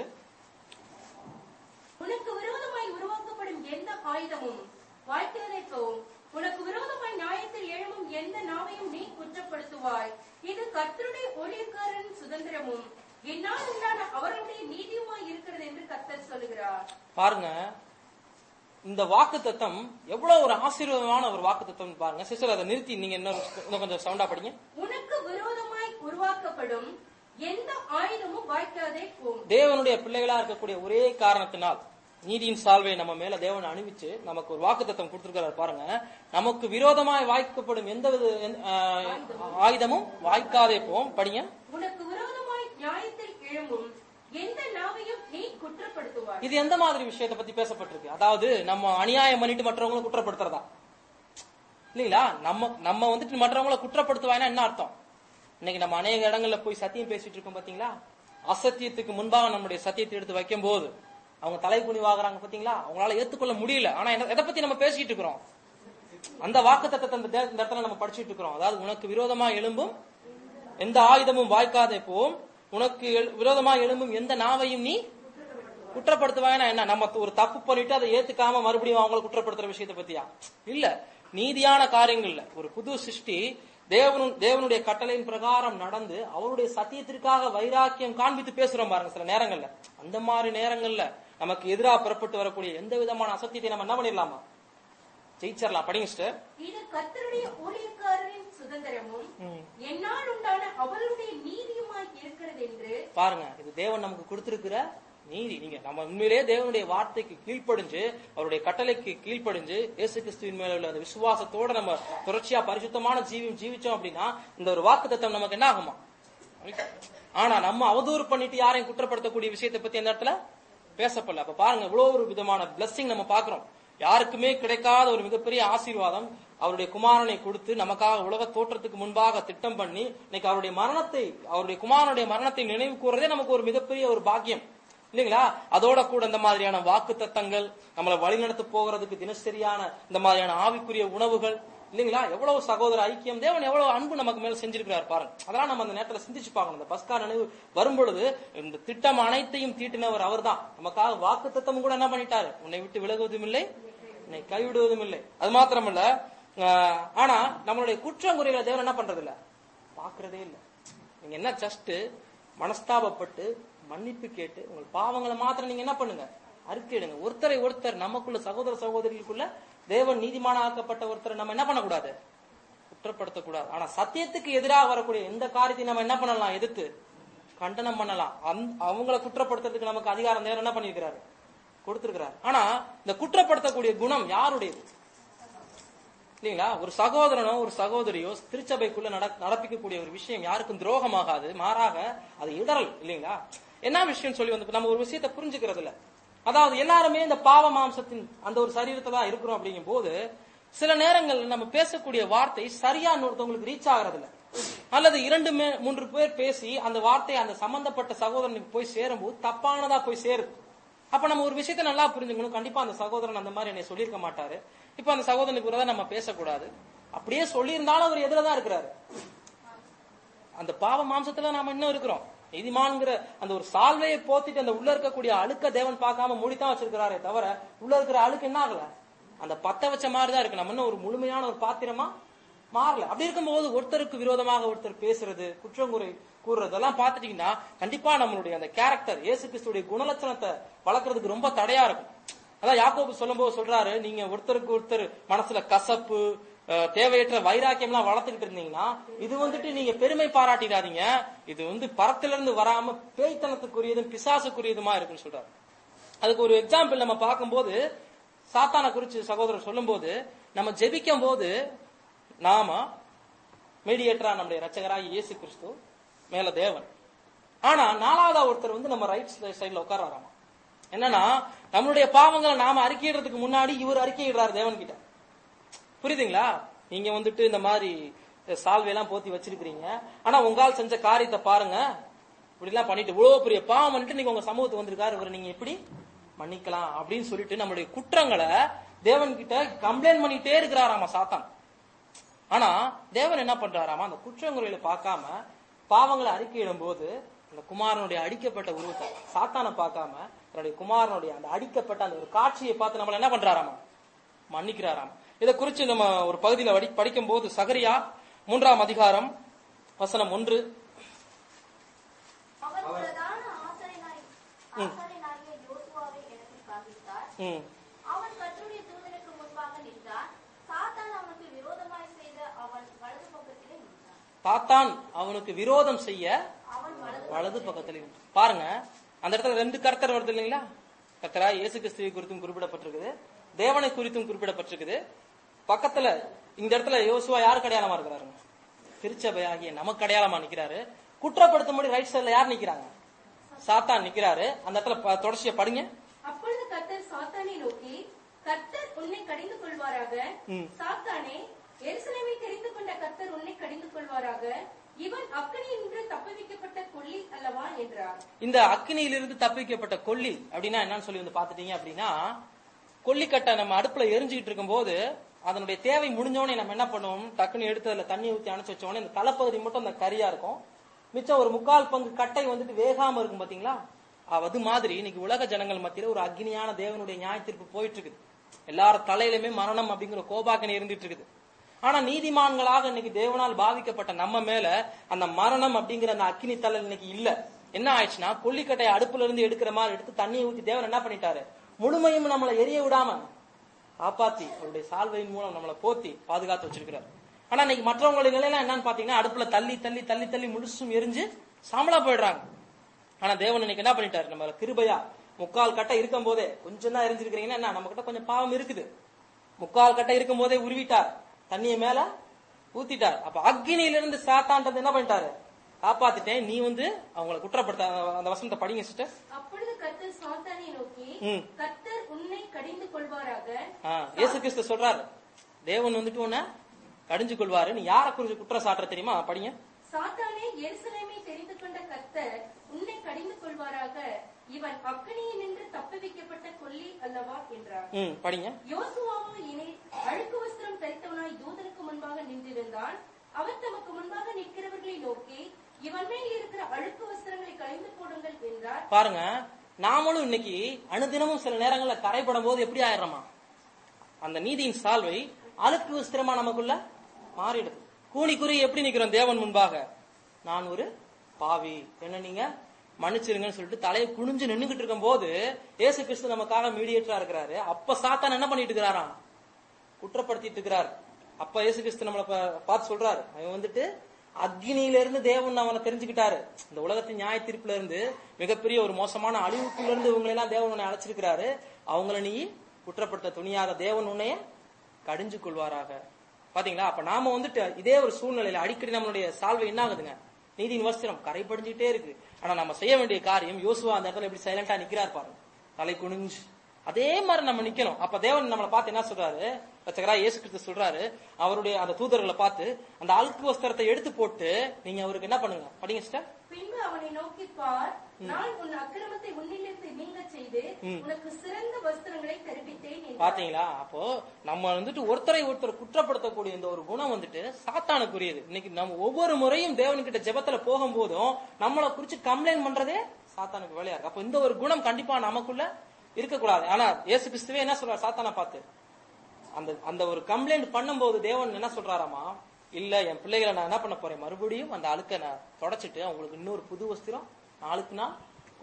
உனக்கு விரோதமாய் உருவாக்கப்படும் எந்த ஆயுதமும் வாய்க்கிறதை போம் உனக்கு விரோதமாய் நியாயத்தில் எழும்பும் எந்த நாவையும் நீ குற்றப்படுத்துவாய் இது கர்த்தருடைய ஊழியக்காரன் சுதந்திரமும் என்னால் உண்டான அவர்களுடைய நீதியுமாய் இருக்கிறது என்று கர்த்தர் சொல்லுகிறார் பாருங்க இந்த வாக்கு தத்தம் எவ்வளவு ஒரு ஆசீர்வாதமான ஒரு வாக்கு தத்தம் பாருங்க சிஸ்டர் அதை நிறுத்தி நீங்க இன்னும் இன்னும் கொஞ்சம் சவுண்டா படிங்க உனக்கு விரோதமாய் உருவாக்கப்படும் எந்த ஆயுதமும் வாய்க்காதே போம் தேவனுடைய பிள்ளைகளா இருக்கக்கூடிய ஒரே காரணத்தினால் நீதியின் சால்வை நம்ம மேல தேவன் அணிவிச்சு நமக்கு ஒரு வாக்குத்தத்தம் கொடுத்திருக்கிறார் பாருங்க நமக்கு விரோதமாய் வாய்க்கப்படும் எந்த வித எந்த, ஆஹ், ஆயுதமும் வாய்க்காதே போம் படிங்க உனக்கு விரோதமாய் நியாயத்தில் எழும்பும் எந்த நாவையும் நீ குற்றப்படுத்துவாய் இது எந்த மாதிரி விஷயத்தை பத்தி பேசப்பட்டிருக்கு அதாவது நம்ம அநியாயம் பண்ணிட்டு மற்றவங்களை குற்றப்படுத்துறதா இல்லைங்களா நம்ம நம்ம வந்துட்டு மற்றவங்களை குற்றப்படுத்துவாய்னா என்ன அர்த்தம் இன்னைக்கு நம்ம அநேக இடங்கள்ல போய் சத்தியம் பேசிட்டு இருக்கோம் பாத்தீங்களா அசத்தியத்துக்கு முன்பாக நம்முடைய சத்தியத்தை எடுத்து வைக்கும் போது அவங்க தலை குனிவாகிறாங்க பாத்தீங்களா அவங்களால ஏத்துக்கொள்ள முடியல ஆனா என்ன- எதை பத்தி நம்ம பேசிட்டு இருக்கிறோம் அந்த வாக்கு தத்தத்தை இந்த தே- இந்த இடத்துல நம்ம படிச்சிட்டு இருக்கிறோம் அதாவது உனக்கு விரோதமா எழும்பும் எந்த ஆயுதமும் வாய்க்காதே போம் உனக்கு எழு- விரோதமா எழும்பும் எந்த நாவையும் நீ குற்றப்படுத்துவாங்கன்னா என்ன நம்ம ஒரு தப்பு பண்ணிட்டு அதை ஏத்துக்காம மறுபடியும் அவங்கள குற்றப்படுத்துற விஷயத்தை பத்தியா இல்ல நீதியான காரியங்கள்ல ஒரு புது சிருஷ்டி தேவனு தேவனுடைய கட்டளையின் பிரகாரம் நடந்து அவருடைய சத்தியத்திற்காக வைராக்கியம் காண்பித்து பேசுறோம் பாருங்க சில நேரங்கள்ல அந்த மாதிரி நேரங்கள்ல நமக்கு எதிராக புறப்பட்டு வரக்கூடிய எந்த விதமான அசத்தியத்தை நம்ம என்ன பண்ணிடலாமா ஜெயிச்சிடலாம் படிங்க சிஸ்டர் இது கர்த்தருடைய ஊழியக்காரரின் சுதந்திரமும் ம். என்னால் உண்டான அவர்களுடைய நீதியுமாய் இருக்கிறது என்று பாருங்க இது தேவன் நமக்கு கொடுத்திருக்கிற நீதி நீங்க நம்ம உண்மையிலேயே தேவனுடைய வார்த்தைக்கு கீழ்ப்படிஞ்சு அவருடைய கட்டளைக்கு கீழ்ப்படிஞ்சு இயேசு கிறிஸ்துவின் மேல உள்ள அந்த விசுவாசத்தோட நம்ம தொடர்ச்சியா பரிசுத்தமான ஜீவியம் ஜீவிச்சோம் அப்படின்னா இந்த ஒரு வாக்கு தத்தம் நமக்கு என்ன ஆகுமா ஆனா நம்ம அவதூறு பண்ணிட்டு யாரையும் குற்றப்படுத்தக்கூடிய விஷயத்தை பத்தி அந்த இடத்துல பேசப்படல அப்ப பாருங்க இவ்வளவு ஒரு விதமான blessing நம்ம பாக்குறோம் யாருக்குமே கிடைக்காத ஒரு மிகப்பெரிய ஆசீர்வாதம் அவருடைய குமாரனை கொடுத்து நமக்காக உலக தோற்றத்துக்கு முன்பாக திட்டம் பண்ணி இன்னைக்கு அவருடைய மரணத்தை அவருடைய குமாரனுடைய மரணத்தை நினைவு கூறதே நமக்கு ஒரு மிகப்பெரிய ஒரு பாக்கியம் இல்லைங்களா அதோட கூட இந்த மாதிரியான வாக்கு தத்தங்கள் நம்மளை வழிநடத்த போகிறதுக்கு தினசரியான இந்த மாதிரியான ஆவிக்குரிய உணவுகள் இல்லைங்களா எவ்வளவு சகோதர ஐக்கியம் தேவன் எவ்வளவு அன்பு நமக்கு மேல செஞ்சிருக்கிறார் பாருங்க அதெல்லாம் நம்ம அந்த நேரத்துல சிந்திச்சு பார்க்கணும் இந்த பஸ்கா நினைவு வரும்பொழுது இந்த திட்டம் அனைத்தையும் தீட்டினவர் அவர்தான் நமக்காக வாக்கு தத்தம் கூட என்ன பண்ணிட்டாரு உன்னை விட்டு விலகுவதும் இல்லை உன்னை கைவிடுவதும் இல்லை அது மாத்திரமல்ல ஆஹ், ஆனா நம்மளுடைய குற்றம் குறைகளை தேவன் என்ன பண்றது இல்ல பாக்குறதே இல்ல நீங்க என்ன ஜஸ்ட் மனஸ்தாபப்பட்டு மன்னிப்பு கேட்டு உங்கள் பாவங்களை மாத்திரம் நீங்க என்ன பண்ணுங்க அறிக்கையிடுங்க ஒருத்தரை ஒருத்தர் நமக்குள்ள சகோதர சகோதரிகளுக்குள்ள தேவன் நீதிமானாக்கப்பட்ட ஒருத்தரை நம்ம என்ன பண்ணக்கூடாது குற்றப்படுத்தக்கூடாது ஆனா சத்தியத்துக்கு எதிராக வரக்கூடிய எந்த காரியத்தையும் நம்ம என்ன பண்ணலாம் எதிர்த்து கண்டனம் பண்ணலாம் அந்த அவங்கள குற்றப்படுத்துறதுக்கு நமக்கு அதிகாரம் நேரம் என்ன பண்ணிருக்கிறாரு கொடுத்திருக்கிறார் ஆனா இந்த குற்றப்படுத்தக்கூடிய குணம் யாருடையது இல்லைங்களா ஒரு சகோதரனோ ஒரு சகோதரியோ திருச்சபைக்குள்ள நட- நடப்பிக்கக்கூடிய ஒரு விஷயம் யாருக்கும் துரோகமாகாது மாறாக அது இடரல் இல்லைங்களா என்ன விஷயம் சொல்லி வந்து நம்ம ஒரு விஷயத்தை புரிஞ்சுக்கிறது இல்ல அதாவது எல்லாருமே இந்த பாவ மாம்சத்தின் அந்த ஒரு சரீரத்துல தான் இருக்கிறோம் அப்படிங்கும் போது சில நேரங்கள்ல நம்ம பேசக்கூடிய வார்த்தை சரியா ஒருத்தவங்களுக்கு ரீச் ஆகிறது இல்ல அல்லது இரண்டு மே- மூன்று பேர் பேசி அந்த வார்த்தை அந்த சம்பந்தப்பட்ட சகோதரனுக்கு போய் சேரும்போது தப்பானதா போய் சேருது அப்ப நம்ம ஒரு விஷயத்தை நல்லா புரிஞ்சுக்கணும் கண்டிப்பா அந்த சகோதரன் அந்த மாதிரி என்னை சொல்லியிருக்க மாட்டாரு இப்ப அந்த சகோதரனுக்கு விரோதம் நம்ம பேசக்கூடாது அப்படியே சொல்லியிருந்தாலும் அவர் எதிரதான் இருக்கிறாரு அந்த பாவ மாம்சத்துல நாம இன்னும் இருக்கிறோம் நீதிமான்கிற அந்த ஒரு சால்வையை போத்திட்டு அந்த உள்ள இருக்கக்கூடிய அழுக்க தேவன் பார்க்காம மூடித்தான் வச்சிருக்கிறாரே தவிர உள்ள இருக்கிற அழுக்கு என்ன ஆகல அந்த பத்த வச்ச மாதிரி தான் இருக்கு நம்ம இன்னும் ஒரு முழுமையான ஒரு பாத்திரமா மாறல அப்படி இருக்கும்போது ஒருத்தருக்கு விரோதமாக ஒருத்தர் பேசுறது குற்றங்குறை கூறுறதெல்லாம் பார்த்துட்டீங்கன்னா கண்டிப்பா நம்மளுடைய அந்த கேரக்டர் இயேசு கிறிஸ்துடைய குணலட்சணத்தை வளர்க்கறதுக்கு ரொம்ப தடையா இருக்கும் அதான் யாக்கோபு சொல்லும்போது சொல்றாரு நீங்க ஒருத்தருக்கு ஒருத்தர் மனசுல கசப்பு அஹ், தேவையற்ற வைராக்கியம்லாம் வளர்த்துக்கிட்டு இருந்தீங்கன்னா இது வந்துட்டு நீங்க பெருமை பாராட்டிடாதீங்க இது வந்து பரத்துல இருந்து வராம பேய்த்தனத்துக்குரியதும் பிசாசுக்குரியதுமா இருக்குன்னு சொல்றாரு அதுக்கு ஒரு எக்ஸாம்பிள் நம்ம பார்க்கும்போது சாத்தானை குறிச்சு சகோதரர் சொல்லும்போது நம்ம ஜெபிக்கும் போது நாம மீடியேட்டரா நம்முடைய ரச்சகராக இயேசு கிறிஸ்து மேல தேவன் ஆனா நாலாவதா ஒருத்தர் வந்து நம்ம ரைட் சைடுல உட்கார்றாராமா என்னன்னா நம்மளுடைய பாவங்களை நாம அறிக்கையிடுறதுக்கு முன்னாடி இவர் அறிக்கையிடுறாரு தேவன் கிட்ட புரியுதுங்களா நீங்க வந்துட்டு இந்த மாதிரி சால்வையெல்லாம் போத்தி வச்சிருக்கிறீங்க ஆனா உங்களால் செஞ்ச காரியத்தை பாருங்க இப்படி எல்லாம் பண்ணிட்டு இவ்வளவு பெரிய பாவம் பண்ணிட்டு நீங்க உங்க சமூகத்துக்கு வந்திருக்காரு இவர் நீங்க எப்படி மன்னிக்கலாம் அப்படின்னு சொல்லிட்டு நம்மளுடைய குற்றங்களை தேவன் கிட்ட கம்ப்ளைண்ட் பண்ணிட்டே இருக்கிறாராமா சாத்தான் ஆனா தேவன் என்ன பண்றாராமா அந்த குற்றங்குறையில பார்க்காம பாவங்களை அறிக்கையிடும் போது அந்த குமாரனுடைய அடிக்கப்பட்ட உருவத்தை சாத்தானை பார்க்காம தன்னுடைய குமாரனுடைய அந்த அடிக்கப்பட்ட அந்த ஒரு காட்சியை பார்த்து நம்மள என்ன பண்றாராமா மன்னிக்கிறாராம் இதை குறித்து நம்ம ஒரு பகுதியில வடி படிக்கும் போது சகரியா மூன்றாம் அதிகாரம் வசனம் ஒன்று அவர் பிரதான ஆசாரியனாய் ஆசாரியனாகிய யோசுவாவை எனக்கு காண்பித்தார் ம், அவன் கர்த்தருடைய தூதனுக்கு முன்பாக நின்றான் சாத்தான் அவனுக்கு விரோதமாய் செய்த அவன் வலது பக்கத்திலே நின்றான் தாத்தான் அவனுக்கு விரோதம் செய்ய அவன் வலது வலது பக்கத்துல இருந்து. பாருங்க அந்த இடத்துல ரெண்டு கர்த்தர் வருது இல்லைங்களா கர்த்தரா இயேசு கிறிஸ்துவை குறித்தும் குறிப்பிடப்பட்டிருக்குது தேவனை குறித்தும் குறிப்பிடப்பட்டிருக்குது பக்கத்துல இந்த இடத்துல யோசுவா யாருக்கு அடையாளமா இருக்கிறாருங்க திருச்சபையாகிய நமக்கு அடையாளமா நிக்கிறாரு குற்றப்படுத்தும்படி ரைட் சைடுல யார் நிக்கிறாங்க சாத்தான் நிக்கிறாரு அந்த இடத்துல ப- தொடர்ச்சியா படிங்க அப்பொழுது கர்த்தர் சாத்தானை நோக்கி கர்த்தர் உன்னை கடிந்து கொள்வாராக ம். சாத்தானே எருசலேமை தெரிந்து கொண்ட கர்த்தர் உன்னை கடிந்து கொள்வாராக இவன் அக்கனி என்று தப்புவிக்கப்பட்ட கொல்லி அல்லவா என்றார் இந்த அக்னியிலிருந்து தப்பிக்கப்பட்ட கொல்லி அப்படின்னா என்னன்னு சொல்லி வந்து பாத்துட்டீங்க அப்படின்னா கொல்லிக்கட்டை நம்ம அடுப்புல எரிஞ்சுக்கிட்டு இருக்கும்போது அதனுடைய தேவை முடிஞ்சோடனே நம்ம என்ன பண்ணுவோம் டக்குன்னு எடுத்து அதுல தண்ணி ஊத்தி அணைச்சு வச்ச உடனே இந்த தலைப்பகுதி மட்டும் அந்த கரியா இருக்கும் மிச்சம் ஒரு முக்கால் பங்கு கட்டை வந்துட்டு வேகாம இருக்கும் பாத்தீங்களா அது மாதிரி இன்னைக்கு உலக ஜனங்கள் மத்தியில ஒரு அக்னியான தேவனுடைய நியாய தீர்ப்பு போயிட்டு இருக்குது எல்லார் தலையிலுமே மரணம் அப்படிங்கிற கோபாக்கனை இருந்துட்டு இருக்குது ஆனா நீதிமான்களாக இன்னைக்கு தேவனால் பாவிக்கப்பட்ட நம்ம மேல அந்த மரணம் அப்படிங்கிற அந்த அக்கினி தலல் இன்னைக்கு இல்ல என்ன ஆயிடுச்சுன்னா கொல்லிக்கட்டையை அடுப்புல இருந்து எடுக்கிற மாதிரி எடுத்து தண்ணியை ஊத்தி தேவன் என்ன பண்ணிட்டாரு முழுமையும் நம்மளை எரிய விடாம காப்பாத்தி அவருடைய சால்வையின் மூலம் நம்மளை போத்தி பாதுகாத்து வச்சிருக்கிறார் ஆனா இன்னைக்கு மற்றவங்களுடைய நிலையெல்லாம் என்னன்னு பாத்தீங்கன்னா அடுப்புல தள்ளி தள்ளி தள்ளி தள்ளி முழுசும் எரிஞ்சு சாம்பலா போயிடுறாங்க ஆனா தேவன் இன்னைக்கு என்ன பண்ணிட்டாரு நம்ம கிருபையா முக்கால் கட்டை இருக்கும் போதே கொஞ்சம் தான் எரிஞ்சிருக்கிறீங்கன்னா என்ன நம்ம கிட்ட கொஞ்சம் பாவம் இருக்குது முக்கால் கட்டை இருக்கும் போதே உருவிட்டார் தண்ணியை மேல ஊத்திட்டார் அப்ப அக்னியிலிருந்து சாத்தான்றது என்ன பண்ணிட்டாரு காப்பாத்திட்டேன் நீ வந்து அவங்களை குற்றப்படுத்த அந்த வசனத்தை படிங்க சிஸ்டர் அப்பொழுது கர்த்தர் சாத்தானை நோக்கி ம். கர்த்தர் உன்னை கடிந்து கொள்வாராக இயேசு கிறிஸ்து சொல்றாரு தேவன் வந்துட்டு உன்னை கடிஞ்சு கொள்வாரு நீ யாரை குறிச்சு குற்றம் சாட்டுற தெரியுமா படிங்க சாத்தானே எருசலேமை தெரிந்து கொண்ட கர்த்தர் உன்னை கடிந்து கொள்வாராக இவன் அக்கனியில் நின்று தப்புவிக்கப்பட்ட கொல்லி அல்லவா என்றார் ம் படிங்க யோசுவாவோ இனி அழுக்கு வஸ்திரம் தரித்தவனாய் தூதனுக்கு முன்பாக நின்றிருந்தான் அவர் தமக்கு முன்பாக நிற்கிறவர்களை நோக்கி இவன் மேல் இருக்கிற அழுக்கு வஸ்திரங்களை களைந்து போடுங்கள் என்றார் பாருங்க நாமளும் இன்னைக்கு அனுதினமும் சில நேரங்கள்ல கரைபடும் போது எப்படி ஆயிடுறோமா அந்த நீதியின் சால்வை அழுக்கு விஸ்திரமா நமக்குள்ள மாறிடுது கூனி குறி எப்படி நிக்கிறோம் தேவன் முன்பாக நான் ஒரு பாவி என்ன நீங்க மன்னிச்சிருங்கன்னு சொல்லிட்டு தலையை குனிஞ்சு நின்னுகிட்டு இருக்கும் போது ஏசு கிறிஸ்து நமக்காக மீடியேட்டரா இருக்கிறாரு அப்ப சாத்தான் என்ன பண்ணிட்டு இருக்கிறாராம் குற்றப்படுத்திட்டு இருக்கிறார் அப்ப இயேசு கிறிஸ்து நம்மளை பா- பார்த்து சொல்றாரு அவன் வந்துட்டு அக்னியில இருந்து தேவன் அவனை தெரிஞ்சுக்கிட்டாரு இந்த உலகத்தின் நியாய தீர்ப்புல இருந்து மிகப்பெரிய ஒரு மோசமான அழிவுக்குள்ள இருந்து இவங்களை எல்லாம் தேவன் உன்னை அழைச்சிருக்கிறாரு அவங்கள நீ குற்றப்படுத்த துணியாத தேவன் உன்னைய கடிஞ்சு கொள்வாராக பாத்தீங்களா அப்ப நாம வந்துட்டு இதே ஒரு சூழ்நிலையில அடிக்கடி நம்மளுடைய சால்வை என்ன ஆகுதுங்க நீதியின் வஸ்திரம் கரைபடிஞ்சிட்டே இருக்கு ஆனா நம்ம செய்ய வேண்டிய காரியம் யோசுவா அந்த இடத்துல எப்படி சைலண்டா நிக்கிறார் பாருங்க தலை குனிஞ்சு அதே மாதிரி நம்ம நிக்கணும் அப்ப தேவன் நம்மளை பார்த்து என்ன சொல்றாரு ரச்சகரா இயேசு கிறிஸ்து சொல்றாரு அவருடைய அந்த தூதர்களை பார்த்து அந்த அழுக்கு வஸ்திரத்தை எடுத்து போட்டு நீங்க அவருக்கு என்ன பண்ணுங்க படிங்க சிஸ்டர் பின்பு அவனை நோக்கி பார் நான் உன் அக்கிரமத்தை உன்னிலிருந்து நீங்க செய்து உனக்கு சிறந்த வஸ்திரங்களை தருவித்தேன் என்றார். பாத்தீங்களா அப்போ நம்ம வந்துட்டு ஒருத்தரை ஒருத்தர் குற்றப்படுத்தக்கூடிய இந்த ஒரு குணம் வந்துட்டு சாத்தானுக்குரியது இன்னைக்கு நம்ம ஒவ்வொரு முறையும் தேவன்கிட்ட ஜெபத்துல போகும்போதும் நம்மளை குறிச்சு கம்ப்ளைண்ட் பண்றதே சாத்தானுக்கு வேலையா இருக்கு அப்போ இந்த ஒரு குணம் கண்டிப்பா நமக்குள்ள இருக்கக்கூடாது ஆனா இயேசு கிறிஸ்துவே என்ன சொல்றாரு சாத்தானை பார்த்து அந்த அந்த ஒரு கம்ப்ளைண்ட் பண்ணும்போது தேவன் என்ன சொல்றாராமா இல்ல என் பிள்ளைகளை நான் என்ன பண்ண போறேன் மறுபடியும் அந்த அழுக்க நான் தொடச்சிட்டு அவங்களுக்கு இன்னொரு புது வஸ்திரம் நாளுக்கு நாள்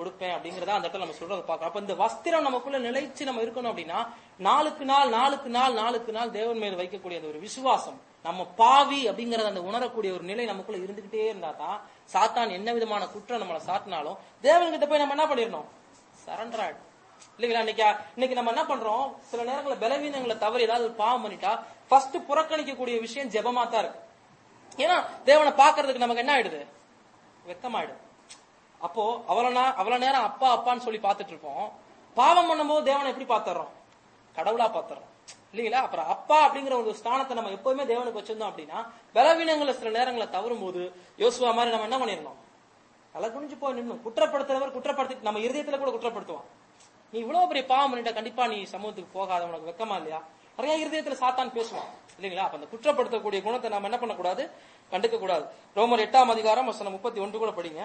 கொடுப்பேன் அப்படிங்கறத அந்த இடத்துல நம்ம சொல்றதை பார்க்கறோம் அப்ப இந்த வஸ்திரம் நமக்குள்ள நிலைச்சு நம்ம இருக்கணும் அப்படின்னா நாளுக்கு நாள் நாளுக்கு நாள் நாளுக்கு நாள் தேவன் மீது வைக்கக்கூடிய அந்த ஒரு விசுவாசம் நம்ம பாவி அப்படிங்கறத அந்த உணரக்கூடிய ஒரு நிலை நமக்குள்ள இருந்துகிட்டே இருந்தா தான் சாத்தான் என்ன விதமான குற்றம் நம்மளை சாட்டினாலும் தேவன்கிட்ட போய் நம்ம என்ன பண்ணிடணும் சரண்டர் ஆயிடும் இல்லைங்களா இன்னைக்கு இன்னைக்கு நம்ம என்ன பண்றோம் சில நேரங்களில் பலவீனங்களை தவறி ஏதாவது ஒரு பாவம் பண்ணிட்டா ஃபர்ஸ்ட் புறக்கணிக்கக்கூடிய விஷயம் ஜெபமா தான் இருக்கு ஏன்னா தேவனை பாக்குறதுக்கு நமக்கு என்ன ஆயிடுது வெக்கமாயிடும் அப்போ அவ்வளவு நே- அவ்வளவு நேரம் அப்பா அப்பான்னு சொல்லி பார்த்துட்டு இருப்போம் பாவம் பண்ணும்போது தேவனை எப்படி பார்த்துறோம் கடவுளா பார்த்துறோம் இல்லைங்களா அப்புறம் அப்பா அப்படிங்கிற ஒரு ஸ்தானத்தை நம்ம எப்பவுமே தேவனுக்கு வச்சிருந்தோம் அப்படின்னா பலவீனங்களை சில நேரங்களை தவறும் போது யோசுவா மாதிரி நம்ம என்ன பண்ணிடணும் தலை குனிஞ்சு போய் நின்னும் குற்றப்படுத்துறவர் குற்றப்படுத்தி நம்ம இருதயத்துல கூட குற்றப்படுத்துவான் நீ இவ்வளவு பெரிய பாவம் பண்ணிட்ட கண்டிப்பா நீ சமூகத்துக்கு போகாத உனக்கு வெக்கமா இல்லையா நிறைய இருதயத்துல சாத்தான் பேசுவான் இல்லைங்களா அப்ப அந்த குற்றப்படுத்தக்கூடிய குணத்தை நாம என்ன பண்ணக்கூடாது கண்டுக்க கூடாது ரோமர் எட்டாம் அதிகாரம் வசனம் முப்பத்தி ஒன்று கூட படிங்க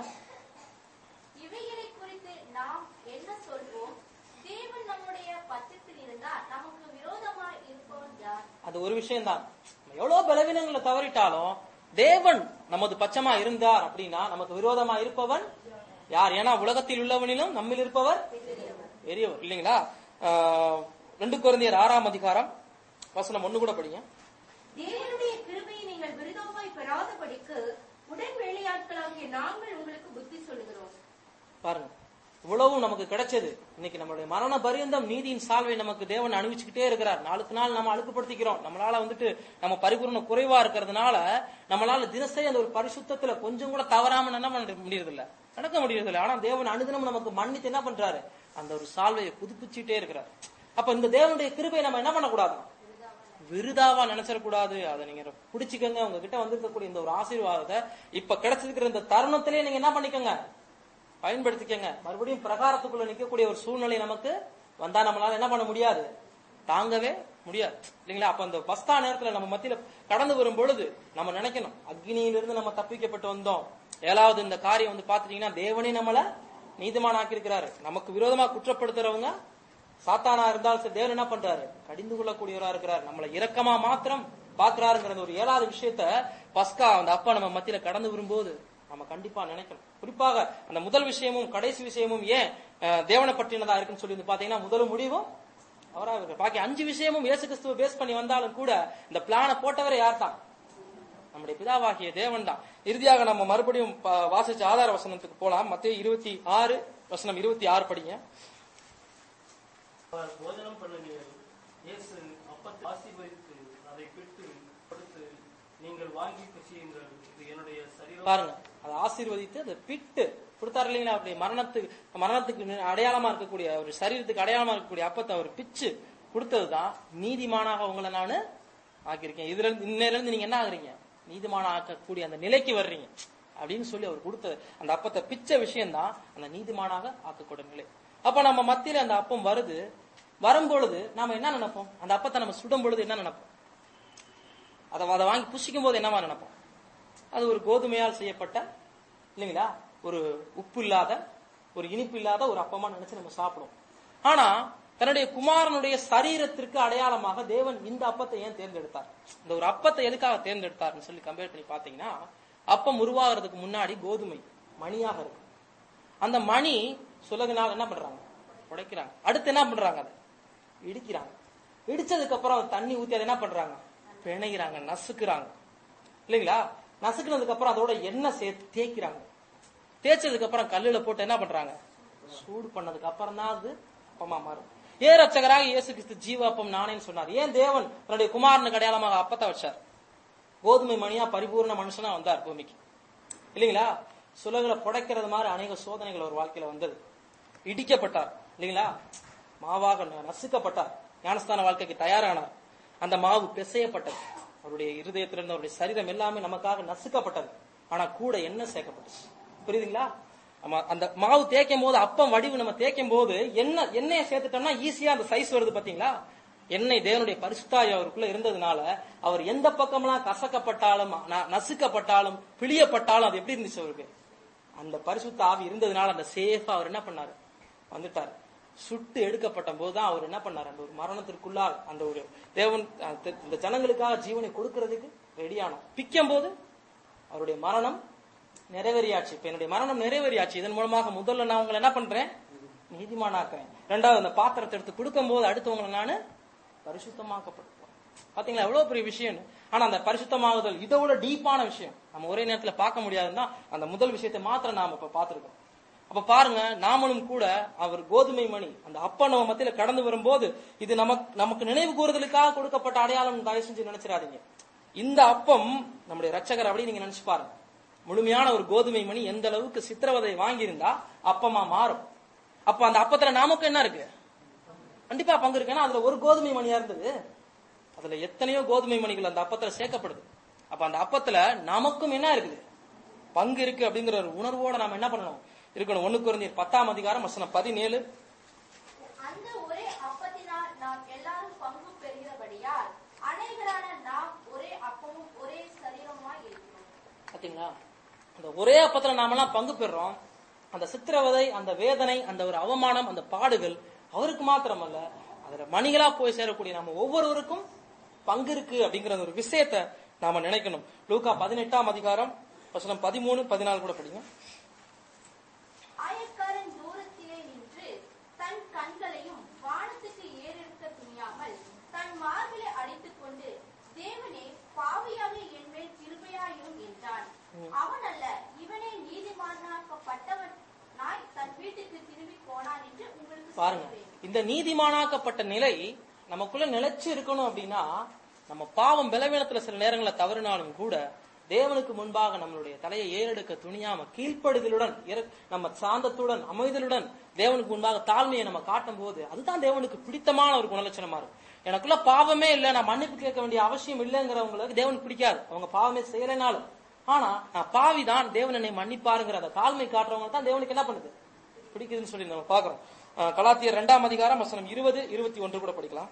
இவைகளை குறித்து நாம் என்ன சொல்வோம் தேவன் நம்முடைய பட்சத்தில் இருந்தால் நமக்கு விரோதமாய் இருப்பவன் யார் அது ஒரு விஷயம்தான் நம்ம எவ்வளவு பலவீனங்களை தவறிட்டாலும் தேவன் நமது பட்சமா இருந்தார் அப்படின்னா நமக்கு விரோதமா இருப்பவன் யார் ஏன்னா உலகத்தில் உள்ளவனிலும் நம்மில் இருப்பவர் பெரியவர் இல்லைங்களா ஆஹ், ரெண்டு குழந்தையர் ஆறாம் அதிகாரம் வசனம் ஒண்ணு கூட படிங்க தேவனுடைய கிருபையை நீங்கள் விருதமாய் பெறாதபடிக்கு உடன் வேலையாட்களாகிய நாங்கள் உங்களுக்கு புத்தி சொல்லுகிறோம் பாருங்க இவ்வளவும் நமக்கு கிடைச்சது இன்னைக்கு நம்மளுடைய மரண பரியந்தம் நீதியின் சால்வை நமக்கு தேவன் அணிவிச்சுக்கிட்டே இருக்கிறார் நாளுக்கு நாள் நம்ம அழுக்குப்படுத்திக்கிறோம் நம்மளால வந்துட்டு நம்ம பரிபூர்ண குறைவா இருக்கிறதுனால நம்மளால தினசரி அந்த ஒரு பரிசுத்தத்துல கொஞ்சம் கூட தவறாம என்ன பண்ண முடியறது இல்ல நடக்க முடியறது இல்ல ஆனா தேவன் அனுதினம் நமக்கு மன்னித்து என்ன பண்றாரு அந்த ஒரு சால்வையை புதுப்பிச்சுட்டே இருக்கிறார் அப்ப இந்த தேவனுடைய கிருபையை நம்ம என்ன பண்ணக்கூடாது விருதாவா நினைச்சிடக்கூடாது அதை நீங்க பிடிச்சிக்கங்க உங்ககிட்ட வந்திருக்கக்கூடிய இந்த ஒரு ஆசீர்வாதத்தை இப்ப கிடைச்சிருக்கிற இந்த தருணத்திலே நீங்க என்ன பண்ணிக்கோங்க பயன்படுத்திக்கங்க மறுபடியும் பிரகாரத்துக்குள்ள நிக்கக்கூடிய ஒரு சூழ்நிலை நமக்கு வந்தா நம்மளால என்ன பண்ண முடியாது தாங்கவே முடியாது இல்லைங்களா அப்ப அந்த பஸ்தா நேரத்துல நம்ம மத்தியில கடந்து வரும் பொழுது நம்ம நினைக்கணும் அக்னியிலிருந்து நம்ம தப்பிக்கப்பட்டு வந்தோம் ஏழாவது இந்த காரியம் வந்து பாத்துட்டீங்கன்னா தேவனே நம்மள நீதிமான் ஆக்கியிருக்கிறாரு நமக்கு விரோதமா குற்றப்படுத்துறவங்க சாத்தானா இருந்தாலும் சரி தேவன் என்ன பண்றாரு கடிந்து கொள்ளக்கூடியவரா இருக்கிறார் நம்மளை இரக்கமா மாத்திரம் பாக்குறாருங்கிற அந்த ஒரு ஏழாவது விஷயத்த பஸ்கா அந்த அப்பா நம்ம மத்தியில கடந்து வரும்போது நம்ம கண்டிப்பா நினைக்கணும் குறிப்பாக அந்த முதல் விஷயமும் கடைசி விஷயமும் ஏன் அஹ், தேவனை பற்றினதா இருக்குன்னு சொல்லி வந்து பாத்தீங்கன்னா முதல் முடிவும் அவரா இருக்கு பாக்கி அஞ்சு விஷயமும் இயேசு கிறிஸ்துவ பேஸ் பண்ணி வந்தாலும் கூட இந்த பிளான போட்டவரே யார் தான் நம்முடைய பிதாவாகிய தேவன் தான் இறுதியாக நம்ம மறுபடியும் ப- வாசிச்ச ஆதார வசனத்துக்கு போலாம் மத்திய இருபத்தி ஆறு வசனம் இருபத்தி ஆறு படிங்க அவர் போஜனம் பண்ணுவீர்கள் இயேசு அப்பத்தை ஆசீர்வதித்து அதை பிட்டு கொடுத்து நீங்கள் வாங்கி புசியுங்கள் இது என்னுடைய சரீரம் பாருங்க அதை ஆசீர்வதித்து அதை பிட்டு கொடுத்தாரு இல்லைங்களா அப்படி மரணத்துக்கு மரணத்துக்கு நி- அடையாளமா இருக்கக்கூடிய ஒரு சரீரத்துக்கு அடையாளமா இருக்கக்கூடிய அப்பத்தை அவர் பிச்சு கொடுத்ததுதான் நீதிமானாக உங்களை நானு ஆக்கியிருக்கேன் இதுல இருந்து இன்னையில இருந்து நீங்க என்ன ஆகுறீங்க நீதிமான ஆக்கக்கூடிய அந்த நிலைக்கு வர்றீங்க அப்படின்னு சொல்லி அவர் கொடுத்த அந்த அப்பத்தை பிச்ச விஷயம்தான் அந்த நீதிமானாக ஆக்கக்கூடிய நிலை அப்ப நம்ம மத்தியில அந்த அப்பம் வருது வரும்பொழுது நாம என்ன நினைப்போம் அந்த அப்பத்தை நம்ம சுடும் பொழுது என்ன நினைப்போம் அதை அதை வாங்கி புசிக்கும் போது என்னவா நினைப்போம் அது ஒரு கோதுமையால் செய்யப்பட்ட இல்லைங்களா ஒரு உப்பு இல்லாத ஒரு இனிப்பு இல்லாத ஒரு அப்பமா நினைச்சு நம்ம சாப்பிடுவோம் ஆனா தன்னுடைய குமாரனுடைய சரீரத்திற்கு அடையாளமாக தேவன் இந்த அப்பத்தை ஏன் தேர்ந்தெடுத்தார் இந்த ஒரு அப்பத்தை எதுக்காக தேர்ந்தெடுத்தார்னு சொல்லி கம்பேர் பண்ணி பாத்தீங்கன்னா அப்பம் உருவாகிறதுக்கு முன்னாடி கோதுமை மணியாக இருக்கு அந்த மணி சுலகுனால் என்ன பண்றாங்க உடைக்கிறாங்க அடுத்து என்ன பண்றாங்க அதை இடிக்கிறாங்க இடிச்சதுக்கு அப்புறம் அது தண்ணி ஊத்தி அதை என்ன பண்றாங்க பிணைகிறாங்க நசுக்குறாங்க இல்லைங்களா நசுக்குனதுக்கு அப்புறம் அதோட எண்ணெய் சேர்த்து தேய்க்கிறாங்க தேய்ச்சதுக்கு அப்புறம் கல்லுல போட்டு என்ன பண்றாங்க சூடு பண்ணதுக்கு அப்புறம் தான் அது அப்பமா மாறும் ஏ ரட்சகராக இயேசு கிறிஸ்து ஜீவாப்பம் நானேன்னு சொன்னார் ஏன் தேவன் தன்னுடைய குமாரனுக்கு அடையாளமாக அப்பத்தை வச்சார் கோதுமை மணியா பரிபூர்ண மனுஷனா வந்தார் பூமிக்கு இல்லைங்களா சுலகளை புடைக்கிறது மாதிரி அநேக சோதனைகள் ஒரு வாழ்க்கையில வந்தது இடிக்கப்பட்டார் இல்லைங்களா மாவாக ந- நசுக்கப்பட்டார் ஞானஸ்தான வாழ்க்கைக்கு தயாரானார் அந்த மாவு பிசையப்பட்டது அவருடைய இருதயத்திலிருந்து அவருடைய சரீரம் எல்லாமே நமக்காக நசுக்கப்பட்டது ஆனா கூட என்ன சேர்க்கப்பட்டது புரியுதுங்களா நம்ம அந்த மாவு தேய்க்கும் போது அப்பம் வடிவு நம்ம தேய்க்கும் போது என்ன எண்ணெயை சேர்த்துட்டோம்னா ஈஸியா அந்த சைஸ் வருது பாத்தீங்களா எண்ணெய் தேவனுடைய பரிசுத்தாய் அவருக்குள்ள இருந்ததுனால அவர் எந்த பக்கம்லாம் கசக்கப்பட்டாலும் ந- நசுக்கப்பட்டாலும் பிழியப்பட்டாலும் அது எப்படி இருந்துச்சு அவருக்கு அந்த பரிசுத்த ஆவி இருந்ததுனால அந்த சேஃபா அவர் என்ன பண்ணாரு வந்துட்டார் சுட்டு எடுக்கப்பட்ட போதுதான் அவர் என்ன பண்ணார் அந்த ஒரு மரணத்திற்குள்ளால் அந்த ஒரு தேவன் அந்த- இந்த ஜனங்களுக்காக ஜீவனை கொடுக்கறதுக்கு ரெடியானோம் பிக்கும் போது அவருடைய மரணம் நிறைவேறியாச்சு இப்ப என்னுடைய மரணம் நிறைவேறியாச்சு இதன் மூலமாக முதல்ல நான் உங்களை என்ன பண்றேன் நீதிமானாக்குறேன் ரெண்டாவது அந்த பாத்திரத்தை எடுத்து கொடுக்கும்போது அடுத்தவங்களை நான் பரிசுத்தமாக்கப்படுத்துவேன் பாத்தீங்களா எவ்வளவு பெரிய விஷயம் ஆனா அந்த பரிசுத்தமாகுதல் இதை விட டீப்பான விஷயம் நம்ம ஒரே நேரத்துல பார்க்க முடியாதுன்னா அந்த முதல் விஷயத்தை மாத்திரம் நாம இப்ப பார்த்திருக்கோம் அப்ப பாருங்க நாமளும் கூட அவர் கோதுமை மணி அந்த அப்பா நம்ம மத்தியில கடந்து வரும்போது இது நமக்கு நமக்கு நினைவு கூறுதலுக்காக கொடுக்கப்பட்ட அடையாளம் தயவு செஞ்சு நினைச்சிடாதீங்க இந்த அப்பம் நம்முடைய ரட்சகர் அப்படி நீங்க நினைச்சு பாருங்க முழுமையான ஒரு கோதுமை மணி எந்த அளவுக்கு சித்திரவதை வாங்கியிருந்தா அப்பமா மாறும் அப்ப அந்த அப்பத்துல நமக்கு என்ன இருக்கு கண்டிப்பா பங்கு இருக்கு ஏன்னா அதுல ஒரு கோதுமை மணியா இருந்தது அதுல எத்தனையோ கோதுமை மணிகள் அந்த அப்பத்துல சேர்க்கப்படுது அப்ப அந்த அப்பத்துல நமக்கும் என்ன இருக்குது பங்கு இருக்கு அப்படிங்கிற ஒரு உணர்வோட நாம என்ன பண்ணணும் இருக்கணும் ஒண்ணு குறைந்தீர் பத்தாம் அதிகாரம் வசனம் பதினேழு அந்த ஒரே அப்பத்தினால் நாம் எல்லாரும் பங்கு பெறுகிறபடியால் அநேகரான நாம் ஒரே அப்பமும் ஒரே சரீரமாய் இருக்கிறோம் பாத்தீங்களா அந்த ஒரே அப்பத்துல நாமெல்லாம் பங்கு பெறுறோம் அந்த சித்திரவதை அந்த வேதனை அந்த ஒரு அவமானம் அந்த பாடுகள் அவருக்கு மாத்திரமல்ல அதுல மணிகளா போய் சேரக்கூடிய நம்ம ஒவ்வொருவருக்கும் பங்கு இருக்கு அப்படிங்கிற ஒரு விஷயத்த நாம நினைக்கணும் லூக்கா பதினெட்டாம் அதிகாரம் வசனம் பதிமூணு பதினாலு கூட படிங்க ஆயக்காரன் தூரத்திலே நின்று தன் கண்களையும் வானத்துக்கு ஏறெடுக்க துணியாமல் தன் மார்பிலை அடித்துக் கொண்டு தேவனே பாவியாக என் மேல் கிருபையாயிரும் என்றான் அவன் அல்ல இவனே நீதிமானாக்கப்பட்டவனாய் தன் வீட்டுக்கு திரும்பி போனான் என்று உங்களுக்கு பாருங்க சொல்கிறேன் இந்த நீதிமானாக்கப்பட்ட நிலை நமக்குள்ள நிலைச்சு இருக்கணும் அப்படின்னா நம்ம பாவம் பலவீனத்துல சில நேரங்கள தவறினாலும் கூட தேவனுக்கு முன்பாக நம்மளுடைய தலையை ஏறெடுக்க துணியாம கீழ்ப்படுதலுடன் இற- நம்ம சாந்தத்துடன் அமைதலுடன் தேவனுக்கு முன்பாக தாழ்மையை நம்ம காட்டும் போது அதுதான் தேவனுக்கு பிடித்தமான ஒரு குணலட்சணமா இருக்கும் எனக்குள்ள பாவமே இல்ல நான் மன்னிப்பு கேட்க வேண்டிய அவசியம் இல்லைங்கிறவங்களுக்கு தேவனுக்கு பிடிக்காது அவங்க பாவமே செய்யலைனாலும் ஆனா நான் பாவி தான் தேவன் என்னை மன்னிப்பாருங்கிற அந்த தாழ்மை காட்டுறவங்க தான் தேவனுக்கு என்ன பண்ணுது பிடிக்குதுன்னு சொல்லி நம்ம பாக்குறோம் அஹ் கலாத்தியர் இரண்டாம் அதிகாரம் வசனம் இருபது இருபத்தி ஒன்று கூட படிக்கலாம்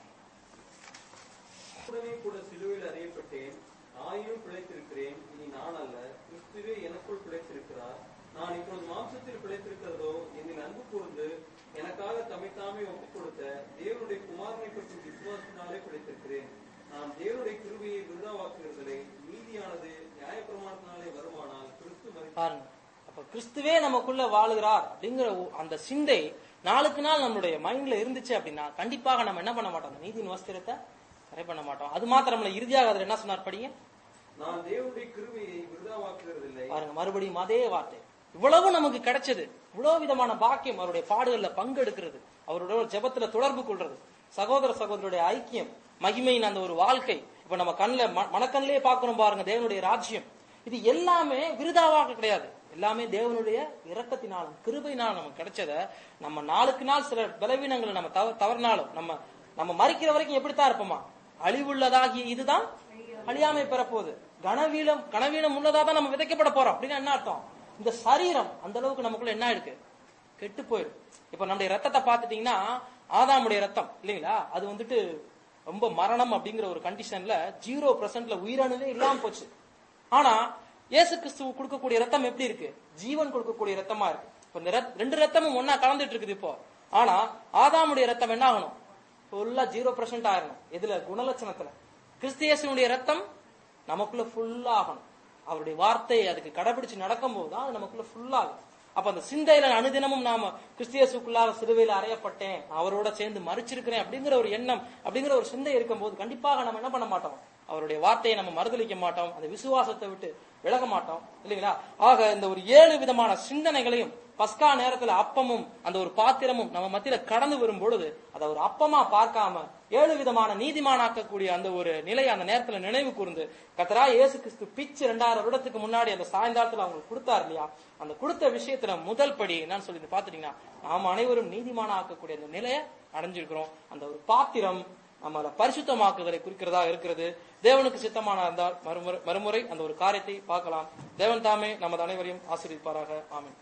உடனே கூட சிலுவையில் அறியப்பட்டேன் ஆயினும் பிழைத்திருக்கிறேன் இனி நான் அல்ல கிறிஸ்துவே எனக்குள் பிழைத்திருக்கிறார் நான் இப்போது மாம்சத்தில் பிழைத்திருக்கிறதோ என்னில் அன்பு கூர்ந்து எனக்காக தம்மைத்தாமே ஒப்புக் கொடுத்த தேவனுடைய குமாரனை பற்றி விசுவாசத்தினாலே பிழைத்திருக்கிறேன் நான் தேவனுடைய கிருபையை விருதாவாக்குகிறதில்லை நீதியானது நியாயப்பிரமாணத்தினாலே வருமானால் கிறிஸ்து மரித்து பாருங்க அப்ப கிறிஸ்துவே நமக்குள்ள வாழுகிறார் அப்படிங்கிற ஒ- அந்த சிந்தை நாளுக்கு நாள் நம்மளுடைய மைண்ட்ல இருந்துச்சு அப்படின்னா கண்டிப்பாக நம்ம என்ன பண்ண மாட்டோம் அந்த நீதியின் வஸ்திரத்தை சரி பண்ண மாட்டோம் அது மாத்திரமல்ல இறுதியாக அதுல என்ன சொன்னார் படிங்க நான் தேவனுடைய கிருபையை விருதாவாக்குகிறதில்லை பாருங்க மறுபடியும் அதே வார்த்தை இவ்வளவு நமக்கு கிடைச்சது இவ்வளவு விதமான பாக்கியம் அவருடைய பாடுகள்ல பங்கெடுக்கிறது அவருடைய ஒரு ஜெபத்துல தொடர்பு கொள்றது சகோதர சகோதரருடைய ஐக்கியம் மகிமையின் அந்த ஒரு வாழ்க்கை இப்ப நம்ம கண்ணுல ம- மனக்கண்ணிலே பார்க்கிறோம் பாருங்க தேவனுடைய ராஜ்யம் இது எல்லாமே விருதாவாக கிடையாது எல்லாமே தேவனுடைய இரக்கத்தினாலும் கிருபையினாலும் நமக்கு கிடைச்சத நம்ம நாளுக்கு நாள் சில பலவீனங்களை நம்ம தவ- தவறினாலும் நம்ம நம்ம மறிக்கிற வரைக்கும் எப்படித்தான் இருப்போமா அழிவுள்ளதாகிய இதுதான் அழியாமை பெறப்போகுது கனவீனம் கனவீனம் உள்ளதா தான் நம்ம விதைக்கப்பட போறோம் அப்படின்னு என்ன அர்த்தம் இந்த சரீரம் அந்த அளவுக்கு நமக்குள்ள என்ன இருக்கு கெட்டு போயிடும் இப்ப நம்முடைய ரத்தத்தை பார்த்துட்டீங்கன்னா ஆதாமுடைய ரத்தம் இல்லைங்களா அது வந்துட்டு ரொம்ப மரணம் அப்படிங்கிற ஒரு கண்டிஷன்ல ஜீரோ பர்சன்ட்ல உயிரணுவே இல்லாம போச்சு ஆனா இயேசு கிறிஸ்து கொடுக்கக்கூடிய ரத்தம் எப்படி இருக்கு ஜீவன் கொடுக்கக்கூடிய ரத்தமா இருக்கு இப்ப இந்த ரத்- ரெண்டு ரத்தமும் ஒன்னா கலந்துட்டு இருக்குது இப்போ ஆனா ஆதாமுடைய ரத்தம் என்ன ஆகணும் ஃபுல்லா ஜீரோ பர்சன்ட் ஆயிரணும் எதுல குணலட்சணத்துல கிறிஸ்தியேசுனுடைய ரத்தம் நமக்குள்ள ஃபுல்லா ஆகணும் அவருடைய வார்த்தையை அதுக்கு கடைபிடிச்சு நடக்கும்போது தான் அது நமக்குள்ள ஃபுல்லா ஆகும் அப்ப அந்த சிந்தையில அனுதினமும் நாம கிறிஸ்தியேசுக்குள்ளாக சிலுவையில அறையப்பட்டேன் அவரோட சேர்ந்து மறிச்சிருக்கிறேன் அப்படிங்கிற ஒரு எண்ணம் அப்படிங்கிற ஒரு சிந்தை இருக்கும்போது கண்டிப்பாக நம்ம என்ன பண்ண மாட்டோம் அவருடைய வார்த்தையை நம்ம மறுதலிக்க மாட்டோம் அந்த விசுவாசத்தை விட்டு விலக மாட்டோம் இல்லைங்களா ஆக இந்த ஒரு ஏழு விதமான சிந்தனைகளையும் பஸ்கா நேரத்துல அப்பமும் அந்த ஒரு பாத்திரமும் நம்ம மத்தியில கடந்து வரும் பொழுது அதை ஒரு அப்பமா பார்க்காம ஏழு விதமான நீதிமானாக்கக்கூடிய அந்த ஒரு நிலையை அந்த நேரத்துல நினைவு கூர்ந்து கத்தரா இயேசு கிறிஸ்து பிச்சு ரெண்டாயிரம் வருடத்துக்கு முன்னாடி அந்த சாயந்தாரத்துல அவங்களுக்கு கொடுத்தார் இல்லையா அந்த கொடுத்த விஷயத்துல முதல் படி என்னன்னு சொல்லி பாத்துட்டீங்கன்னா நாம் அனைவரும் நீதிமான ஆக்கக்கூடிய அந்த நிலையை அடைஞ்சிருக்கிறோம் அந்த ஒரு பாத்திரம் நம்மள பரிசுத்தமாக்குதலை குறிக்கிறதா இருக்கிறது தேவனுக்கு சித்தமான இருந்தால் மறுமுறை மறுமுறை அந்த ஒரு காரியத்தை பார்க்கலாம் தேவன் தாமே நமது அனைவரையும் ஆசீர்வதிப்பாராக ஆமென்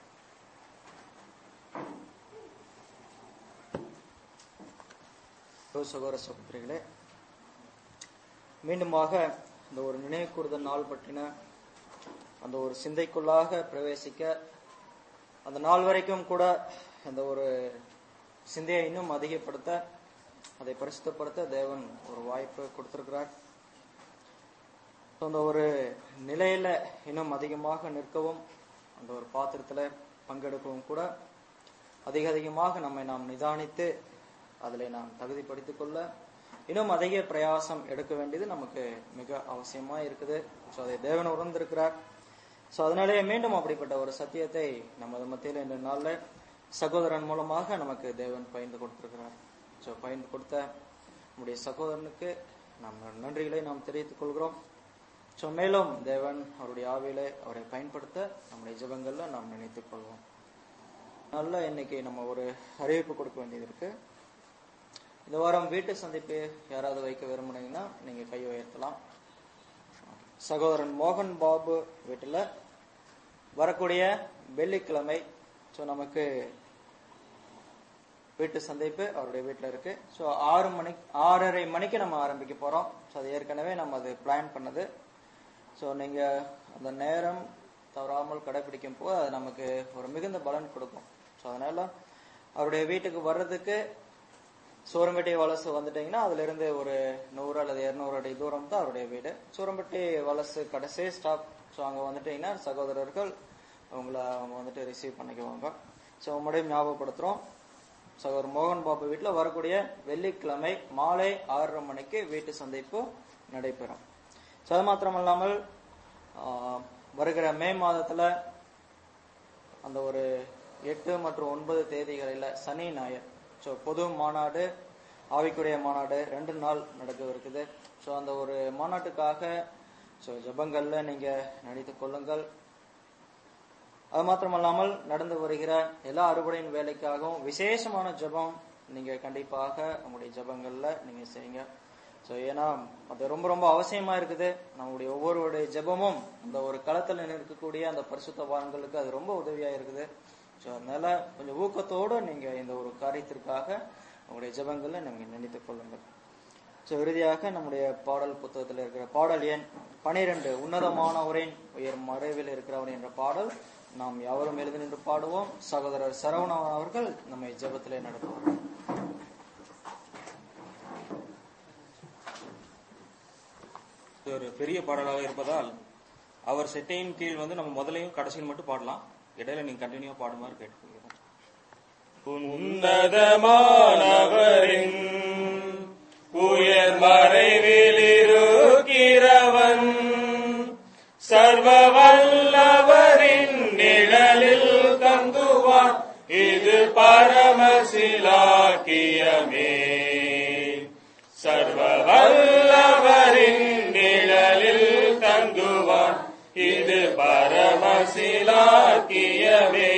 ஹலோ சகோதர சகோதரிகளே மீண்டுமாக இந்த ஒரு நினைவு கூறுதல் நாள் பற்றின அந்த ஒரு சிந்தைக்குள்ளாக பிரவேசிக்க அந்த நாள் வரைக்கும் கூட அந்த ஒரு சிந்தையை இன்னும் அதிகப்படுத்த அதை பரிசுத்தப்படுத்த தேவன் ஒரு வாய்ப்பு கொடுத்திருக்கிறார் So, அந்த ஒரு நிலையில இன்னும் அதிகமாக நிற்கவும் அந்த ஒரு பாத்திரத்துல பங்கெடுக்கவும் கூட அதிக அதிகமாக நம்மை நாம் நிதானித்து அதில் நாம் தகுதிப்படுத்திக் கொள்ள இன்னும் அதிக பிரயாசம் எடுக்க வேண்டியது நமக்கு மிக அவசியமா இருக்குது ஸோ அதை தேவன் உணர்ந்திருக்கிறார் ஸோ அதனாலே மீண்டும் அப்படிப்பட்ட ஒரு சத்தியத்தை நமது மத்தியில் இந்த நாளில் சகோதரன் மூலமாக நமக்கு தேவன் பகிர்ந்து கொடுத்திருக்கிறார் ஸோ பகிர்ந்து கொடுத்த நம்முடைய சகோதரனுக்கு நாம் நன்றிகளை நாம் தெரிவித்துக் கொள்கிறோம் ஸோ மேலும் தேவன் அவருடைய ஆவியிலே அவரை பயன்படுத்த நம்முடைய ஜெபங்கள்ல நாம் நினைத்துக் கொள்வோம் நல்ல இன்னைக்கு நம்ம ஒரு அறிவிப்பு கொடுக்க வேண்டியது இருக்கு இந்த வாரம் வீட்டு சந்திப்பு யாராவது வைக்க விரும்புனீங்கன்னா நீங்க கை உயர்த்தலாம் சகோதரன் மோகன் பாபு வீட்டுல வரக்கூடிய வெள்ளிக்கிழமை ஸோ நமக்கு வீட்டு சந்திப்பு அவருடைய வீட்டில் இருக்கு ஸோ ஆறு மணி ஆறரை மணிக்கு நம்ம ஆரம்பிக்க போறோம் ஸோ அது ஏற்கனவே நம்ம அது பிளான் பண்ணது ஸோ நீங்க அந்த நேரம் தவறாமல் கடைபிடிக்கும் போது அது நமக்கு ஒரு மிகுந்த பலன் கொடுக்கும் ஸோ அதனால அவருடைய வீட்டுக்கு வர்றதுக்கு சூரம்பட்டி வலசு வந்துட்டீங்கன்னா அதுல இருந்து ஒரு நூறு அல்லது இருநூறு அடி தூரம் தான் அவருடைய வீடு சூரம்பட்டி வலசு கடைசி ஸ்டாப் ஸோ அங்க வந்துட்டீங்கன்னா சகோதரர்கள் அவங்கள அவங்க வந்துட்டு ரிசீவ் பண்ணிக்குவாங்க ஸோ மறுபடியும் ஞாபகப்படுத்துறோம் சகோதரர் மோகன் பாபு வீட்டில் வரக்கூடிய வெள்ளிக்கிழமை மாலை ஆறரை மணிக்கு வீட்டு சந்திப்பு நடைபெறும் ஸோ அது மாத்திரமல்லாமல் ஆஹ், வருகிற மே மாதத்துல அந்த ஒரு எட்டு மற்றும் ஒன்பது தேதிகளில் சனி ஞாயிறு ஸோ பொது மாநாடு ஆவிக்குரிய மாநாடு ரெண்டு நாள் நடக்க இருக்குது ஸோ அந்த ஒரு மாநாட்டுக்காக ஸோ ஜபங்கள்ல நீங்க நடித்துக் கொள்ளுங்கள் அது மாத்திரமல்லாமல் நடந்து வருகிற எல்லா அறுவடையின் வேலைக்காகவும் விசேஷமான ஜெபம் நீங்க கண்டிப்பாக உங்களுடைய ஜெபங்கள்ல நீங்க செய்யுங்க ஸோ ஏன்னா அது ரொம்ப ரொம்ப அவசியமா இருக்குது நம்முடைய ஒவ்வொருவருடைய ஜெபமும் அந்த ஒரு களத்தில் இருக்கக்கூடிய அந்த பரிசுத்தவான்களுக்கு அது ரொம்ப உதவியா இருக்குது ஸோ அதனால கொஞ்சம் ஊக்கத்தோடு நீங்க இந்த ஒரு காரியத்திற்காக உங்களுடைய ஜெபங்கள்ல நீங்க நினைத்துக் கொள்ளுங்கள் ஸோ இறுதியாக நம்முடைய பாடல் புத்தகத்தில் இருக்கிற பாடல் எண் பனிரெண்டு உன்னதமானவரின் உயர் மறைவில் இருக்கிறவர் என்ற பாடல் நாம் யாவரும் எழுதி நின்று பாடுவோம் சகோதரர் சரவணன் அவர்கள் நம்மை ஜெபத்திலே நடத்துவார் இது ஒரு பெரிய பாடலாக இருப்பதால் அவர் செட்டையின் கீழ் வந்து நம்ம முதலையும் கடைசியில் மட்டும் பாடலாம் இடையில நீங்க கண்டினியூ பாடுமாறு கேட்டுக்கொள்கிறோம் உன்னதமானவரின் உயர் மறைவில் இருக்கிறவன் சர்வ வல்லவரின் நிழலில் தங்குவான் இது பரமசிலாக்கியமே சர்வ வல்லவரின் நிழலில் தங்குவான் இது பரமசிலாக்கியமே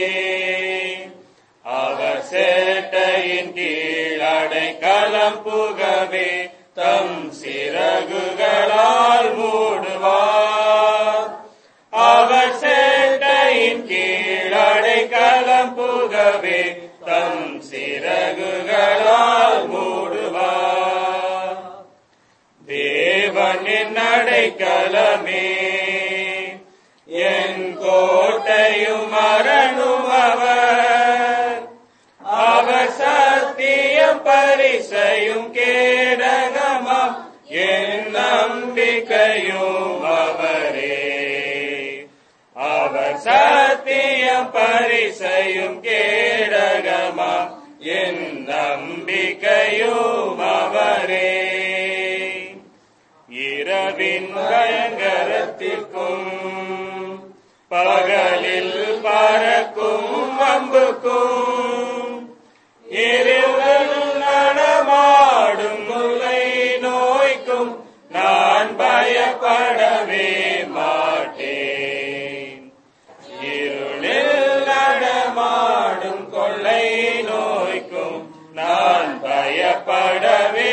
அவர் சேட்டையின் கீழடை களம் புகவே தம் சிறகுகளால் மூடுவார் அவர் சேட்டையின் கீழடை களம் புகவே தம் சிறகுகளால் மூடுவார் தேவனின் அடைக்கலமே என் கோட்டையும் மரணும் அவர் அவர் சத்தியம் பரிசையும் கேடகமாம் என் நம்பிக்கையும் அவரே அவர் சத்தியம் பரிசையும் கேடகமாம் என் நம்பிக்கையும் அவரே இரவின் பயங்கரத்திற்கும் பகலில் பறக்கும் அம்புக்கும் இரவில் நடமாடும் முலை நோய்க்கும் நான் பயப்படவே மாட்டேன் இருளில் நடமாடும் கொள்ளை நோய்க்கும் நான் பயப்படவே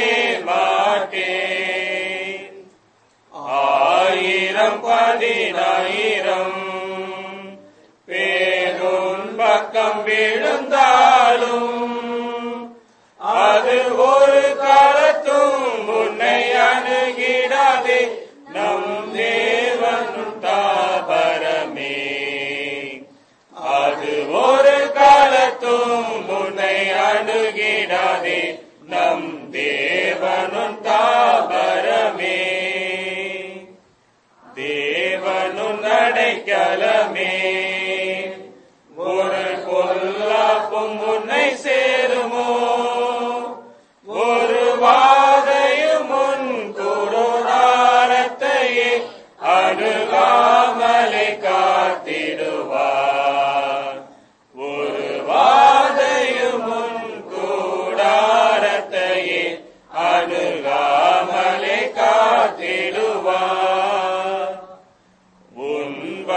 மாட்டேன் ஆயிரம் பதினாயிரம் பேரும் பக்கம் விழுந்தாலும் அது ஒரு காலத்தும் உன்னை அணுகிடாதே நம் தேவனும் தாபரமே அது ஒரு காலத்தும் உன்னை அணுகிடாதே நம் தேவனும் தாபரமே தேவனும் அடைக்கலமே பாவம் உன்னை சேருமோ ஒரு வாதையும் உன் கூடாரத்தையே அணுகாமலை காத்திடுவார் ஒரு வாதையும் உன் கூடாரத்தையே அணுகாமலை காத்திடுவார் உன்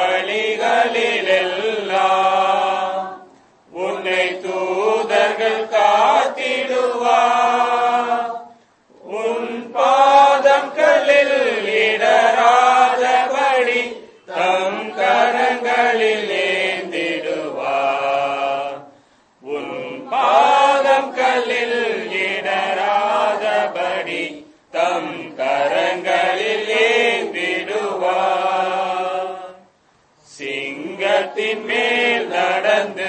வழிகளிலெல்லாம் உன்னை தூதர்கள் காத்திடுவார் உன் பாதங்களில் இடராதபடி தம் கரங்களில் ஏந்திடுவார் உன் பாதம் கல்லில் இடராதபடி தம் கரங்களில் ஏந்திடுவார் சிங்கத்தின் மேல் நடந்து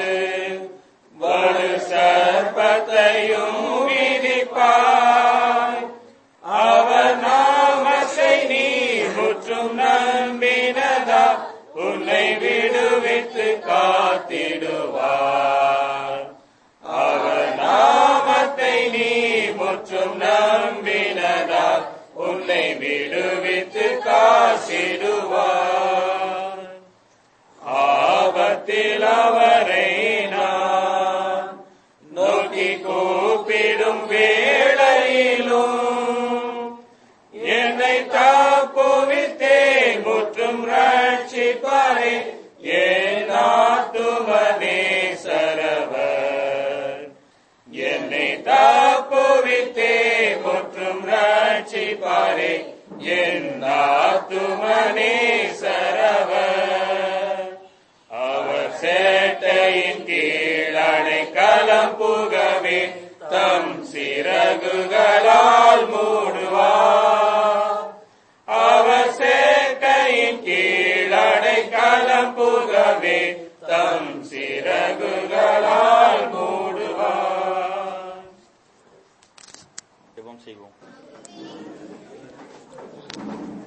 வலு சர்ப்பத்தையும் விதிப்பாய் அவர் நாமத்தை நீ முற்றும் நம்பினதா உன்னை விடுவித்து காத்திடுவார் அவர் நாமத்தை நீ முற்றும் நம்பினதா உன்னை விடுவித்து காத்திடுவார் ஆபத்தில் அவரை நான் நோக்கி கூப்பிடும் வேளையிலும் என்னை தாப்புவித்தே முற்றும் ரட்சிப்பாரே என் ஆத்துமனே சரவர் என்னை தாப்புவித்தே முற்றும் ரட்சிப்பாரே என் ஆத்துமனே சரவர் அவர் சேட்டையின் கீழடை களம் புகவே தம் சிறகுகளால் மூடுவார் அவர் சேட்டையின் கீழடை களம் புகவே தம் சிறகுகளால் மூடுவார் ஜெபம் செய்வோம்